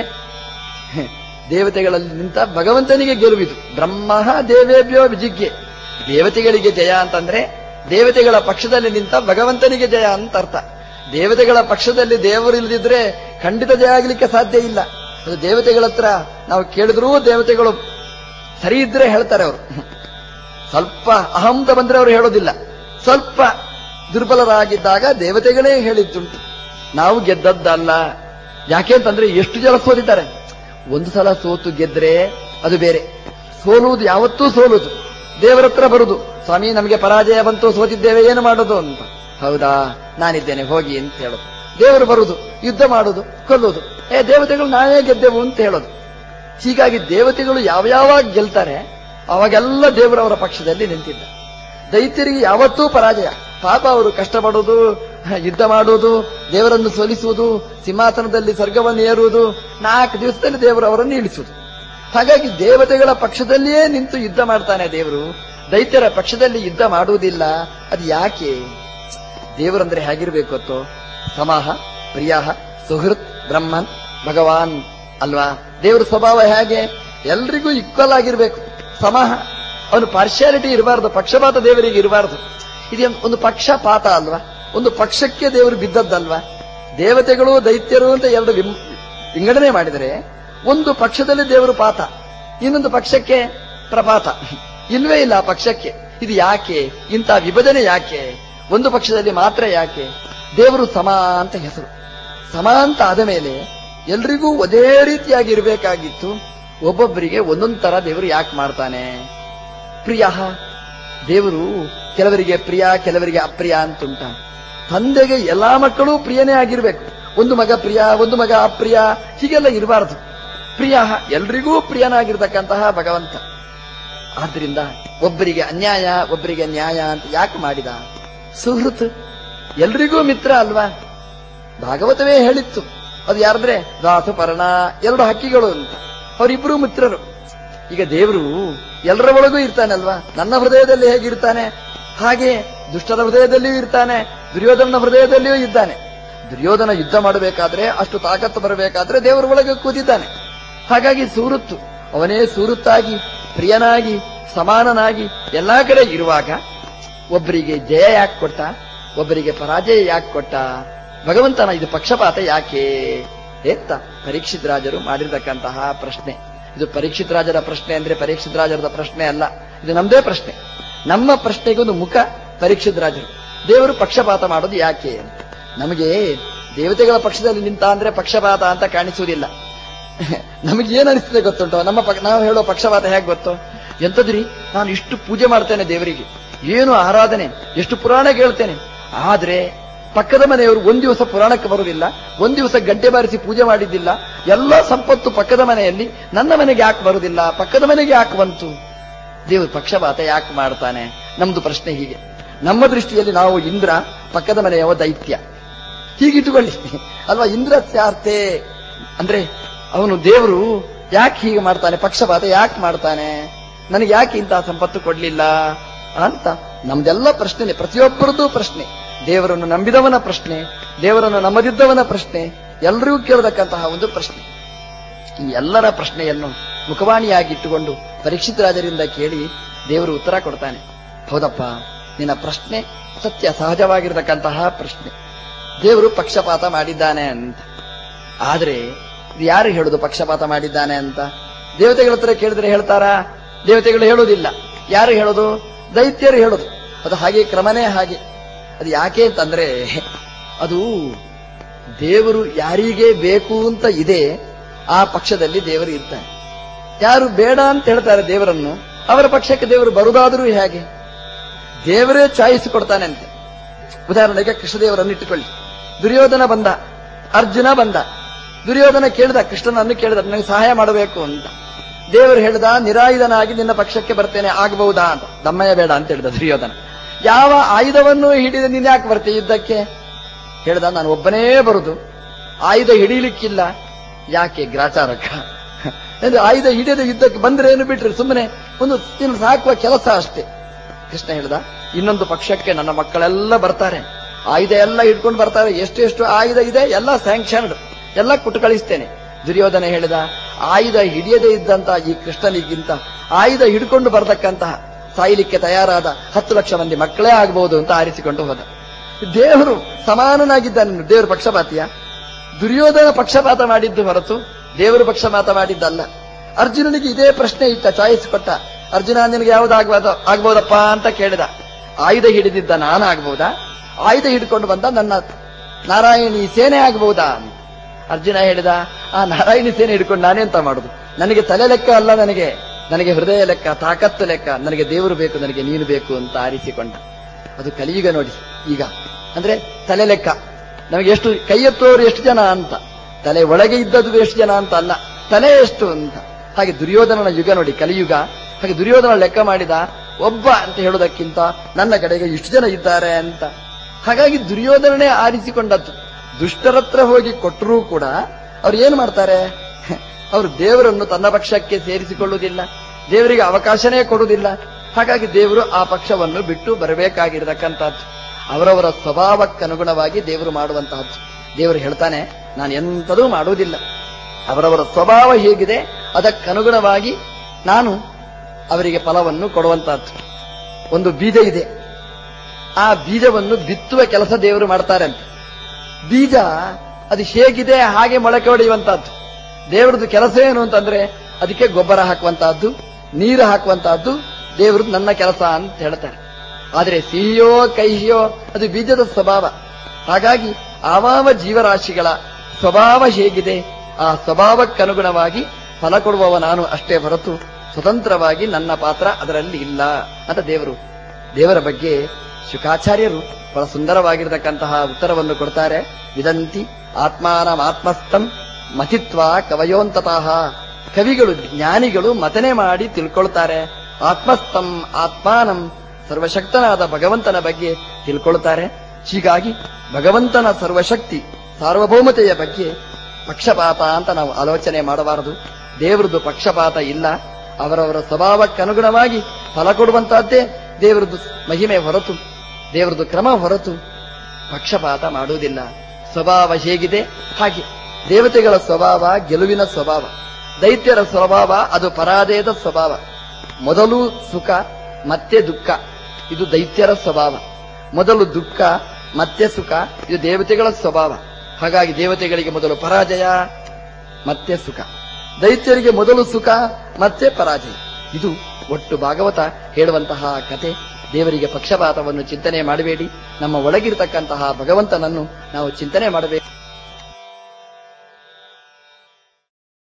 ಹೆ, ದೇವತೆಗಳಲ್ಲಿ ನಿಂತ ಭಗವಂತನಿಗೆ ಗೆಲುವಿದು ಬ್ರಹ್ಮ ದೇವೇಭ್ಯೋ ವಿಜಿಜ್ಞೆ ದೇವತೆಗಳಿಗೆ ಜಯ ಅಂತಂದ್ರೆ ದೇವತೆಗಳ ಪಕ್ಷದಲ್ಲಿ ನಿಂತ ಭಗವಂತನಿಗೆ ಜಯ ಅಂತ ಅರ್ಥ ದೇವತೆಗಳ ಪಕ್ಷದಲ್ಲಿ ದೇವರು ಇಲ್ಲದಿದ್ರೆ ಖಂಡಿತ ಜಯ ಆಗಲಿಕ್ಕೆ ಸಾಧ್ಯ ಇಲ್ಲ ಅದು ದೇವತೆಗಳ ಹತ್ರ ನಾವು ಕೇಳಿದ್ರೂ ದೇವತೆಗಳು ಸರಿ ಇದ್ರೆ ಹೇಳ್ತಾರೆ ಅವರು ಸ್ವಲ್ಪ ಅಹಂತ ಬಂದ್ರೆ ಅವರು ಹೇಳೋದಿಲ್ಲ ಸ್ವಲ್ಪ ದುರ್ಬಲರಾಗಿದ್ದಾಗ ದೇವತೆಗಳೇ ಹೇಳಿದ್ದುಂಟು ನಾವು ಗೆದ್ದದ್ದಲ್ಲ ಯಾಕೆ ಅಂತಂದ್ರೆ ಎಷ್ಟು ಜನ ಸೋತಿದ್ದಾರೆ ಒಂದು ಸಲ ಸೋತು ಗೆದ್ರೆ ಅದು ಬೇರೆ ಸೋಲುವುದು ಯಾವತ್ತೂ ಸೋಲುದು ದೇವರ ಹತ್ರ ಬರುದು ಸ್ವಾಮಿ ನಮಗೆ ಪರಾಜಯ ಬಂತು ಸೋತಿದ್ದೇವೆ ಏನು ಮಾಡೋದು ಅಂತ ಹೌದಾ ನಾನಿದ್ದೇನೆ ಹೋಗಿ ಅಂತ ಹೇಳೋದು ದೇವರು ಬರುದು ಯುದ್ಧ ಮಾಡುದು ಕೊಲ್ಲುವುದು ಏ ದೇವತೆಗಳು ನಾವೇ ಗೆದ್ದೆವು ಅಂತ ಹೇಳೋದು ಹೀಗಾಗಿ ದೇವತೆಗಳು ಯಾವ ಯಾವಾಗ ಗೆಲ್ತಾರೆ ಅವಾಗೆಲ್ಲ ದೇವರವರ ಪಕ್ಷದಲ್ಲಿ ನಿಂತಿದ್ದ ದೈತ್ಯರಿಗೆ ಯಾವತ್ತೂ ಪರಾಜಯ ಪಾಪ ಅವರು ಕಷ್ಟಪಡುವುದು ಯುದ್ಧ ಮಾಡುವುದು ದೇವರನ್ನು ಸೋಲಿಸುವುದು ಸಿಂಹಾಸನದಲ್ಲಿ ಸ್ವರ್ಗವನ್ನು ಏರುವುದು ನಾಲ್ಕು ದಿವಸದಲ್ಲಿ ದೇವರು ಅವರನ್ನು ಇಳಿಸುವುದು ಹಾಗಾಗಿ ದೇವತೆಗಳ ಪಕ್ಷದಲ್ಲಿಯೇ ನಿಂತು ಯುದ್ಧ ಮಾಡ್ತಾನೆ ದೇವರು ದೈತ್ಯರ ಪಕ್ಷದಲ್ಲಿ ಯುದ್ಧ ಮಾಡುವುದಿಲ್ಲ ಅದು ಯಾಕೆ ದೇವರಂದ್ರೆ ಹೇಗಿರ್ಬೇಕು ಗೊತ್ತೋ ಸಮಾಹ ಪ್ರಿಯ ಸುಹೃತ್ ಬ್ರಹ್ಮನ್ ಭಗವಾನ್ ಅಲ್ವಾ ದೇವರ ಸ್ವಭಾವ ಹೇಗೆ ಎಲ್ರಿಗೂ ಈಕ್ವಲ್ ಆಗಿರ್ಬೇಕು ಸಮಾಹ ಅವನು ಪಾರ್ಶಿಯಾಲಿಟಿ ಇರಬಾರ್ದು ಪಕ್ಷಪಾತ ದೇವರಿಗೆ ಇರಬಾರ್ದು ಇದು ಒಂದು ಪಕ್ಷಪಾತ ಅಲ್ವಾ ಒಂದು ಪಕ್ಷಕ್ಕೆ ದೇವರು ಬಿದ್ದದ್ದಲ್ವಾ ದೇವತೆಗಳು ದೈತ್ಯರು ಅಂತ ಎರಡು ವಿಂ- ವಿಂಗಡಣೆ ಮಾಡಿದರೆ ಒಂದು ಪಕ್ಷದಲ್ಲಿ ದೇವರು ಪಾತ ಇನ್ನೊಂದು ಪಕ್ಷಕ್ಕೆ ಪ್ರಪಾತ ಇಲ್ವೇ ಇಲ್ಲ ಆ ಪಕ್ಷಕ್ಕೆ ಇದು ಯಾಕೆ ಇಂಥ ವಿಭಜನೆ ಯಾಕೆ ಒಂದು ಪಕ್ಷದಲ್ಲಿ ಮಾತ್ರ ಯಾಕೆ ದೇವರು ಸಮ ಅಂತ ಹೆಸರು ಸಮ ಅಂತ ಆದ ಮೇಲೆ ಎಲ್ರಿಗೂ ಒಂದೇ ರೀತಿಯಾಗಿ ಇರಬೇಕಾಗಿತ್ತು ಒಬ್ಬೊಬ್ಬರಿಗೆ ಒಂದೊಂದು ತರ ದೇವರು ಯಾಕೆ ಮಾಡ್ತಾನೆ ಪ್ರಿಯ ದೇವರು ಕೆಲವರಿಗೆ ಪ್ರಿಯ ಕೆಲವರಿಗೆ ಅಪ್ರಿಯ ಅಂತುಂಟ ತಂದೆಗೆ ಎಲ್ಲಾ ಮಕ್ಕಳು ಪ್ರಿಯನೇ ಆಗಿರ್ಬೇಕು ಒಂದು ಮಗ ಪ್ರಿಯ ಒಂದು ಮಗ ಅಪ್ರಿಯ ಹೀಗೆಲ್ಲ ಇರಬಾರದು ಪ್ರಿಯ ಎಲ್ರಿಗೂ ಪ್ರಿಯನಾಗಿರ್ತಕ್ಕಂತಹ ಭಗವಂತ ಆದ್ರಿಂದ ಒಬ್ಬರಿಗೆ ಅನ್ಯಾಯ ಒಬ್ಬರಿಗೆ ನ್ಯಾಯ ಅಂತ ಯಾಕೆ ಮಾಡಿದ ಸುಹೃತ್ ಎಲ್ರಿಗೂ ಮಿತ್ರ ಅಲ್ವಾ ಭಾಗವತವೇ ಹೇಳಿತ್ತು ಅದು ಯಾರಂದ್ರೆ ದಾಸು ಪರ್ಣ ಎರಡು ಹಕ್ಕಿಗಳು ಅಂತ ಅವರಿಬ್ರು ಮಿತ್ರರು ಈಗ ದೇವರು ಎಲ್ಲರ ಒಳಗೂ ಇರ್ತಾನಲ್ವಾ ನನ್ನ ಹೃದಯದಲ್ಲಿ ಹೇಗಿರ್ತಾನೆ ಹಾಗೆ ದುಷ್ಟರ ಹೃದಯದಲ್ಲಿಯೂ ಇರ್ತಾನೆ ದುರ್ಯೋಧನ ಹೃದಯದಲ್ಲಿಯೂ ಇದ್ದಾನೆ ದುರ್ಯೋಧನ ಯುದ್ಧ ಮಾಡಬೇಕಾದ್ರೆ ಅಷ್ಟು ತಾಕತ್ತು ಬರಬೇಕಾದ್ರೆ ದೇವರ ಒಳಗೆ ಕೂತಿದ್ದಾನೆ ಹಾಗಾಗಿ ಸೂರುತ್ತು ಅವನೇ ಸೂರುತ್ತಾಗಿ ಪ್ರಿಯನಾಗಿ ಸಮಾನನಾಗಿ ಎಲ್ಲಾ ಕಡೆ ಇರುವಾಗ ಒಬ್ಬರಿಗೆ ಜಯ ಯಾಕೆ ಕೊಟ್ಟ ಒಬ್ಬರಿಗೆ ಪರಾಜಯ ಯಾಕೆ ಕೊಟ್ಟ ಭಗವಂತನ ಇದು ಪಕ್ಷಪಾತ ಯಾಕೆ ಎತ್ತ ಪರೀಕ್ಷಿತ್ ರಾಜರು ಮಾಡಿರ್ತಕ್ಕಂತಹ ಪ್ರಶ್ನೆ ಇದು ಪರೀಕ್ಷಿತ್ ರಾಜರ ಪ್ರಶ್ನೆ ಅಂದ್ರೆ ಪರೀಕ್ಷಿತ್ ರಾಜರದ ಪ್ರಶ್ನೆ ಅಲ್ಲ ಇದು ನಮ್ದೇ ಪ್ರಶ್ನೆ ನಮ್ಮ ಪ್ರಶ್ನೆಗೊಂದು ಮುಖ ಪರೀಕ್ಷಿತ್ ರಾಜರು ದೇವರು ಪಕ್ಷಪಾತ ಮಾಡೋದು ಯಾಕೆ ಅಂತ ನಮಗೆ ದೇವತೆಗಳ ಪಕ್ಷದಲ್ಲಿ ನಿಂತ ಅಂದ್ರೆ ಪಕ್ಷಪಾತ ಅಂತ ಕಾಣಿಸುವುದಿಲ್ಲ ನಮಗೆ ಏನ್ ಅನಿಸ್ತದೆ ಗೊತ್ತುಂಟು ನಮ್ಮ ಪಕ್- ನಾವು ಹೇಳೋ ಪಕ್ಷಪಾತ ಹೇಗೆ ಗೊತ್ತು ಎಂತದ್ರಿ ನಾನು ಇಷ್ಟು ಪೂಜೆ ಮಾಡ್ತೇನೆ ದೇವರಿಗೆ ಏನು ಆರಾಧನೆ ಎಷ್ಟು ಪುರಾಣ ಕೇಳ್ತೇನೆ ಆದ್ರೆ ಪಕ್ಕದ ಮನೆಯವರು ಒಂದ್ ದಿವಸ ಪುರಾಣಕ್ಕೆ ಬರುವುದಿಲ್ಲ ಒಂದ್ ದಿವಸ ಗಡ್ಡೆ ಬಾರಿಸಿ ಪೂಜೆ ಮಾಡಿದ್ದಿಲ್ಲ ಎಲ್ಲ ಸಂಪತ್ತು ಪಕ್ಕದ ಮನೆಯಲ್ಲಿ ನನ್ನ ಮನೆಗೆ ಯಾಕೆ ಬರುವುದಿಲ್ಲ ಪಕ್ಕದ ಮನೆಗೆ ಯಾಕೆ ಬಂತು ದೇವರು ಪಕ್ಷಪಾತ ಯಾಕೆ ಮಾಡ್ತಾನೆ ನಮ್ದು ಪ್ರಶ್ನೆ ಹೀಗೆ ನಮ್ಮ ದೃಷ್ಟಿಯಲ್ಲಿ ನಾವು ಇಂದ್ರ ಪಕ್ಕದ ಮನೆಯವ ದೈತ್ಯ ಹೀಗಿಟ್ಟುಕೊಳ್ಳಿ ಅಲ್ವಾ ಇಂದ್ರ ಸ್ಯಾರ್ಥೆ ಅಂದ್ರೆ ಅವನು ದೇವರು ಯಾಕೆ ಹೀಗೆ ಮಾಡ್ತಾನೆ ಪಕ್ಷಪಾತ ಯಾಕೆ ಮಾಡ್ತಾನೆ ನನಗೆ ಯಾಕೆ ಇಂತಹ ಸಂಪತ್ತು ಕೊಡ್ಲಿಲ್ಲ ಅಂತ ನಮ್ದೆಲ್ಲ ಪ್ರಶ್ನೆ ಪ್ರತಿಯೊಬ್ಬರದ್ದು ಪ್ರಶ್ನೆ ದೇವರನ್ನು ನಂಬಿದವನ ಪ್ರಶ್ನೆ ದೇವರನ್ನು ನಂಬದಿದ್ದವನ ಪ್ರಶ್ನೆ ಎಲ್ಲರಿಗೂ ಕೇಳತಕ್ಕಂತಹ ಒಂದು ಪ್ರಶ್ನೆ ಈ ಎಲ್ಲರ ಪ್ರಶ್ನೆಯನ್ನು ಮುಖವಾಣಿಯಾಗಿ ಇಟ್ಟುಕೊಂಡು ಪರೀಕ್ಷಿತ ರಾಜರಿಂದ ಕೇಳಿ ದೇವರು ಉತ್ತರ ಕೊಡ್ತಾನೆ ಹೌದಪ್ಪ ನಿನ್ನ ಪ್ರಶ್ನೆ ಸತ್ಯ ಸಹಜವಾಗಿರತಕ್ಕಂತಹ ಪ್ರಶ್ನೆ ದೇವರು ಪಕ್ಷಪಾತ ಮಾಡಿದ್ದಾನೆ ಅಂತ ಆದ್ರೆ ಇದು ಯಾರು ಹೇಳುದು ಪಕ್ಷಪಾತ ಮಾಡಿದ್ದಾನೆ ಅಂತ ದೇವತೆಗಳ ಹತ್ರ ಕೇಳಿದ್ರೆ ಹೇಳ್ತಾರಾ ದೇವತೆಗಳು ಹೇಳೋದಿಲ್ಲ ಯಾರು ಹೇಳೋದು ದೈತ್ಯರು ಹೇಳೋದು ಅದು ಹಾಗೆ ಕ್ರಮನೇ ಹಾಗೆ ಅದು ಯಾಕೆ ಅಂತಂದ್ರೆ ಅದು ದೇವರು ಯಾರಿಗೆ ಬೇಕು ಅಂತ ಇದೆ ಆ ಪಕ್ಷದಲ್ಲಿ ದೇವರು ಇರ್ತಾನೆ ಯಾರು ಬೇಡ ಅಂತ ಹೇಳ್ತಾರೆ ದೇವರನ್ನು ಅವರ ಪಕ್ಷಕ್ಕೆ ದೇವರು ಬರುವುದಾದರೂ ಹೇಗೆ ದೇವರೇ ಚಾಯಿಸಿ ಕೊಡ್ತಾನೆ ಅಂತೆ ಉದಾಹರಣೆಗೆ ಕೃಷ್ಣದೇವರನ್ನು ಇಟ್ಟುಕೊಳ್ಳಿ ದುರ್ಯೋಧನ ಬಂದ ಅರ್ಜುನ ಬಂದ ದುರ್ಯೋಧನ ಕೇಳಿದ ಕೃಷ್ಣನನ್ನು ಕೇಳಿದ ನನಗೆ ಸಹಾಯ ಮಾಡಬೇಕು ಅಂತ ದೇವರು ಹೇಳಿದ ನಿರಾಯುಧನಾಗಿ ನಿನ್ನ ಪಕ್ಷಕ್ಕೆ ಬರ್ತೇನೆ ಆಗಬಹುದಾ ಅಂತ ದಮ್ಮಯ್ಯ ಬೇಡ ಅಂತ ಹೇಳಿದ ದುರ್ಯೋಧನ ಯಾವ ಆಯುಧವನ್ನು ಹಿಡಿದ ನೀನ್ ಯಾಕೆ ಬರ್ತೀಯ ಯುದ್ಧಕ್ಕೆ ಹೇಳ್ದ ನಾನು ಒಬ್ಬನೇ ಬರುದು ಆಯುಧ ಹಿಡೀಲಿಕ್ಕಿಲ್ಲ ಯಾಕೆ ಗ್ರಾಚಾರಕ ಅಂದ್ರೆ ಆಯುಧ ಹಿಡಿಯದ ಯುದ್ಧಕ್ಕೆ ಬಂದ್ರೆ ಏನು ಬಿಟ್ರೆ ಸುಮ್ಮನೆ ಒಂದು ತಿನ್ನು ಸಾಕುವ ಕೆಲಸ ಅಷ್ಟೇ ಕೃಷ್ಣ ಹೇಳ್ದ ಇನ್ನೊಂದು ಪಕ್ಷಕ್ಕೆ ನನ್ನ ಮಕ್ಕಳೆಲ್ಲ ಬರ್ತಾರೆ ಆಯುಧ ಎಲ್ಲ ಹಿಡ್ಕೊಂಡು ಬರ್ತಾರೆ ಎಷ್ಟು ಎಷ್ಟು ಆಯುಧ ಇದೆ ಎಲ್ಲ ಸ್ಯಾಂಕ್ಷನ್ಡ್ ಎಲ್ಲ ಕೊಟ್ಟು ಕಳಿಸ್ತೇನೆ ದುರ್ಯೋಧನ ಹೇಳಿದ ಆಯುಧ ಹಿಡಿಯದೇ ಇದ್ದಂತಹ ಈ ಕೃಷ್ಣನಿಗಿಂತ ಆಯುಧ ಹಿಡ್ಕೊಂಡು ಬರತಕ್ಕಂತಹ ಸಾಯಲಿಕ್ಕೆ ತಯಾರಾದ ಹತ್ತು ಲಕ್ಷ ಮಂದಿ ಮಕ್ಕಳೇ ಆಗಬಹುದು ಅಂತ ಆರಿಸಿಕೊಂಡು ಹೋದ ದೇವರು ಸಮಾನನಾಗಿದ್ದಾನೆ ದೇವರು ಪಕ್ಷಪಾತಿಯ ದುರ್ಯೋಧನ ಪಕ್ಷಪಾತ ಮಾಡಿದ್ದು ಹೊರತು ದೇವರು ಪಕ್ಷಪಾತ ಮಾಡಿದ್ದಲ್ಲ ಅರ್ಜುನನಿಗೆ ಇದೇ ಪ್ರಶ್ನೆ ಇತ್ತ ಚಾಯ್ಸ್ ಕೊಟ್ಟ ಅರ್ಜುನ ನಿನಗೆ ಯಾವ್ದಾಗ್ಬೋದ ಆಗ್ಬೋದಪ್ಪ ಅಂತ ಕೇಳಿದ ಆಯುಧ ಹಿಡಿದಿದ್ದ ನಾನಾಗ್ಬೋದಾ ಆಯುಧ ಹಿಡ್ಕೊಂಡು ಬಂದ ನನ್ನ ನಾರಾಯಣಿ ಸೇನೆ ಆಗ್ಬಹುದಾ ಅಂತ ಅರ್ಜುನ ಹೇಳಿದ ಆ ನಾರಾಯಣಿ ಸೇನೆ ಹಿಡ್ಕೊಂಡು ನಾನೆಂತ ಮಾಡುದು ನನಗೆ ತಲೆ ಲೆಕ್ಕ ಅಲ್ಲ ನನಗೆ ನನಗೆ ಹೃದಯ ಲೆಕ್ಕ ತಾಕತ್ತು ಲೆಕ್ಕ ನನಗೆ ದೇವರು ಬೇಕು ನನಗೆ ನೀನು ಬೇಕು ಅಂತ ಆರಿಸಿಕೊಂಡ ಅದು ಕಲಿಯುಗ ನೋಡಿ ಈಗ ಅಂದ್ರೆ ತಲೆ ಲೆಕ್ಕ ನಮಗೆ ಎಷ್ಟು ಕೈ ಎತ್ತುವವರು ಎಷ್ಟು ಜನ ಅಂತ ತಲೆ ಒಳಗೆ ಇದ್ದದ್ದು ಎಷ್ಟು ಜನ ಅಂತ ಅಲ್ಲ ತಲೆ ಎಷ್ಟು ಅಂತ ಹಾಗೆ ದುರ್ಯೋಧನನ ಯುಗ ನೋಡಿ ಕಲಿಯುಗ ಹಾಗೆ ದುರ್ಯೋಧನ ಲೆಕ್ಕ ಮಾಡಿದ ಒಬ್ಬ ಅಂತ ಹೇಳೋದಕ್ಕಿಂತ ನನ್ನ ಕಡೆಗೆ ಇಷ್ಟು ಜನ ಇದ್ದಾರೆ ಅಂತ ಹಾಗಾಗಿ ದುರ್ಯೋಧನನೇ ಆರಿಸಿಕೊಂಡದ್ದು ದುಷ್ಟರತ್ರ ಹೋಗಿ ಕೊಟ್ಟರೂ ಕೂಡ ಅವ್ರು ಏನ್ ಮಾಡ್ತಾರೆ ಅವರು ದೇವರನ್ನು ತನ್ನ ಪಕ್ಷಕ್ಕೆ ಸೇರಿಸಿಕೊಳ್ಳುವುದಿಲ್ಲ ದೇವರಿಗೆ ಅವಕಾಶನೇ ಕೊಡುವುದಿಲ್ಲ ಹಾಗಾಗಿ ದೇವರು ಆ ಪಕ್ಷವನ್ನು ಬಿಟ್ಟು ಬರಬೇಕಾಗಿರತಕ್ಕಂಥದ್ದು ಅವರವರ ಸ್ವಭಾವಕ್ಕನುಗುಣವಾಗಿ ದೇವರು ಮಾಡುವಂತಹದ್ದು ದೇವರು ಹೇಳ್ತಾನೆ ನಾನು ಎಂಥದೂ ಮಾಡುವುದಿಲ್ಲ ಅವರವರ ಸ್ವಭಾವ ಹೇಗಿದೆ ಅದಕ್ಕನುಗುಣವಾಗಿ ನಾನು ಅವರಿಗೆ ಫಲವನ್ನು ಕೊಡುವಂತಹದ್ದು ಒಂದು ಬೀಜ ಇದೆ ಆ ಬೀಜವನ್ನು ಬಿತ್ತುವ ಕೆಲಸ ದೇವರು ಮಾಡ್ತಾರೆ ಅಂತ ಬೀಜ ಅದು ಹೇಗಿದೆ ಹಾಗೆ ಮೊಳಕೆ ಹೊಡೆಯುವಂತಹದ್ದು ದೇವರದ್ದು ಕೆಲಸ ಏನು ಅಂತಂದ್ರೆ ಅದಕ್ಕೆ ಗೊಬ್ಬರ ಹಾಕುವಂತಹದ್ದು ನೀರು ಹಾಕುವಂತಹದ್ದು ದೇವರದ್ದು ನನ್ನ ಕೆಲಸ ಅಂತ ಹೇಳ್ತಾರೆ ಆದರೆ ಸಿಹಿಯೋ ಕಹಿಯೋ ಅದು ಬೀಜದ ಸ್ವಭಾವ ಹಾಗಾಗಿ ಆವಾವ ಜೀವರಾಶಿಗಳ ಸ್ವಭಾವ ಹೇಗಿದೆ ಆ ಸ್ವಭಾವಕ್ಕನುಗುಣವಾಗಿ ಫಲ ಕೊಡುವವ ನಾನು ಅಷ್ಟೇ ಹೊರತು ಸ್ವತಂತ್ರವಾಗಿ ನನ್ನ ಪಾತ್ರ ಅದರಲ್ಲಿ ಇಲ್ಲ ಅಂತ ದೇವರು ದೇವರ ಬಗ್ಗೆ ಶುಕಾಚಾರ್ಯರು ಬಹಳ ಸುಂದರವಾಗಿರತಕ್ಕಂತಹ ಉತ್ತರವನ್ನು ಕೊಡ್ತಾರೆ ವಿದಂತಿ ಆತ್ಮಾನಮಾತ್ಮಸ್ಥಂ ಮತಿತ್ವ ಕವಯೋಂತತಃ ಕವಿಗಳು ಜ್ಞಾನಿಗಳು ಮತನೆ ಮಾಡಿ ತಿಳ್ಕೊಳ್ತಾರೆ ಆತ್ಮಸ್ಥಂ ಆತ್ಮಾನಂ ಸರ್ವಶಕ್ತನಾದ ಭಗವಂತನ ಬಗ್ಗೆ ತಿಳ್ಕೊಳ್ತಾರೆ ಹೀಗಾಗಿ ಭಗವಂತನ ಸರ್ವಶಕ್ತಿ ಸಾರ್ವಭೌಮತೆಯ ಬಗ್ಗೆ ಪಕ್ಷಪಾತ ಅಂತ ನಾವು ಆಲೋಚನೆ ಮಾಡಬಾರದು ದೇವರದ್ದು ಪಕ್ಷಪಾತ ಇಲ್ಲ ಅವರವರ ಸ್ವಭಾವಕ್ಕನುಗುಣವಾಗಿ ಫಲ ಕೊಡುವಂತಹದ್ದೇ ದೇವರದ್ದು ಮಹಿಮೆ ಹೊರತು ದೇವರದ್ದು ಕ್ರಮ ಹೊರತು ಪಕ್ಷಪಾತ ಮಾಡುವುದಿಲ್ಲ ಸ್ವಭಾವ ಹೇಗಿದೆ ಹಾಗೆ ದೇವತೆಗಳ ಸ್ವಭಾವ ಗೆಲುವಿನ ಸ್ವಭಾವ ದೈತ್ಯರ ಸ್ವಭಾವ ಅದು ಪರಾಜಯದ ಸ್ವಭಾವ ಮೊದಲು ಸುಖ ಮತ್ತೆ ದುಃಖ ಇದು ದೈತ್ಯರ ಸ್ವಭಾವ ಮೊದಲು ದುಃಖ ಮತ್ತೆ ಸುಖ ಇದು ದೇವತೆಗಳ ಸ್ವಭಾವ ಹಾಗಾಗಿ ದೇವತೆಗಳಿಗೆ ಮೊದಲು ಪರಾಜಯ ಮತ್ತೆ ಸುಖ ದೈತ್ಯರಿಗೆ ಮೊದಲು ಸುಖ ಮತ್ತೆ ಪರಾಜಯ ಇದು ಒಟ್ಟು ಭಾಗವತ ಹೇಳುವಂತಹ ಕತೆ ದೇವರಿಗೆ ಪಕ್ಷಪಾತವನ್ನು ಚಿಂತನೆ ಮಾಡಬೇಡಿ ನಮ್ಮ ಒಳಗಿರತಕ್ಕಂತಹ ಭಗವಂತನನ್ನು ನಾವು ಚಿಂತನೆ ಮಾಡಬೇಕು